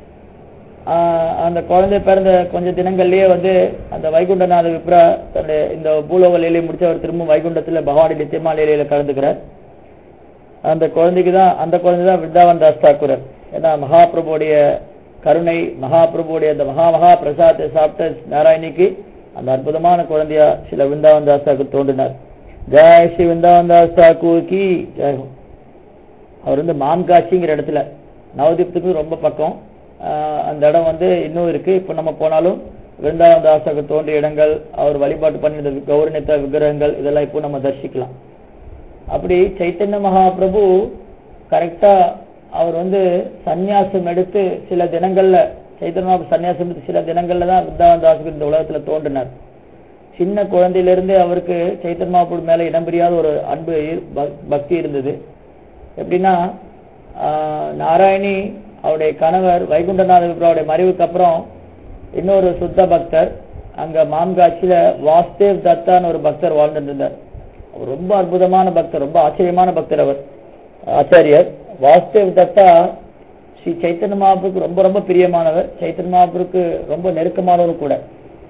ஆஹ் அந்த குழந்தை பிறந்த கொஞ்ச தினங்கள்லயே வந்து அந்த வைகுண்டநாத விப்ரா தன்னுடைய இந்த பூலோக லீலையை முடிச்சு அவர் திரும்ப வைகுண்டத்துல பகவானுடைய நித்தியமா லீலையில கலந்துக்கிறார் அந்த குழந்தைக்கு தான் அந்த குழந்தை தான் விருந்தாவன் தாஸ் தாக்குரர் ஏன்னா மகாபிரபுடைய கருணை மகாபிரபுடைய அந்த மகா மகா பிரசாதத்தை சாப்பிட்ட நாராயணிக்கு அந்த அற்புதமான குழந்தையா சில விருந்தாவன் தாஸ் தாக்கூர் தோன்றினார் ஜெய் ஸ்ரீ விருந்தாவன் தாஸ் தாக்கூர் கி ஜெய் ஹோ. அவர் வந்து மாம்காட்சிங்கிற இடத்துல நவதீப்துக்கு ரொம்ப பக்கம் ஆஹ் அந்த இடம் வந்து இன்னும் இருக்கு இப்போ நம்ம போனாலும் விருந்தாவன் தாஸாக்கு தோன்றிய இடங்கள் அவர் வழிபாட்டு பண்ணின கௌரணித்த விக்கிரகங்கள் இதெல்லாம் இப்போ நம்ம தரிசிக்கலாம் அப்படி சைத்தன்ய மகாபிரபு கரெக்டா அவர் வந்து சந்நியாசம் எடுத்து சில தினங்கள்ல சைத்தன்ய மகாபிரபு சந்நியாசம் எடுத்து சில தினங்கள்ல தான் விருந்தாவன் தாஸுக்கு இந்த உலகத்துல தோன்றினார் சின்ன குழந்தையிலிருந்து அவருக்கு சைத்தன்ய மகாபிரபு மேல இடம் பிரியாத ஒரு அன்பு இரு- பக்- பக்தி இருந்தது எப்படின்னா ஆஹ், நாராயணி அவருடைய கணவர் வைகுண்டநாத விப்ராவுடைய மறைவுக்கு அப்புறம் இன்னொரு சுத்த பக்தர் அங்க மாம்காட்சியில வாஸ்தேவ் தத்தான்னு ஒரு பக்தர் வாழ்ந்துட்டு இருந்தார் அவர் ரொம்ப அற்புதமான பக்தர் ரொம்ப ஆச்சரியமான பக்தர் அவர் ஆச்சாரியர் வாஸ்தேவ் தத்தா ஸ்ரீ சைத்தன்ய மகாபுருக்கு ரொம்ப ரொம்ப பிரியமானவர் சைத்தன்ய மகாபுருக்கு ரொம்ப நெருக்கமானவர் கூட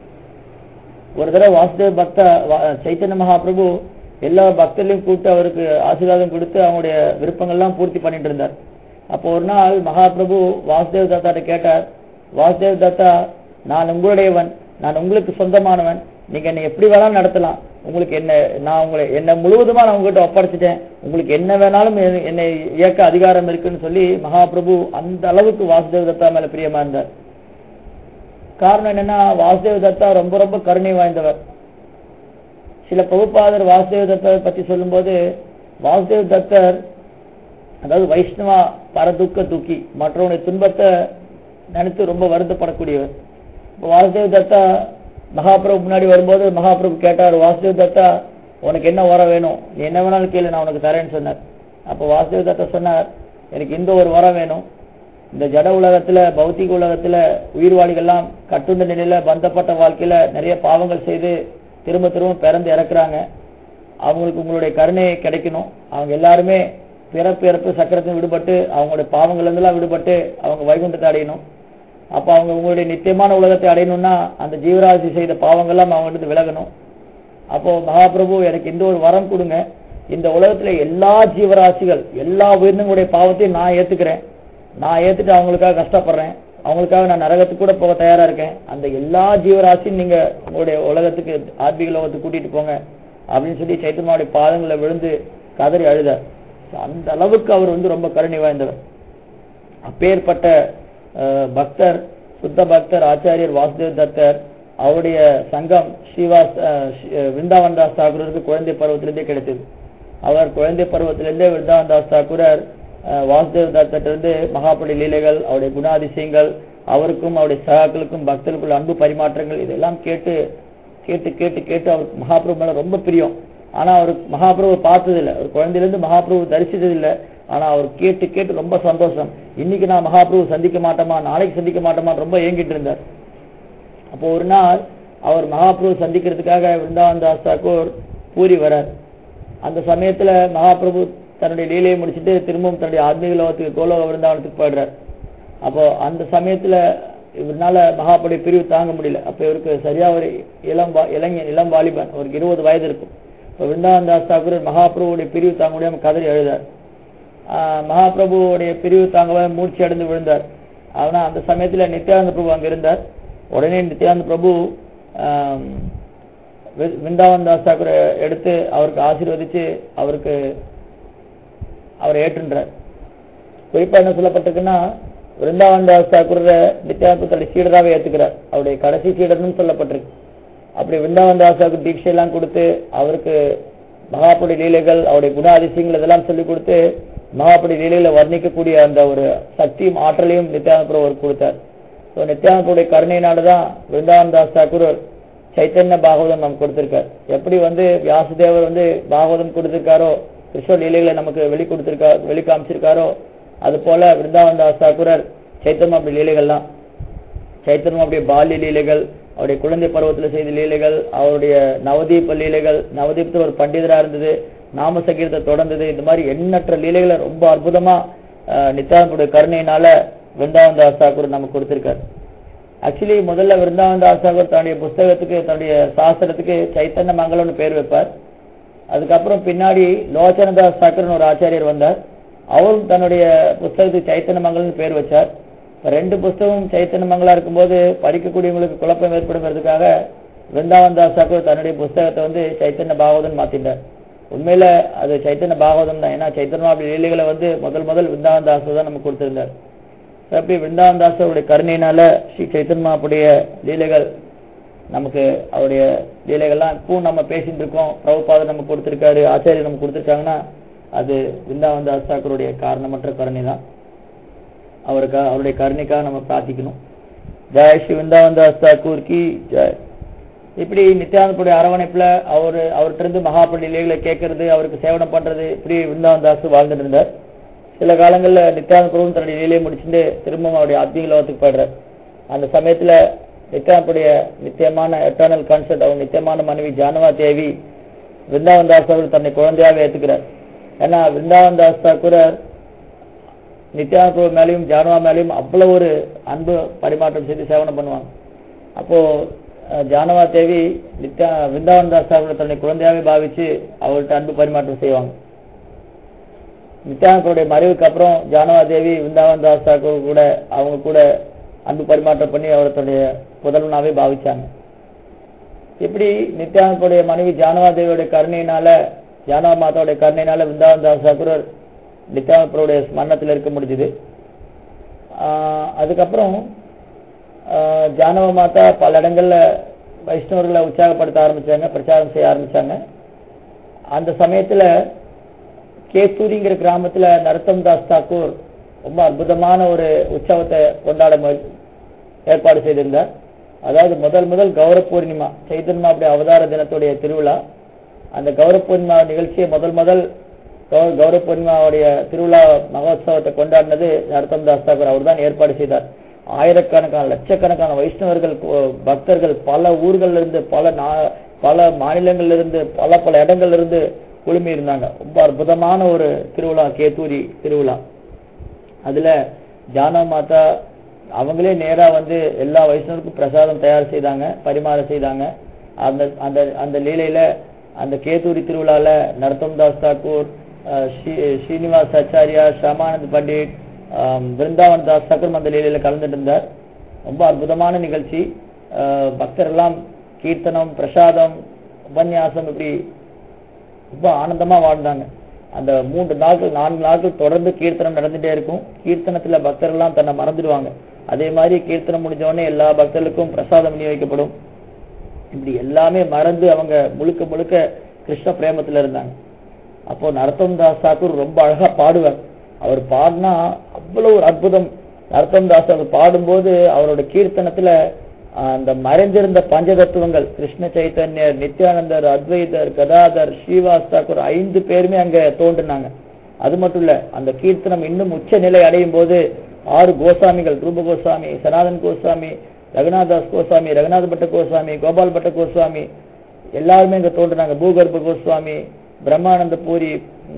ஒரு தடவை வாசுதேவ பக்த வா- சைத்தன்ய மகாபிரபு எல்லா பக்தர்களையும் கூப்பிட்டு அவருக்கு ஆசீர்வாதம் கொடுத்து அவங்களுடைய விருப்பங்கள்லாம் பூர்த்தி பண்ணிட்டு இருந்தார் அப்போ ஒரு நாள் மகாபிரபு வாசுதேவ தத்தாட்ட கேட்டார் வாசுதேவ தத்தா நான் உங்களுடையவன் நான் உங்களுக்கு சொந்தமானவன் நீங்க என்னை எப்படி வேணாலும் நடத்தலாம் உங்களுக்கு என்ன நான் உங்களை என்ன முழுவதுமா நான் உங்ககிட்ட ஒப்படைச்சிட்டேன் உங்களுக்கு என்ன வேணாலும் எ- என்னை இயக்க அதிகாரம் இருக்குன்னு சொல்லி மகாபிரபு அந்த அளவுக்கு வாசுதேவ தத்தா மேல பிரியமா இருந்தார் காரணம் என்னன்னா வாசுதேவ தத்தா ரொம்ப ரொம்ப கருணை வாய்ந்தவர் சில பிரபுபாதர் வாசுதேவ தத்தர் பத்தி சொல்லும்போது வாசுதேவ தத்தர் அதாவது வைஷ்ணவா பரதுக்க தூக்கி மற்றவனுடைய துன்பத்தை நினைத்து ரொம்ப வருத்தப்படக்கூடியவர் இப்ப வாசுதேவ தத்தா மகாபிரபு முன்னாடி வரும்போது மகாபிரபு கேட்டார் வாசுதேவ தத்தா உனக்கு என்ன வரம் வேணும் நீ என்ன வேணாலும் கேளு நான் உனக்கு தரேன்னு சொன்னார் அப்போ வாசுதேவ தத்தா சொன்னார் எனக்கு இந்த ஒரு வரம் வேணும் இந்த ஜட உலகத்துல பௌத்திக உலகத்துல உயிர்வாளிகள்லாம் கட்டுண்ட நிலையில பந்தப்பட்ட வாழ்க்கையில நிறைய பாவங்கள் செய்து திரும்ப திரும்ப பிறந்து இறக்குறாங்க அவங்களுக்கு உங்களுடைய கருணை கிடைக்கணும் அவங்க எல்லாருமே பிறப்பு இறப்பு சக்கரத்தில் விடுபட்டு அவங்களுடைய பாவங்கள்ல இருந்தெல்லாம் விடுபட்டு அவங்க வைகுண்டத்தை அடையணும் அப்ப அவங்க உங்களுடைய நித்தியமான உலகத்தை அடையணும்னா அந்த ஜீவராசி செய்த பாவங்கள்லாம் அவங்க இருந்து விலகணும் அப்போ மகாபிரபு எனக்கு இந்த ஒரு வரம் கொடுங்க இந்த உலகத்துல எல்லா ஜீவராசிகள் எல்லா உயிரினங்களுடைய பாவத்தையும் நான் ஏத்துக்கிறேன் நான் ஏத்துட்டு அவங்களுக்காக கஷ்டப்படுறேன் அவங்களுக்காக நான் நரகத்துக்கு கூட போக தயாரா இருக்கேன் அந்த எல்லா ஜீவராசியும் நீங்க உங்களுடைய உலகத்துக்கு ஆத்மீக லோகத்துக்கு கூட்டிட்டு போங்க அப்படின்னு சொல்லி சைத்தன்யாவுடைய பாதங்களை விழுந்து கதறி அழுதார் அந்த அளவுக்கு அவர் வந்து ரொம்ப கருணை வாய்ந்தவர் அப்பேற்பட்ட அஹ், பக்தர் சுத்த பக்தர் ஆச்சாரியர் வாசுதேவ் தத்தர் அவருடைய சங்கம் ஸ்ரீவாஸ் அஹ், ஸ்ரீ- அஹ், விருந்தாவன் தாஸ் தாக்கூருக்கு குழந்தை பருவத்திலிருந்தே கிடைத்தது அவர் குழந்தை பருவத்திலிருந்தே விருந்தாவன் தாஸ் தாக்கூரர் அஹ், வாசுதேவ் தத்திலிருந்து மகாபலி லீலைகள் அவருடைய குணாதிசயங்கள் அவருக்கும் அவருடைய சகாக்களுக்கும் பக்தர்களுக்குள்ள அன்பு பரிமாற்றங்கள் இதெல்லாம் கேட்டு கேட்டு கேட்டு கேட்டு அவருக்கு மகாபிரபு மேல ரொம்ப பிரியம் ஆனா அவர் மகாபிரபு பார்த்ததில்லை ஒரு குழந்தையிலிருந்து மகாபிரபு தரிசித்ததில்லை ஆனா அவர் கேட்டு கேட்டு ரொம்ப சந்தோஷம் இன்னைக்கு நான் மகாபிரபு சந்திக்க மாட்டோமா நாளைக்கு சந்திக்க மாட்டோமா ரொம்ப ஏங்கிட்டு இருந்தார் அப்போ ஒரு நாள் அவர் மகாபிரபு சந்திக்கிறதுக்காக விருந்தாவன் தாஸ் தாக்கூர் பூரி வரார் அந்த சமயத்துல மகாபிரபு தன்னுடைய லீலையை முடிச்சிட்டு திரும்பவும் தன்னுடைய ஆத்மீக லோகத்துக்கு கோலோக விருந்தாவனத்துக்கு போயிடுறார் அப்போ அந்த சமயத்துல இவரால மகாபலி பிரிவு தாங்க முடியல அப்ப இவருக்கு சரியா ஒரு இளம் வா- இளைஞன் இளம் வாலிபன் அவருக்கு இருபது வயது இருக்கும் இப்போ விருந்தாவன் தாஸ் தாக்கூர் மகாபிரபுடைய பிரிவு தாங்க முடியாம கதறி எழுதார் ஆஹ் மகாபிரபுவுடைய பிரிவு தாங்கவே மூர்ச்சி அடைந்து விழுந்தார் ஆனா அந்த சமயத்துல நித்யானந்த பிரபு அங்க இருந்தார் உடனே நித்யானந்த பிரபு ஆம், வி- விருந்தாவன் தாஸ் தாக்கூரை எடுத்து அவருக்கு ஆசீர்வதிச்சு அவருக்கு அவரை ஏற்றுன்றார் குறிப்பா என்ன சொல்லப்பட்டிருக்குன்னா விருந்தாவன் தாஸ் தாக்கூரை நித்யானந்த தன்னுடைய சீடராகவே ஏத்துக்கிறார் அவருடைய கடைசி சீடர்னு சொல்லப்பட்டிருக்கு அப்படி விருந்தாவன் தாஸ் தாக்கூர் தீட்சையெல்லாம் கொடுத்து அவருக்கு மகாபுடி லீலைகள் அவருடைய குண அதிசயங்கள் இதெல்லாம் சொல்லி கொடுத்து மகாபுடி லீலையில வர்ணிக்கக்கூடிய அந்த ஒரு சக்தியும் ஆற்றலையும் நித்யானந்த பிரபு அவருக்கு கொடுத்தார் ஸோ நித்யானந்தருடைய கருணையினால தான் விருந்தாவன் தாஸ் தாக்கூர் சைத்தன்ய பாகவதம் நமக்கு கொடுத்திருக்கார் எப்படி வந்து வியாசதேவர் வந்து பாகவதம் கொடுத்திருக்காரோ கிருஷ்ண லீலைகளை நமக்கு வெளி கொடுத்திருக்கா வெளி காமிச்சிருக்காரோ அது போல விருந்தாவன் தாஸ் தாக்குரர் சைத்தன்ய அப்படி லீலைகள்லாம் சைத்தன்யம் அப்படியே பால்ய லீலைகள் அவருடைய குழந்தை பருவத்தில் செய்த லீலைகள் அவருடைய நவதீப லீலைகள் நவதீபத்தில் ஒரு பண்டிதரா இருந்தது நாம சங்கீதத்தை தொடர்ந்தது இந்த மாதிரி எண்ணற்ற லீலைகளை ரொம்ப அற்புதமா நித்யானந்தனுடைய கருணையினால விருந்தாவன் தாஸ் தாக்கூர் நமக்கு கொடுத்திருக்காரு ஆக்சுவலி முதல்ல விருந்தாவன் தாஸ் தாக்கூர் தன்னுடைய புஸ்தகத்துக்கு தன்னுடைய சாஸ்திரத்துக்கு சைத்தன்ய மங்கலம்னு பேர் வைப்பார் அதுக்கப்புறம் பின்னாடி லோச்சனதாஸ் தாக்கூர்னு ஒரு ஆச்சாரியர் வந்தார் அவரும் தன்னுடைய புஸ்தகத்துக்கு சைத்தன்ய மங்கல்னு பேர் வச்சார் ரெண்டு புஸ்தகம் சைத்தன்ய மங்களா இருக்கும்போது படிக்கக்கூடியவங்களுக்கு குழப்பம் ஏற்படுங்கிறதுக்காக விருந்தாவன் தாஸ் தாக்கூர் தன்னுடைய புஸ்தகத்தை வந்து சைத்தன்ய பாகவதன் மாத்திட்டார் உண்மையில அது சைத்தன்ய பாகவதம் தான் ஏன்னா சைத்தன்ய லீலைகளை வந்து முதல் முதல் விருந்தாவன் தாஸ் தான் நமக்கு கொடுத்திருந்தார் அப்படி விருந்தாவன் தாஸருடைய கருணையினால ஸ்ரீ சைத்தன்மாவுடைய லீலைகள் நமக்கு அவருடைய லீலைகள்லாம் இப்போ நம்ம பேசிட்டு இருக்கோம் பிரபுபாதர் நமக்கு கொடுத்திருக்காரு ஆச்சாரியர் நமக்கு கொடுத்திருக்காங்கன்னா அது விருந்தாவன் தாஸ் தாக்கூருடைய காரணமற்ற கருணை தான் அவருக்காக அவருடைய கருணைக்காக நம்ம பிரார்த்திக்கணும் ஜெய் ஸ்ரீ விருந்தாவன் தாஸ் தாக்கூர் கி ஜெய் இப்படி நித்யானந்தனுடைய அரவணைப்புல அவரு அவர்கிட்ட இருந்து மகாபலி லீலைகளை கேட்கறது அவருக்கு சேவனம் பண்றது இப்படி விருந்தாவன் தாஸ் வாழ்ந்துட்டு இருந்தார் சில காலங்கள்ல நித்யானந்த பிரபு தன்னுடைய லீலையை முடிச்சுட்டு திரும்பவும் அவருடைய ஆத்மீக லோகத்துக்கு போயிடுறார் அந்த சமயத்துல நித்யானந்துடைய நித்தியமான எட்டர்னல் கான்செப்ட் அவங்க நித்தியமான மனைவி ஜானவா தேவி விருந்தாவன் தாஸ் அவர்கள் தன்னை குழந்தையாக ஏத்துக்கிறார் ஏன்னா விருந்தாவன் தாஸ் தாக்கூரர் நித்யானந்த பிரபு மேலையும் ஜானவா மேலையும் அவ்வளவு ஒரு அன்பு பரிமாற்றம் செய்து சேவனம் பண்ணுவாங்க அப்போ ஜானவா தேவி நித்யா விருந்தாவன் தாஸ் அவர்களை தன்னை குழந்தையாவே பாவிச்சு அவர்கிட்ட அன்பு பரிமாற்றம் செய்வாங்க நித்யானந்தருடைய மறைவுக்கு அப்புறம் ஜானவா தேவி விருந்தாவன் தாஸ் தாக்கூர் கூட அவங்க கூட அன்பு பரிமாற்றம் பண்ணி அவரை தன்னுடைய புதல்வனாவே பாவிச்சாங்க இப்படி நித்யானந்தருடைய மனைவி ஜானவா தேவியோட கருணையினால ஜானவா மாதாவுடைய கருணையினால விருந்தாவன் தாஸ் தாக்கூர் நித்யானந்தருடைய ஸ்மரணத்தில் இருக்க முடிஞ்சுது அதுக்கப்புறம் ஜானவ மாதா பல இடங்கள்ல வைஷ்ணவர்களை உற்சாகப்படுத்த ஆரம்பிச்சாங்க பிரச்சாரம் செய்ய ஆரம்பிச்சாங்க அந்த சமயத்துல கேத்தூரிங்கிற கிராமத்துல நரத்தம் தாஸ் தாக்கூர் ரொம்ப அற்புதமான ஒரு உற்சவத்தை கொண்டாட ஏற்பாடு செய்திருந்தார் அதாவது முதல் முதல் கௌரவ பூர்ணிமா சைத்தன்மா அப்படி அவதார தினத்துடைய திருவிழா அந்த கௌரவ பூர்ணிமா நிகழ்ச்சியை முதல் முதல் கௌரவ பூர்ணிமாவுடைய திருவிழா மகோத்சவத்தை கொண்டாடினது நரத்தம் தாஸ் தாக்கூர் அவர் தான் ஏற்பாடு செய்தார் ஆயிரக்கணக்கான லட்சக்கணக்கான வைஷ்ணவர்கள் பக்தர்கள் பல ஊர்கள்ல இருந்து பல பல மாநிலங்கள்ல இருந்து பல பல இடங்கள்ல இருந்து குழுமி இருந்தாங்க ரொம்ப அற்புதமான ஒரு திருவிழா கேத்தூரி திருவிழா அதுல ஜானவ மாதா அவங்களே நேரா வந்து எல்லா வைஷ்ணவருக்கும் பிரசாதம் தயார் செய்தாங்க பரிமாற செய்தாங்க அந்த அந்த அந்த லீலையில அந்த கேத்தூரி திருவிழால நரத்தம் தாஸ் தாக்கூர் ஸ்ரீனிவாஸ் ஆச்சாரியா ஷமானந்த் பண்டிட் பிருந்தாவன் தாஸ் சக்கரம் அந்த லீலையில கலந்துட்டு இருந்தார் ரொம்ப அற்புதமான நிகழ்ச்சி பக்தர் எல்லாம் கீர்த்தனம் பிரசாதம் உபன்யாசம் இப்படி ரொம்ப ஆனந்தமா வாழ்ந்தாங்க அந்த மூன்று நாட்கள் நான்கு நாட்கள் தொடர்ந்து கீர்த்தனம் நடந்துட்டே இருக்கும் கீர்த்தனத்துல பக்தர்கள்லாம் தன்னை மறந்துடுவாங்க அதே மாதிரி கீர்த்தனம் முடிஞ்ச உடனே எல்லா பக்தர்களுக்கும் பிரசாதம் விநியோகிக்கப்படும் இப்படி எல்லாமே மறந்து அவங்க முழுக்க முழுக்க கிருஷ்ண பிரேமத்துல இருந்தாங்க அப்போ நரத்தம் தாஸ் தாக்கூர் ரொம்ப அழகா பாடுவார் அவர் பாடினா அவ்வளவு ஒரு அற்புதம் நரத்தம் தாஸ் அவர் பாடும்போது அவரோட கீர்த்தனத்துல அந்த மறைந்திருந்த பஞ்சதத்துவங்கள் கிருஷ்ண சைத்தன்யர் நித்யானந்தர் அத்வைதர் கதாதர் ஸ்ரீவாஸ் தாக்கூர் ஐந்து பேருமே அங்க தோன்றினாங்க அது மட்டும் இல்ல அந்த கீர்த்தனம் இன்னும் உச்ச நிலை அடையும் போது ஆறு கோசாமிகள் ரூப கோசாமி சனாதன் கோசாமி ரகுநாதாஸ் கோசாமி ரகுநாத பட்ட கோசாமி கோபால் பட்ட கோஸ்வாமி எல்லாருமே இங்க தோன்றினாங்க பூகர்ப கோஸ்வாமி பிரம்மானந்த பூரி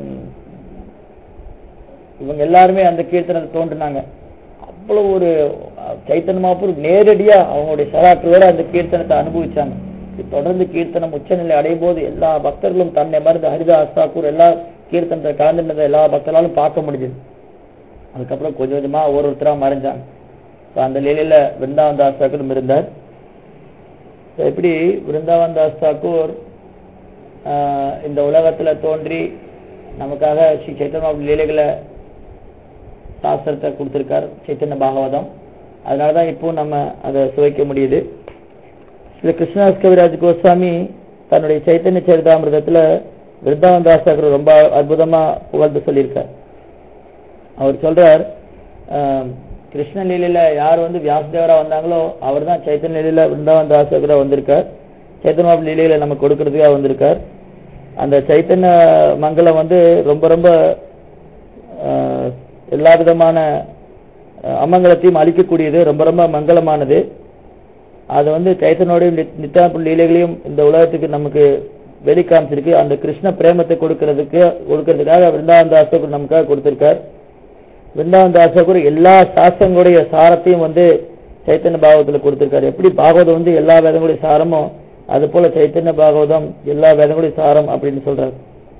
இவங்க எல்லாருமே அந்த கீர்த்தனத்தை தோன்றினாங்க அவ்வளவு ஒரு சைத்தன்ய மகாபுர் நேரடியா அவங்களுடைய சராற்றோட அந்த கீர்த்தனத்தை அனுபவிச்சாங்க தொடர்ந்து கீர்த்தனம் உச்சநிலை அடையும் போது எல்லா பக்தர்களும் தன்னை மருந்து ஹரிதாஸ் தாக்கூர் எல்லா கீர்த்தனத்தை கலந்துட்டதை எல்லா பக்தர்களாலும் பார்க்க முடிஞ்சது அதுக்கப்புறம் கொஞ்சம் கொஞ்சமா ஒரு ஒருத்தரா மறைஞ்சாங்க அந்த லீலையில விருந்தாவன் தாஸ் தாக்கூரும் இருந்தார் எப்படி விருந்தாவன் தாஸ் தாக்கூர் இந்த உலகத்துல தோன்றி நமக்காக ஸ்ரீ சைத்தன்ய லீலைகளை சாஸ்திரத்தை கொடுத்திருக்கார் சைத்தன்ய பாகவதம் அதனாலதான் இப்போ நம்ம அதை சுவைக்க முடியுது ஸ்ரீ கிருஷ்ணதாஸ் கவிராஜ் கோஸ்வாமி தன்னுடைய சைத்தன்ய சரிதாமிரதத்துல விருந்தாவன் தாஸ் தாக்கூர் ரொம்ப அற்புதமா புகழ்ந்து சொல்லியிருக்கார் அவர் சொல்றார் கிருஷ்ண லீலையில யார் வந்து வியாசதேவரா வந்தாங்களோ அவர் தான் சைத்தன்ய லீலையில விருந்தாவன் தாஸ் தாக்கூரா வந்திருக்கார் சைத்தன்ய லீலையில நமக்கு கொடுக்கறதுக்காக வந்திருக்கார் அந்த சைத்தன்ய மங்கலம் வந்து ரொம்ப ரொம்ப ஆஹ், எல்லா விதமான ஆஹ், அமங்கலத்தையும் அழிக்கக்கூடியது ரொம்ப ரொம்ப மங்களமானது அது வந்து சைத்தனோடைய நித்தான லீலைகளையும் இந்த உலகத்துக்கு நமக்கு வெளிக்காமிச்சிருக்கு அந்த கிருஷ்ண பிரேமத்தை கொடுக்கறதுக்கு கொடுக்கறதுக்காக விருந்தாவன் தாசகுரு நமக்காக கொடுத்திருக்கார் விருந்தாவன் தாசகுரு எல்லா சாஸ்திரங்களுடைய சாரத்தையும் வந்து சைத்தன்ய பாகவத்துல கொடுத்திருக்காரு எப்படி பாகவதம் வந்து எல்லா வேதங்களுடைய சாரமோ அது போல சைத்தன்ய பாகவதம் எல்லா வேதங்களுடைய சாரம் அப்படின்னு சொல்றாரு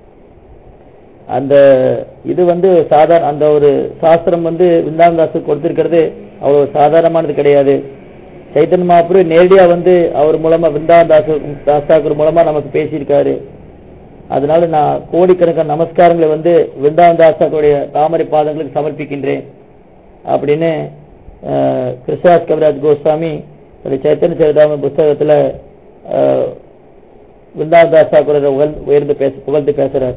அந்த இது வந்து சாதாரண அந்த ஒரு சாஸ்திரம் வந்து விருந்தாவன் கொடுத்திருக்கிறது அவ்வளவு சாதாரணமானது கிடையாது சைத்தன்ய மகாபுரு நேரடியா வந்து அவர் மூலமா விருந்தாவன் தாச தாஸ்தாக்கூர் மூலமா நமக்கு பேசியிருக்காரு அதனால நான் கோடிக்கணக்கான நமஸ்காரங்களை வந்து விருந்தாவன் தாஸ்தாக்குடைய தாமரை பாதங்களுக்கு சமர்ப்பிக்கின்றேன் அப்படின்னு அஹ், கிருஷ்ணாஸ் கவிராஜ் கோஸ்வாமி தன்னுடைய சைத்தன்ய சரிதாம புஸ்தகத்துல அஹ், விருந்தாவன் தாஸ் தாக்கூரை உகழ் உயர்ந்து பேச புகழ்ந்து பேசுறார்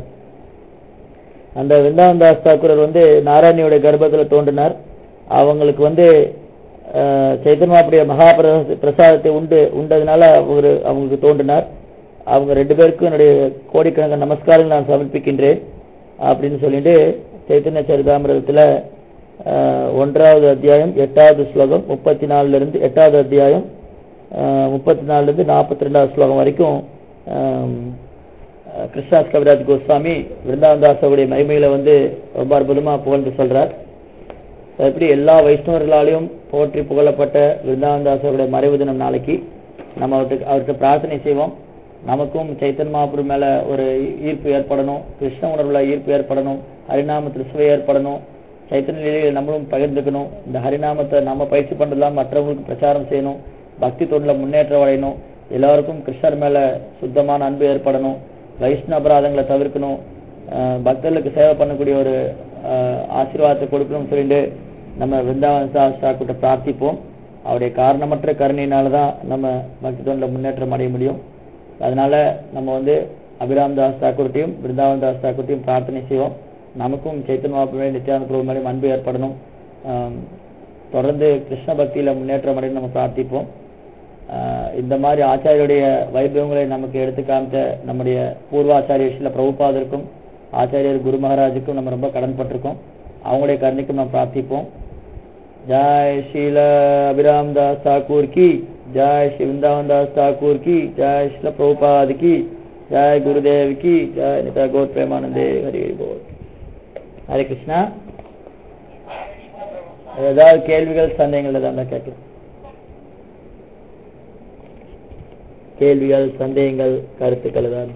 அந்த விருந்தாவன் தாஸ் தாக்கூரர் வந்து நாராயணியோட கர்ப்பத்துல தோன்றினார் அவங்களுக்கு வந்து அஹ், சைத்தன்யாவுடைய மகா பிரசா- பிரசாதத்தை உண்டு உண்டதுனால அவர் அவங்களுக்கு தோன்றினார் அவங்க ரெண்டு பேருக்கும் என்னுடைய கோடிக்கணக்கான நமஸ்காரங்கள் நான் சமர்ப்பிக்கின்றேன் அப்படின்னு சொல்லிட்டு சைத்தன்ய சரிதாமிரதத்துல அஹ், ஒன்றாவது அத்தியாயம் எட்டாவது ஸ்லோகம் முப்பத்தி நாலுல இருந்து எட்டாவது அத்தியாயம் அஹ், முப்பத்தி நாலுல இருந்து நாற்பத்தி ரெண்டாவது ஸ்லோகம் வரைக்கும் அஹ், கிருஷ்ணாஸ் கவிராஜ் கோஸ்வாமி விருந்தாவந்தாசவுடைய மகிமையில வந்து ரொம்ப அற்புதமா புகழ்ந்து சொல்றார் எப்படி எல்லா வைஷ்ணவர்களாலையும் போற்றி புகழப்பட்ட விருந்தாவந்தாசருடைய மறைவு தினம் நாளைக்கு நம்ம அவருக்கு அவருக்கு பிரார்த்தனை செய்வோம் நமக்கும் சைத்தன் மகாபுரு மேல ஒரு ஈர்ப்பு ஏற்படணும் கிருஷ்ண உணர்வுல ஈர்ப்பு ஏற்படணும் ஹரிநாமத்தில் சுவை ஏற்படணும் சைத்தன்ய நிலையில நம்மளும் பகிர்ந்துக்கணும் இந்த ஹரிநாமத்தை நம்ம பயிற்சி பண்றதெல்லாம் மற்றவங்களுக்கு பிரச்சாரம் செய்யணும் பக்தி தொண்டுல முன்னேற்றம் அடையணும் எல்லாருக்கும் கிருஷ்ணர் மேல சுத்தமான அன்பு ஏற்படணும் வைஷ்ணவ அபராதங்களை தவிர்க்கணும் அஹ் பக்தர்களுக்கு சேவை பண்ணக்கூடிய ஒரு அஹ், ஆசீர்வாதத்தை கொடுக்கணும்னு சொல்லிட்டு நம்ம விருந்தாவன் சாஸ்திராக்கிட்ட பிரார்த்திப்போம் அவருடைய காரணமற்ற கருணையினால தான் நம்ம பக்தி தொண்டில் முன்னேற்றம் அடைய முடியும் அதனால நம்ம வந்து அபிராம் தாஸ் தாக்கூர்ட்டையும் பிருந்தாவன் தாஸ் தாக்கூர்ட்டையும் பிரார்த்தனை செய்வோம் நமக்கும் சைத்தன்ய மாப்பிள்ளை நித்யானந்த பிரபு மேலேயும் அன்பு ஏற்படணும் ஆம், தொடர்ந்து கிருஷ்ண பக்தியில முன்னேற்றம் அடைய நம்ம பிரார்த்திப்போம் ஆஹ் இந்த மாதிரி ஆச்சாரியருடைய வைபவங்களை நமக்கு எடுத்து காமித்த நம்முடைய பூர்வாச்சாரிய ஸ்ரீல பிரபுபாதருக்கும் ஆச்சாரியர் குரு மகாராஜுக்கும் நம்ம ரொம்ப கடன்பட்டிருக்கோம் அவங்களுடைய கருணைக்கும் நம்ம பிரார்த்திப்போம் ஜாய் ஸ்ரீல அபிராம் தாஸ் தாக்கூர் கி ஜாய் ஸ்ரீ விருந்தாவன் தாஸ் தாக்கூர் கி ஜாய் ஸ்ரீல பிரபுபாத் கி ஜாய் குருதேவ் கி ஜாய் நிதா கோர் பிரேமானந்தே ஹரி ஹரி போல் ஹரே கிருஷ்ணா ஏதாவது கேள்விகள் சந்தேகங்கள் ஏதாவது கேட்கலாம் கேள்விகள் சந்தேகங்கள் கருத்துக்கள் ஏதாவது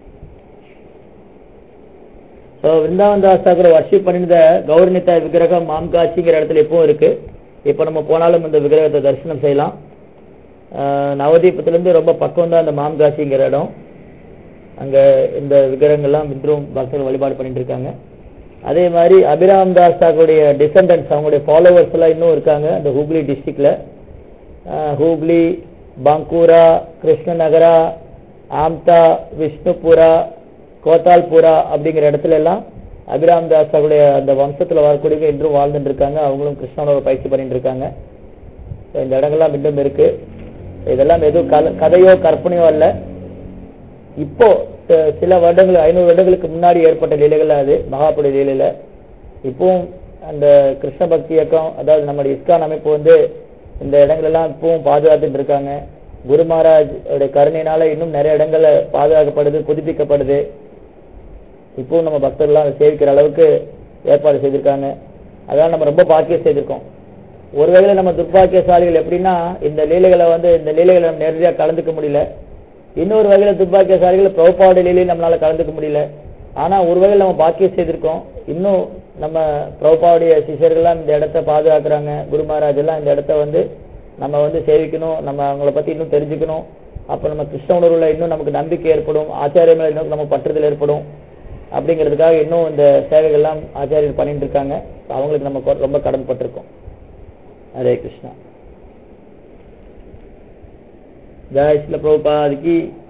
ஸோ விருந்தாவன் தாஸ் தாக்கூர் வர்ஷிப் பண்ணிருந்த கௌரணிதா விக்கிரகம் மாம்காட்சிங்கிற இடத்துல இப்பவும் இருக்கு இப்போ நம்ம போனாலும் இந்த விக்கிரகத்தை தரிசனம் செய்யலாம் ஆஹ் நவதீபத்திலிருந்து ரொம்ப பக்கம் தான் அந்த மாம்காட்சிங்கிற இடம் அங்க இந்த விக்கிரகங்கள்லாம் இன்றும் பக்தர்கள் வழிபாடு பண்ணிட்டு இருக்காங்க அதே மாதிரி அபிராம் தாஸ் தாக்குடைய டிசெண்டன்ஸ் அவங்களுடைய ஃபாலோவர்ஸ் எல்லாம் இன்னும் இருக்காங்க அந்த ஹூக்ளி டிஸ்ட்ரிக்ட்ல ஹூக்ளி பாங்கூரா கிருஷ்ணநகரா ஆம்தா விஷ்ணுபுரா கோத்தால்புரா அப்படிங்கிற இடத்துல எல்லாம் அபிராம் தாஸ் அவருடைய அந்த வம்சத்துல வரக்கூடிய இன்றும் வாழ்ந்துட்டு இருக்காங்க அவங்களும் கிருஷ்ணனோட பயிற்சி பண்ணிட்டு இருக்காங்க So, இந்த இடங்கள்லாம் இன்னும் இருக்கு இதெல்லாம் எதுவும் கல- கதையோ கற்பனையோ அல்ல இப்போ சி- சில வருடங்கள் ஐநூறு வருடங்களுக்கு முன்னாடி ஏற்பட்ட லீலைகள் அது மகாபுரி லீலையில இப்பவும் அந்த கிருஷ்ண பக்தி இயக்கம் அதாவது நம்முடைய இஸ்கான் அமைப்பு வந்து இந்த இடங்கள் எல்லாம் இப்பவும் பாதுகாத்துட்டு இருக்காங்க குரு மகாராஜ் உடைய கருணையினால இன்னும் நிறைய இடங்கள்ல பாதுகாக்கப்படுது புதுப்பிக்கப்படுது இப்பவும் நம்ம பக்தர்கள்லாம் அதை சேவிக்கிற அளவுக்கு ஏற்பாடு செய்திருக்காங்க அதனால நம்ம ரொம்ப பாக்கியம் செய்திருக்கோம் ஒருவேளை நம்ம துர்பாக்கியசாலிகள் எப்படின்னா இந்த லீலைகளை வந்து இந்த லீலைகளை நம்ம நேரடியாக கலந்துக்க முடியல இன்னொரு வகையில துர்பாக்கியசாலிகள் பிரபுபாவோட லீலையும் நம்மளால கலந்துக்க முடியல ஆனா ஒரு வகையில் நம்ம பாக்கியம் செய்திருக்கோம் இன்னும் நம்ம பிரபுபாவுடைய சிஷர்கள்லாம் இந்த இடத்த பாதுகாக்கிறாங்க குரு மகாராஜ் எல்லாம் இந்த இடத்த வந்து நம்ம வந்து சேவிக்கணும் நம்ம அவங்கள பத்தி இன்னும் தெரிஞ்சுக்கணும் அப்ப நம்ம கிருஷ்ண உணர்வுல இன்னும் நமக்கு நம்பிக்கை ஏற்படும் ஆச்சாரிய மேல இன்னும் நம்ம பற்றுதல் ஏற்படும் அப்படிங்கிறதுக்காக இன்னும் இந்த சேவைகள்லாம் ஆச்சாரியர் பண்ணிட்டு இருக்காங்க அவங்களுக்கு நம்ம கொ- ரொம்ப கடன்பட்டிருக்கோம் ஹரே கிருஷ்ணா ஜெய் ஸ்ரீல பிரபுபாத் கி